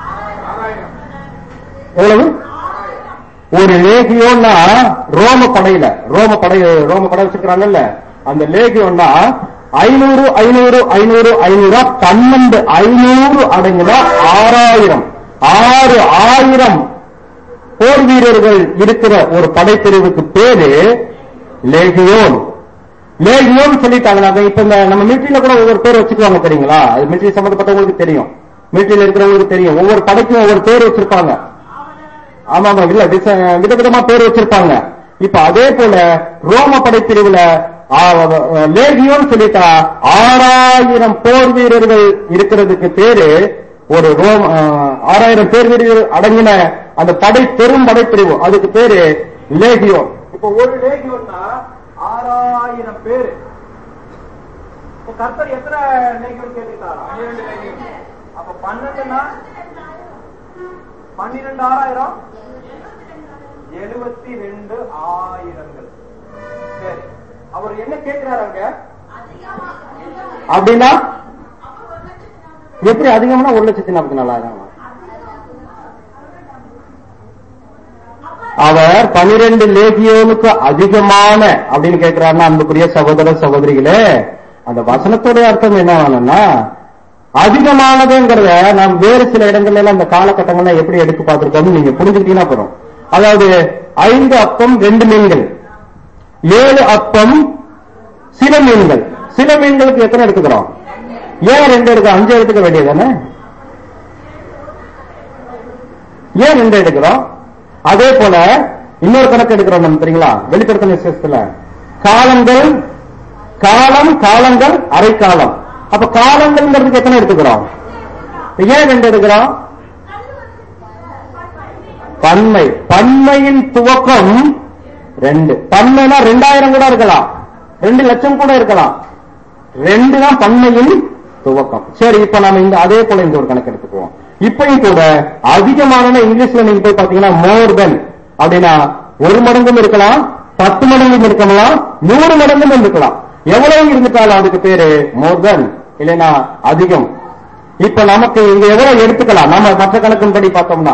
எவ்வளவு ஒரு லேகியோன்னா ரோம படையில ரோம படை ரோம படை வச்சிருக்கிறாங்கல்ல அந்த லேகியோன்னா ஐநூறு ஐநூறு ஐநூறு ஐநூறா பன்னெண்டு ஐநூறு அடங்குனா ஆறாயிரம் ஆறு ஆயிரம் போர் வீரர்கள் இருக்கிற ஒரு படைப்பிரிவுக்கு பேரு லேகியோன் லேகியோன் சொல்லிட்டாங்க நாங்க இப்ப இந்த நம்ம மிலிட்டரியில கூட ஒவ்வொரு பேர் வச்சுக்குவாங்க தெரியுங்களா அது மிலிட்டரி சம்பந்தப்பட்டவங்களுக்கு தெரியும் மிலிட்டரியில இருக்கிறவங்களுக்கு தெரியும் ஒவ்வொரு படைக்கும் ஒவ்வொரு பேர் வச்சிருப்பாங்க ஆமா ஆமா இல்ல டிச- விதவிதமா பேர் வச்சிருப்பாங்க இப்ப அதே போல ரோம படைப்பிரிவுல ஆ, லேகியோன்னு சொல்லிட்டா ஆறாயிரம் போர் வீரர்கள் இருக்கிறதுக்கு பேரு ஒரு ரோம் ஆ, ஆறாயிரம் பேர் வீரர்கள் அடங்கின அந்த படை பெரும் படைப்பிரிவு அதுக்கு பேரு லேகியோன் இப்ப ஒரு லேகியோன்னா ஆறாயிரம் பேரு இப்ப கர்த்தர் எத்தனை லேகியோன் கேட்டுக்கிட்டாரா அப்ப பன்னெண்டுன்னா பன்னிரெண்டு ஆறாயிரம் எழுபத்தி ரெண்டு ஆயிரங்கள் சரி அவர் என்ன கேட்கிறாரு அங்க அப்படின்னா எப்படி அதிகம்னா ஒரு லட்சத்தி நாற்பத்தி நாலாயிரம் அவர் பனிரெண்டு லேகியோனுக்கு அதிகமான அப்படின்னு கேட்கிறாருன்னா அன்புக்குரிய சகோதர சகோதரிகளே அந்த வசனத்துடைய அர்த்தம் என்ன ஆனன்னா அதிகமானதுங்கிறத நாம் வேறு சில இடங்கள்ல எல்லாம் அந்த காலகட்டங்கள்ல எப்படி எடுத்து பார்த்திருக்கோம்னு நீங்க புரிஞ்சுக்கிட்டீங்கன்னா போறோம் அதாவது ஐந்து அப்பம் ரெண்டு மீன்கள் ஏழு அப்பம் சில மீன்கள் சில மீன்களுக்கு எத்தனை எடுத்துக்கிறோம் ஏன் ரெண்டு எடுக்க அஞ்சு எடுத்துக்க வேண்டியதானே ஏன் ரெண்டு எடுக்கிறோம் அதே போல இன்னொரு கணக்கு எடுக்கிறோம் நம்ம தெரியுங்களா வெளிப்படுத்தின விசேஷத்துல காலங்கள் காலம் காலங்கள் அரை காலம் அப்ப காலங்கள்ங்கிறதுக்கு எத்தனை எடுத்துக்கிறோம் ஏன் ரெண்டு எடுக்கிறோம் பன்மை பன்மையின் துவக்கம் ரெண்டு பன்மைனா ரெண்டாயிரம் கூட இருக்கலாம் ரெண்டு லட்சம் கூட இருக்கலாம் ரெண்டு தான் பன்மையின் துவக்கம் சரி இப்ப நாம இந்த அதே போல இந்த ஒரு கணக்கு எடுத்துக்குவோம் இப்பயும் கூட அதிகமான இங்கிலீஷ்ல நீங்க போய் பாத்தீங்கன்னா மோர் தென் அப்படின்னா ஒரு மடங்கும் இருக்கலாம் பத்து மடங்கும் இருக்கலாம் நூறு மடங்கும் இருக்கலாம் எவ்வளவு இருந்துட்டாலும் அதுக்கு பேரு மோர் தென் இல்லைன்னா அதிகம் இப்ப நமக்கு இங்க எவ்வளவு எடுத்துக்கலாம் நம்ம மற்ற கணக்கின்படி பார்த்தோம்னா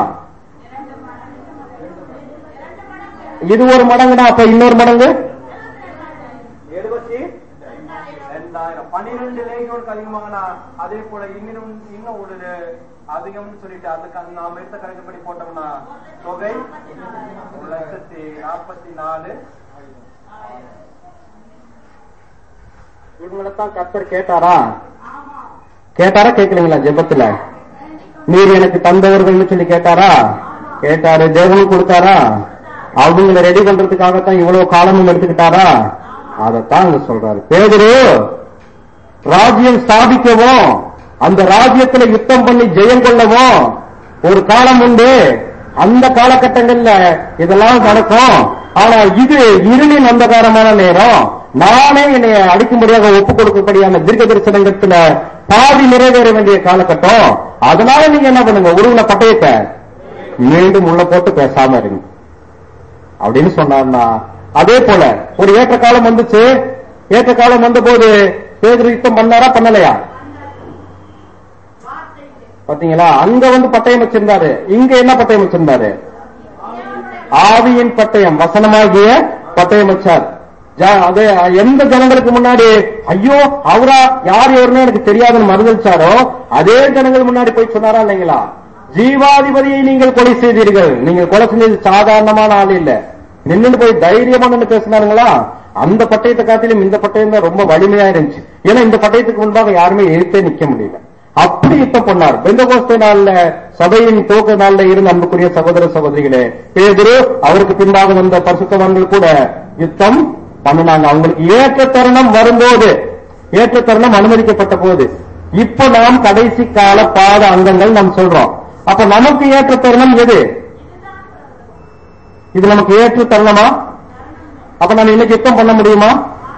இது ஒரு மடங்குனா அப்ப இன்னொரு மடங்கு எழுபத்தி ரெண்டாயிரம் பன்னிரெண்டு லேகோருக்கு அதிகமாகனா அதே போல இன்னும் இன்னும் ஒரு அதிகம்னு சொல்லிட்டு அதுக்கு அந்த நாம எடுத்த கணக்குப்படி போட்டோம்னா தொகை ஒரு லட்சத்தி நாற்பத்தி நாலு இவங்களைத்தான் கர்த்தர் கேட்டாரா கேட்டாரா கேட்கலீங்களா ஜெபத்துல நீர் எனக்கு தந்தவர்கள்னு சொல்லி கேட்டாரா கேட்டாரு தேவனும் கொடுத்தாரா அவங்கள ரெடி பண்றதுக்காகத்தான் இவ்வளவு காலமும் எடுத்துக்கிட்டாரா அதைத்தான் இங்க சொல்றாரு பேதுரு ராஜ்யம் ஸ்தாபிக்கவும் அந்த ராஜ்யத்துல யுத்தம் பண்ணி ஜெயம் கொள்ளவும் ஒரு காலம் உண்டு அந்த காலகட்டங்கள்ல இதெல்லாம் நடக்கும் ஆனா இது இருளின் அந்தகாரமான நேரம் நானே என்னை அடிக்கும்படியாக ஒப்பு கொடுக்கக்கூடியான தீர்க்க தரிசனங்கத்துல பாதி நிறைவேற வேண்டிய காலகட்டம் அதனால நீங்க என்ன பண்ணுங்க உருவின பட்டயத்தை மீண்டும் உள்ள போட்டு பேசாம இருங்க அப்படின்னு சொன்னார்னா அதே போல ஒரு ஏற்ற காலம் வந்துச்சு ஏற்ற காலம் வந்த போது பேதர் யுத்தம் பண்ணாரா பண்ணலையா பாத்தீங்களா அங்க வந்து பட்டயம் வச்சிருந்தாரு இங்க என்ன பட்டயம் வச்சிருந்தாரு ஆவியின் பட்டயம் வசனமாகிய பட்டயம் வச்சார் ஜா- அது எந்த ஜனங்களுக்கு முன்னாடி ஐயோ அவரா யார் இவருன்னு எனக்கு தெரியாதுன்னு மறுதளிச்சாரோ அதே ஜனங்கள் முன்னாடி போய் சொன்னாரா இல்லைங்களா ஜீவாதிபதியை நீங்கள் கொலை செய்தீர்கள் நீங்கள் கொலை செஞ்சது சாதாரணமான ஆள் இல்ல நின்னு போய் தைரியமா நின்னு பேசினாருங்களா அந்த பட்டயத்தை காட்டிலும் இந்த பட்டயம் தான் ரொம்ப வலிமையா இருந்துச்சு ஏன்னா இந்த பட்டயத்துக்கு முன்பாக யாருமே எழுத்தே நிக்க முடியல அப்படி யுத்தம் பண்ணார் பெந்தகோஸ்தே நாள்ல சபையின் துவக்க நாள்ல இருந்த அன்புக்குரிய சகோதர சகோதரிகளே பேதுரு அவருக்கு பின்பாக வந்த பரிசுத்தவான்கள் கூட யுத்தம் பண்ணினாங்க அவங்களுக்கு ஏற்ற தருணம் வரும்போது ஏற்ற தருணம் அனுமதிக்கப்பட்ட போது இப்ப நாம் கடைசி கால பாத அங்கங்கள் நாம் சொல்றோம் அப்ப நமக்கு ஏற்ற தருணம் எது இது நமக்கு ஏற்ற தருணமா அப்ப நம்ம இன்னைக்கு யுத்தம் பண்ண முடியுமா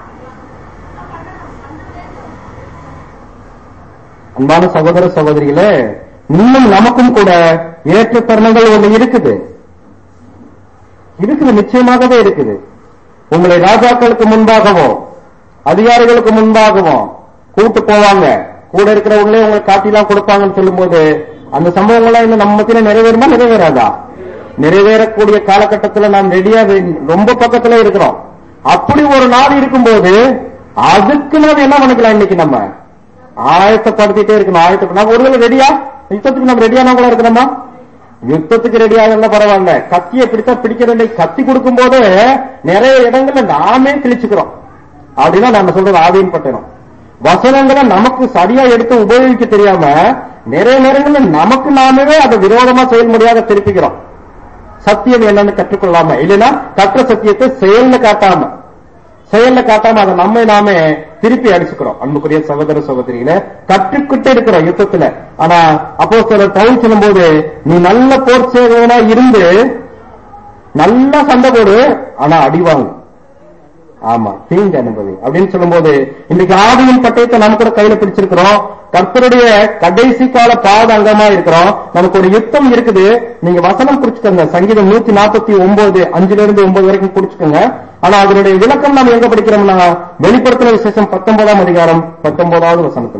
அன்பான சகோதர சகோதரிகளே இன்னும் நமக்கும் கூட ஏற்ற தருணங்கள் ஒண்ணு இருக்குது இருக்குது நிச்சயமாகவே இருக்குது உங்களை ராஜாக்களுக்கு முன்பாகவோ அதிகாரிகளுக்கு முன்பாகவோ கூட்டு போவாங்க கூட இருக்கிறவங்களே உங்களை காட்டிலாம் கொடுப்பாங்கன்னு சொல்லும்போது அந்த சம்பவங்கள்லாம் இன்னும் நம்ம மத்தியில நிறைவேறுமா நிறைவேறாதா நிறைவேறக்கூடிய காலகட்டத்துல நாம் ரெடியா ரொம்ப பக்கத்துல இருக்கிறோம் அப்படி ஒரு நாள் இருக்கும்போது அதுக்கு நாம் என்ன பண்ணிக்கலாம் இன்னைக்கு நம்ம ஆயத்தப்படுத்திட்டே இருக்கணும் ஆயத்தப்பட நம்ம ஒருவேளை ரெடியா யுத்தத்துக்கு நம்ம ரெடியான கூட இருக்கிறோமா யுத்தத்துக்கு ரெடி ஆகல பரவாயில்ல கத்தியை பிடித்தா பிடிக்க வேண்டிய கத்தி கொடுக்கும் போது நிறைய இடங்கள்ல நாமே கிழிச்சுக்கிறோம் அப்படின்னா நம்ம சொல்றது ஆவியின் பட்டணம் வசனங்களை நமக்கு சரியா எடுத்து உபயோகிக்க தெரியாம நிறைய நேரங்கள்ல நமக்கு நாமே அதை விரோதமா செயல்முறையாக திருப்பிக்கிறோம் சத்தியம் என்னன்னு கற்றுக்கொள்ளாம இல்லைன்னா கற்ற சத்தியத்தை செயல்ல காட்டாம செயல்ல காட்டாம அதை நம்மை நாமே திருப்பி அடிச்சுக்கிறோம் அன்புக்குரிய சகோதர சகோதரிகளே கற்றுக்கிட்டே இருக்கிறோம் யுத்தத்துல ஆனா அப்போ சிலர் பவுல் சொல்லும் போது நீ நல்ல போர் சேவனா இருந்து நல்லா சண்டை போடு ஆனா அடி வாங்கு ஆமா தீங்கு அனுபவி அப்படின்னு சொல்லும்போது இன்னைக்கு ஆவியின் பட்டயத்தை நம்ம கூட கையில பிடிச்சிருக்கிறோம் கர்த்தருடைய கடைசி கால பாத அங்கமா இருக்கிறோம் நமக்கு ஒரு யுத்தம் இருக்குது நீங்க வசனம் குறிச்சுக்கோங்க சங்கீதம் நூத்தி நாற்பத்தி ஒன்பது அஞ்சுல இருந்து ஒன்பது வரைக்கும் குறிச்சுக்கோங்க ஆனா அதனுடைய விளக்கம் நம்ம எங்க படிக்கிறோம்னா வெளிப்படுத்தின விசேஷம் பத்தொன்பதாம் அதிகாரம் பத்தொன்பதாவது வசனத்துல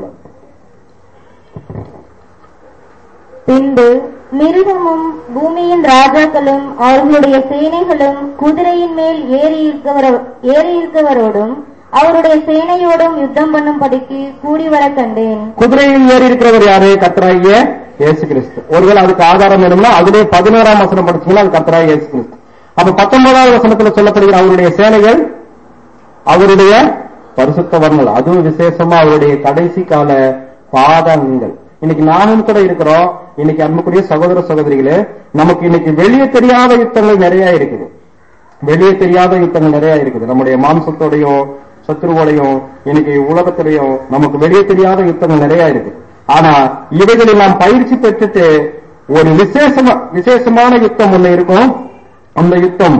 பின்பு மிருகமும் பூமியின் ராஜாக்களும் அவர்களுடைய சேனைகளும் குதிரையின் மேல் ஏறி இருக்கவர- ஏறி இருக்கவரோடும் அவருடைய சேனையோடும் யுத்தம் பண்ணும்படிக்கு கூடி வர கண்டேன் குதிரையில் ஏறி இருக்கிறவர் யாரு கர்த்தராகிய இயேசு கிறிஸ்து ஒருவேளை அதுக்கு ஆதாரம் வேணும்னா அதுலயே பதினோராம் வசனம் படிச்சீங்கன்னா அது கர்த்தராகிய இயேசு கிறிஸ்து அப்ப பத்தொன்பதாவது வசனத்துல சொல்லப்படுகிற அவருடைய சேனைகள் அவருடைய பரிசுத்தவர்கள் அதுவும் விசேஷமா அவருடைய கடைசி கால பாதங்கள் இன்னைக்கு நாமும் கூட இருக்கிறோம் இன்னைக்கு அன்புக்குரிய சகோதர சகோதரிகளே நமக்கு இன்னைக்கு வெளியே தெரியாத யுத்தங்கள் நிறைய இருக்குது வெளியே தெரியாத யுத்தங்கள் நிறைய இருக்குது நம்முடைய மாம்சத்தோடையும் சத்ருவோடையும் இன்னைக்கு உலகத்திலையும் நமக்கு வெளியே தெரியாத யுத்தங்கள் நிறைய இருக்கு ஆனா இவைகளில் நாம் பயிற்சி பெற்றுட்டு ஒரு விசேஷமா விசேஷமான யுத்தம் ஒண்ணு இருக்கும் அந்த யுத்தம்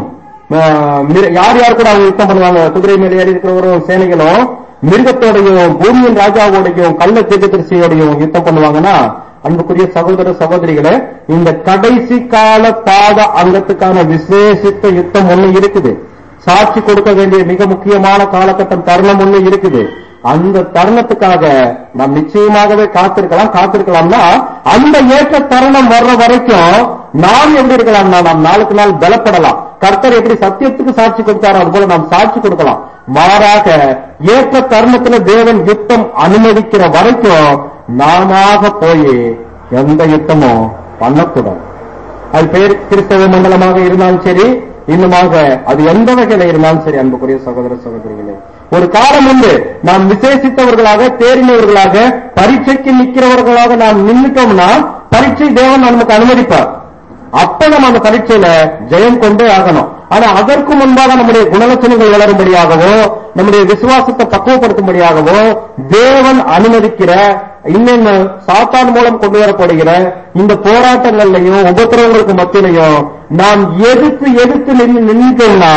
ஆஹ், மிரு- யார் யார் கூட அவங்க யுத்தம் பண்ணுவாங்க குதிரை மேலே ஏறி இருக்கிறவரும் சேனைகளும் மிருகத்தோடையும் பூமியின் ராஜாவோடையும் கள்ள தீர்க்கதரிசியோடையும் யுத்தம் பண்ணுவாங்கன்னா அன்புக்குரிய சகோதர சகோதரிகளே இந்த கடைசி கால பாத அங்கத்துக்கான விசேஷித்த யுத்தம் ஒண்ணு இருக்குது சாட்சி கொடுக்க வேண்டிய மிக முக்கியமான காலகட்டம் தருணம் ஒண்ணு இருக்குது அந்த தருணத்துக்காக நாம் நிச்சயமாகவே காத்திருக்கலாம் காத்திருக்கலாம்னா அந்த ஏற்ற தருணம் வர்ற வரைக்கும் நாம் எப்படி இருக்கலாம்னா நாம் நாளுக்கு நாள் பலப்படலாம் கர்த்தர் எப்படி சத்தியத்துக்கு சாட்சி கொடுத்தாரோ அது போல நாம் சாட்சி கொடுக்கலாம் மாறாக ஏற்ற தருணத்துல தேவன் யுத்தம் அனுமதிக்கிற வரைக்கும் நாமாக போய் எந்த யுத்தமும் பண்ணக்கூடாது அது பேர் கிறிஸ்தவ மண்டலமாக இருந்தாலும் சரி இன்னுமாக அது எந்த வகையில இருந்தாலும் சரி அன்புக்குரிய சகோதர சகோதரிகளே ஒரு காலம் உண்டு நாம் விசேஷித்தவர்களாக தேறினவர்களாக பரீட்சைக்கு நிக்கிறவர்களாக நாம் நின்னுட்டோம்னா பரீட்சை தேவன் நமக்கு அனுமதிப்பார் அப்ப நம்ம அந்த பரீட்சையில ஜெயம் கொண்டே ஆகணும் ஆனா அதற்கு முன்பாக நம்முடைய குணலட்சணங்கள் வளரும்படியாகவோ நம்முடைய விசுவாசத்தை பக்குவப்படுத்தும்படியாகவோ தேவன் அனுமதிக்கிற இன்னொன்னு சாத்தான் மூலம் கொண்டு வரப்படுகிற இந்த போராட்டங்கள்லையும் உபத்திரவங்களுக்கு மத்தியிலையும் நாம் எதிர்த்து எதிர்த்து நின்று நின்றுட்டோம்னா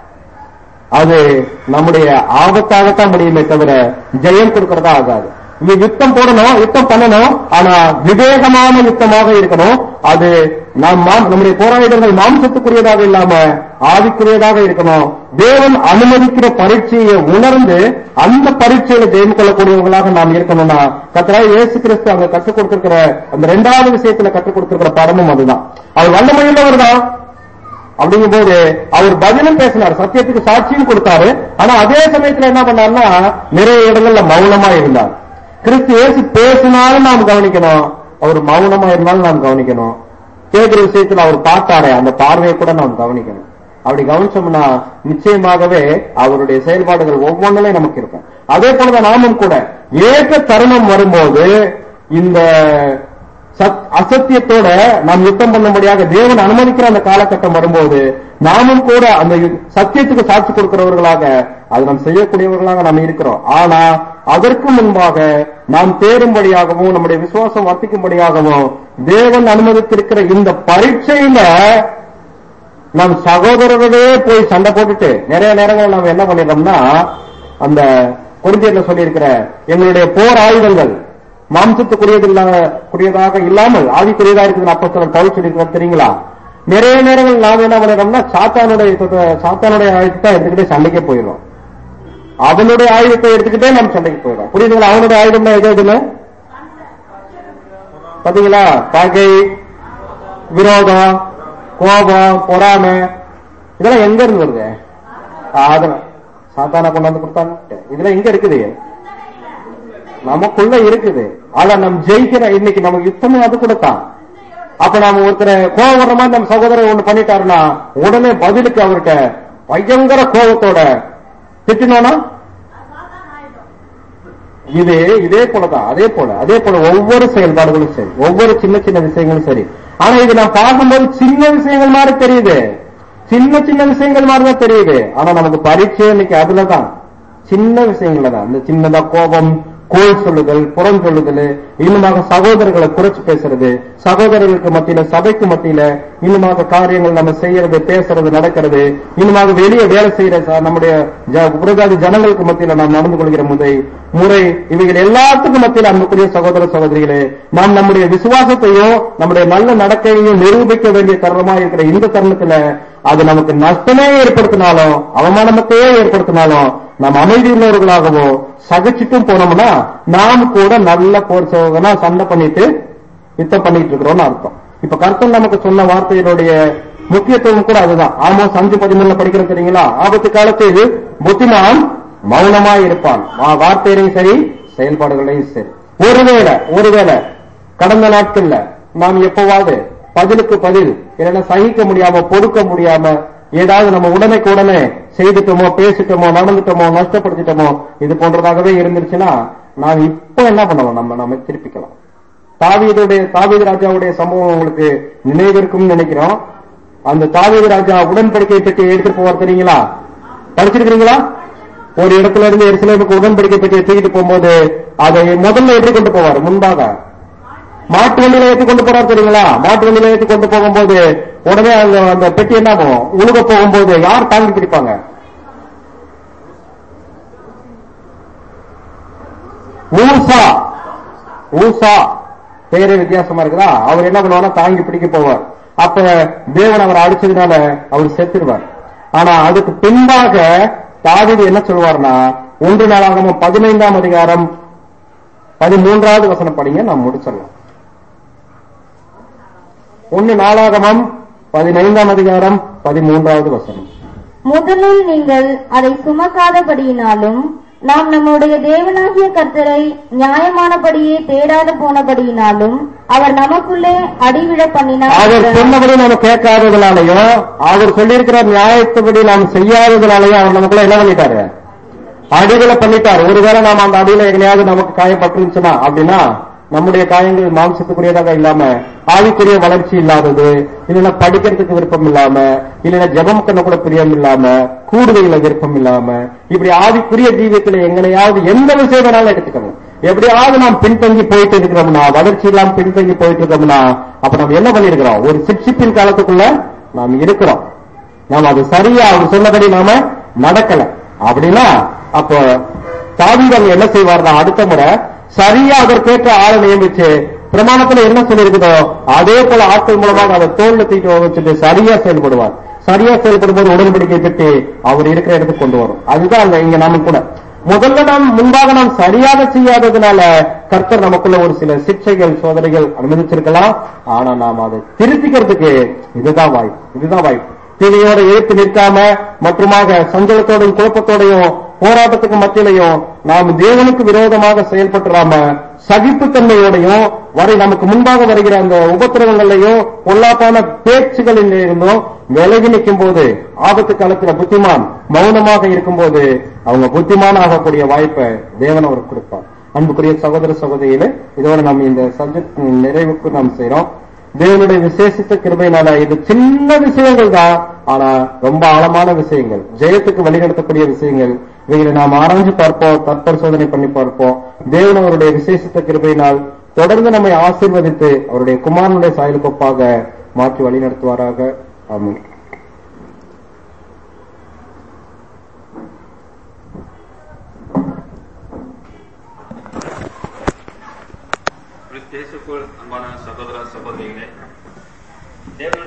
அது நம்முடைய ஆபத்தாகத்தான் முடியுமே தவிர ஜெயம் கொடுக்கறதா ஆகாது இங்க யுத்தம் போடணும் யுத்தம் பண்ணணும் ஆனா விவேகமான யுத்தமாக இருக்கணும் அது நாம் மா- நம்முடைய போராட்டங்கள் மாம்சத்துக்குரியதாக இல்லாம ஆவிக்குரியதாக இருக்கணும் தேவன் அனுமதிக்கிற பரீட்சையை உணர்ந்து அந்த பரீட்சையில ஜெயம் கொள்ளக்கூடியவர்களாக நாம் இருக்கணும்னா கத்தராய் இயேசு கிறிஸ்து அங்க கற்றுக் கொடுத்திருக்கிற அந்த இரண்டாவது விஷயத்துல கற்றுக் கொடுத்திருக்கிற பாடமும் அதுதான் அவர் வல்லமையுள்ளவர் தான் அப்படிங்கும்போது அவர் பதிலும் பேசினார் சத்தியத்துக்கு சாட்சியும் கொடுத்தாரு ஆனா அதே சமயத்துல என்ன பண்ணார்னா நிறைய இடங்கள்ல மௌனமா இருந்தார் கிறிஸ்து இயேசு பேசினாலும் நாம் கவனிக்கணும் அவர் மௌனமா இருந்தாலும் நாம் கவனிக்கணும் கேட்கிற விஷயத்துல அவர் பார்த்தாரே அந்த பார்வையை கூட நாம் கவனிக்கணும் அப்படி கவனிச்சோம்னா நிச்சயமாகவே அவருடைய செயல்பாடுகள் ஒவ்வொன்றிலையும் நமக்கு இருக்கும் அதே போலதான் நாமும் கூட ஏற்ற தருணம் வரும்போது இந்த சத்- அசத்தியத்தோட நாம் யுத்தம் பண்ணும்படியாக தேவன் அனுமதிக்கிற அந்த காலகட்டம் வரும்போது நாமும் கூட அந்த யு- சத்தியத்துக்கு சாட்சி கொடுக்கிறவர்களாக அது நாம் செய்யக்கூடியவர்களாக நாம் இருக்கிறோம் ஆனா அதற்கு முன்பாக நாம் தேரும்படியாகவும் நம்முடைய விசுவாசம் வர்த்திக்கும்படியாகவும் தேவன் அனுமதித்திருக்கிற இந்த பரீட்சையில நம் சகோதரர்களே போய் சண்டை போட்டுட்டு நிறைய நேரங்கள் நாம் என்ன பண்ணிடுறோம்னா அந்த குறிஞ்சியர்ல சொல்லியிருக்கிற எங்களுடைய போர் ஆயுதங்கள் மாம்சத்துக்குரியதில்லாத குரியதாக இல்லாமல் ஆவிக்குரியதா இருக்குது அப்போ சிலர் பவுல் சொல்லியிருக்கிறார் தெரியுங்களா நிறைய நேரங்கள் நாம் என்ன பண்ணிடுறோம்னா சாத்தானுடைய யுத்தத்தை- சாத்தானுடைய ஆயுதத்தை எடுத்துக்கிட்டே சண்டைக்கே போயிடும் அவனுடைய ஆயுதத்தை எடுத்துக்கிட்டே நம்ம சண்டைக்கு போயிடும் புரியுதுங்களா அவனுடைய ஆயுதம் எது எதுன்னு பாத்தீங்களா பகை விரோதம் கோபம் பொறாமை இதெல்லாம் எங்க இருந்து வருது அதெல்லாம் சாத்தானா கொண்டாந்து கொடுத்தாங்க இதெல்லாம் எங்க இருக்குது நமக்குள்ள இருக்குது ஆனா நம்ம ஜெயிக்கிற இன்னைக்கு நமக்கு யுத்தமே அது கூட தான் அப்ப நாம ஒருத்தரை கோவம் வர்ற மாதிரி நம்ம சகோதரர் ஒண்ணு பண்ணிட்டாருன்னா உடனே பதிலுக்கு அவர்கிட்ட பயங்கர கோபத்தோட திட்டினோம்னா இது இதே போலதான் அதே போல அதே போல ஒவ்வொரு செயல்பாடுகளும் சரி ஒவ்வொரு சின்ன சின்ன விஷயங்களும் சரி ஆனா இது நான் பார்க்கும்போது சின்ன விஷயங்கள் மாதிரி தெரியுது சின்ன சின்ன விஷயங்கள் மாதிரி தான் தெரியுது ஆனா நமக்கு பரீட்சை இன்னைக்கு அதுலதான் சின்ன விஷயங்கள்ல தான் இந்த சின்னதா கோபம் கோல் சொல்லுதல் புறம் சொல்லுதல் இன்னுமாக சகோதரர்களை குறைச்சு பேசுறது சகோதரர்களுக்கு மத்தியில சபைக்கு மத்தியில இன்னுமாக காரியங்கள் நம்ம செய்யறது பேசுறது நடக்கிறது இன்னுமாக வெளியே வேலை செய்யற ச- நம்முடைய ஜ- புறஜாதி ஜனங்களுக்கு மத்தியில நாம் நடந்து கொள்கிற முறை முறை இவைகள் எல்லாத்துக்கும் மத்தியில அன்புக்குரிய சகோதர சகோதரிகளே நாம் நம்முடைய விசுவாசத்தையும் நம்முடைய நல்ல நடக்கையையும் நிரூபிக்க வேண்டிய தருணமா இருக்கிற இந்த தருணத்துல அது நமக்கு நஷ்டமே ஏற்படுத்தினாலும் அவமானத்தையே ஏற்படுத்தினாலும் நாம் அமைதி உள்ளவர்களாகவும் சகிச்சுட்டும் போனோம்னா நாம் கூட நல்ல போர் சேவகனா சண்டை பண்ணிட்டு யுத்தம் பண்ணிட்டு இருக்கிறோம்னு அர்த்தம் இப்ப கர்த்தன் நமக்கு சொன்ன வார்த்தையினுடைய முக்கியத்துவம் கூட அதுதான் ஆமோஸ் அஞ்சு பதிமூணுல படிக்கிறோம் தெரியுங்களா ஆபத்து காலத்தில் புத்திமான் மௌனமா இருப்பான் வா- வார்த்தையிலையும் சரி செயல்பாடுகளையும் சரி ஒருவேளை ஒருவேளை கடந்த நாட்கள்ல நாம் எப்பவாவது பதிலுக்கு பதில் இல்லைன்னா சகிக்க முடியாம பொறுக்க முடியாம ஏதாவது நம்ம உடனேக்கு உடனே செய்துட்டோமோ பேசிட்டோமோ நடந்துட்டோமோ நஷ்டப்படுத்திட்டோமோ இது போன்றதாகவே இருந்துருச்சுன்னா நாம் இப்ப என்ன பண்ணலாம் நம்ம நம்ம திருப்பிக்கலாம் தாவீதுடைய தாவீது ராஜாவுடைய சம்பவம் உங்களுக்கு நினைவு இருக்கும்னு நினைக்கிறோம் அந்த தாவீது ராஜா உடன்படிக்கை பெட்டி எடுத்துட்டு போவார் தெரியுங்களா படிச்சிருக்கிறீங்களா ஒரு இடத்துல இருந்து எருசலேமுக்கு உடன்படிக்கை பெட்டியை தூக்கிட்டு போகும்போது அதை முதல்ல எப்படி கொண்டு போவார் முன்பாக மாட்டு வண்டியில ஏற்றி கொண்டு போறாரு தெரியுங்களா மாட்டு வண்டியில ஏற்றி கொண்டு போகும்போது உடனே அந்த அந்த பெட்டி என்ன ஆகும் உழுக போகும்போது யார் தாங்கி பிடிப்பாங்க ஊசா ஊசா பேரே வித்தியாசமா இருக்குதா அவர் என்ன பண்ணுவார்னா தாங்கி பிடிக்க போவார் அப்ப தேவன் அவர் அடிச்சதுனால அவர் செத்துருவார் ஆனா அதுக்கு பின்பாக தாவீது என்ன சொல்வார்னா ஒன்று நாளாகமும் பதினைந்தாம் அதிகாரம் பதிமூன்றாவது வசனம் படிங்க நாம் முடிச்சிடலாம் ஒன்னு நாளாகமம் பதினைந்தாம் அதிகாரம் பதிமூன்றாவது வசனம் முதலில் நீங்கள் அதை சுமக்காதபடியினாலும் நாம் நம்முடைய தேவனாகிய கர்த்தரை நியாயமானபடியே தேடாது போனபடியினாலும் அவர் நமக்குள்ளே அடிவிழ அவர் பண்ணினார் சொன்னபடி நம்ம கேட்காததுனாலையும் அவர் சொல்லியிருக்கிற நியாயத்தபடி நாம் செய்யாததுனாலையும் அவர் நமக்குள்ள என்ன பண்ணிட்டாரு அடிகளை பண்ணிட்டார் ஒருவேளை நாம அந்த அடியில எங்கேயாவது நமக்கு காயப்பட்டுருந்துச்சுன்னா அப்படின்னா நம்முடைய காயங்கள் மாம்சத்துக்குரியதாக இல்லாம ஆவிக்குரிய வளர்ச்சி இல்லாதது இல்லைன்னா படிக்கிறதுக்கு விருப்பம் இல்லாம இல்லைன்னா ஜெபம் பண்ண கூட பிரியம் இல்லாம கூடுதல விருப்பம் இல்லாம இப்படி ஆவிக்குரிய ஜீவியத்துல எங்கனையாவது எந்த விஷயம் வேணாலும் எடுத்துக்கணும் எப்படியாவது நாம் பின்தங்கி போயிட்டு இருக்கிறோம்னா வளர்ச்சி இல்லாம பின்தங்கி போயிட்டு இருக்கோம்னா அப்ப நம்ம என்ன பண்ணிருக்கிறோம் ஒரு சிக்ஷிப்பின் காலத்துக்குள்ள நாம் இருக்கிறோம் நாம் அது சரியா அவர் சொன்னபடி நாம நடக்கல அப்படின்னா அப்போ தாவீதன் என்ன செய்வார்னா அடுத்த முறை சரியா அதற்கேற்ற ஆளை நியமிச்சு பிரமாணத்துல என்ன சொல்லியிருக்குதோ அதே போல ஆட்கள் மூலமாக அதை தோல்ல தூக்கிட்டு வச்சுட்டு சரியா செயல்படுவார் சரியா செயல்படும் போது உடன்படிக்கை பெற்று அவர் இருக்கிற இடத்துக்கு கொண்டு வரும் அதுதான் அங்க இங்க நாம கூட முதல்ல நாம் முன்பாக நாம் சரியாக செய்யாததுனால கர்த்தர் நமக்குள்ள ஒரு சில சிக்ஷைகள் சோதனைகள் அனுமதிச்சிருக்கலாம் ஆனா நாம் அதை திருத்திக்கிறதுக்கு இதுதான் வாய்ப்பு இதுதான் வாய்ப்பு தீமையோட எழுத்து நிற்காம மற்றுமாக சஞ்சலத்தோடையும் குழப்பத்தோடையும் போராட்டத்துக்கு மத்தியிலையும் நாம் தேவனுக்கு விரோதமாக செயல்பட்டுறாம சகிப்புத்தன்மையோடையும் வரை நமக்கு முன்பாக வருகிற அந்த உபத்திரவங்களையும் பொல்லாப்பான பேச்சுகளில் இருந்தும் விலகி நிற்கும் போது ஆபத்து காலத்துல புத்திமான் மௌனமாக இருக்கும்போது அவங்க புத்திமான் ஆகக்கூடிய வாய்ப்பை தேவன் அவருக்கு கொடுப்பார் அன்புக்குரிய சகோதர சகோதரியில இதோட நம்ம இந்த சப்ஜெக்ட் நிறைவுக்கு நாம் செய்றோம் தேவனுடைய விசேஷித்த கிருபையினால இது சின்ன விஷயங்கள் தான் ஆனா ரொம்ப ஆழமான விஷயங்கள் ஜெயத்துக்கு வழிநடத்தக்கூடிய விஷயங்கள் இவைகளை நாம் ஆராய்ஞ்சு பார்ப்போம் தற்பரிசோதனை பண்ணி பார்ப்போம் தேவன் அவருடைய விசேஷித்த கிருபையினால் தொடர்ந்து நம்மை ஆசீர்வதித்து அவருடைய குமாரனுடைய சாயலுக்கொப்பாக மாற்றி வழிநடத்துவாராக ஆமென் கிறிஸ்தேசுக்குள் அன்பான சகோதர சகோதரிகளே தேவனுடைய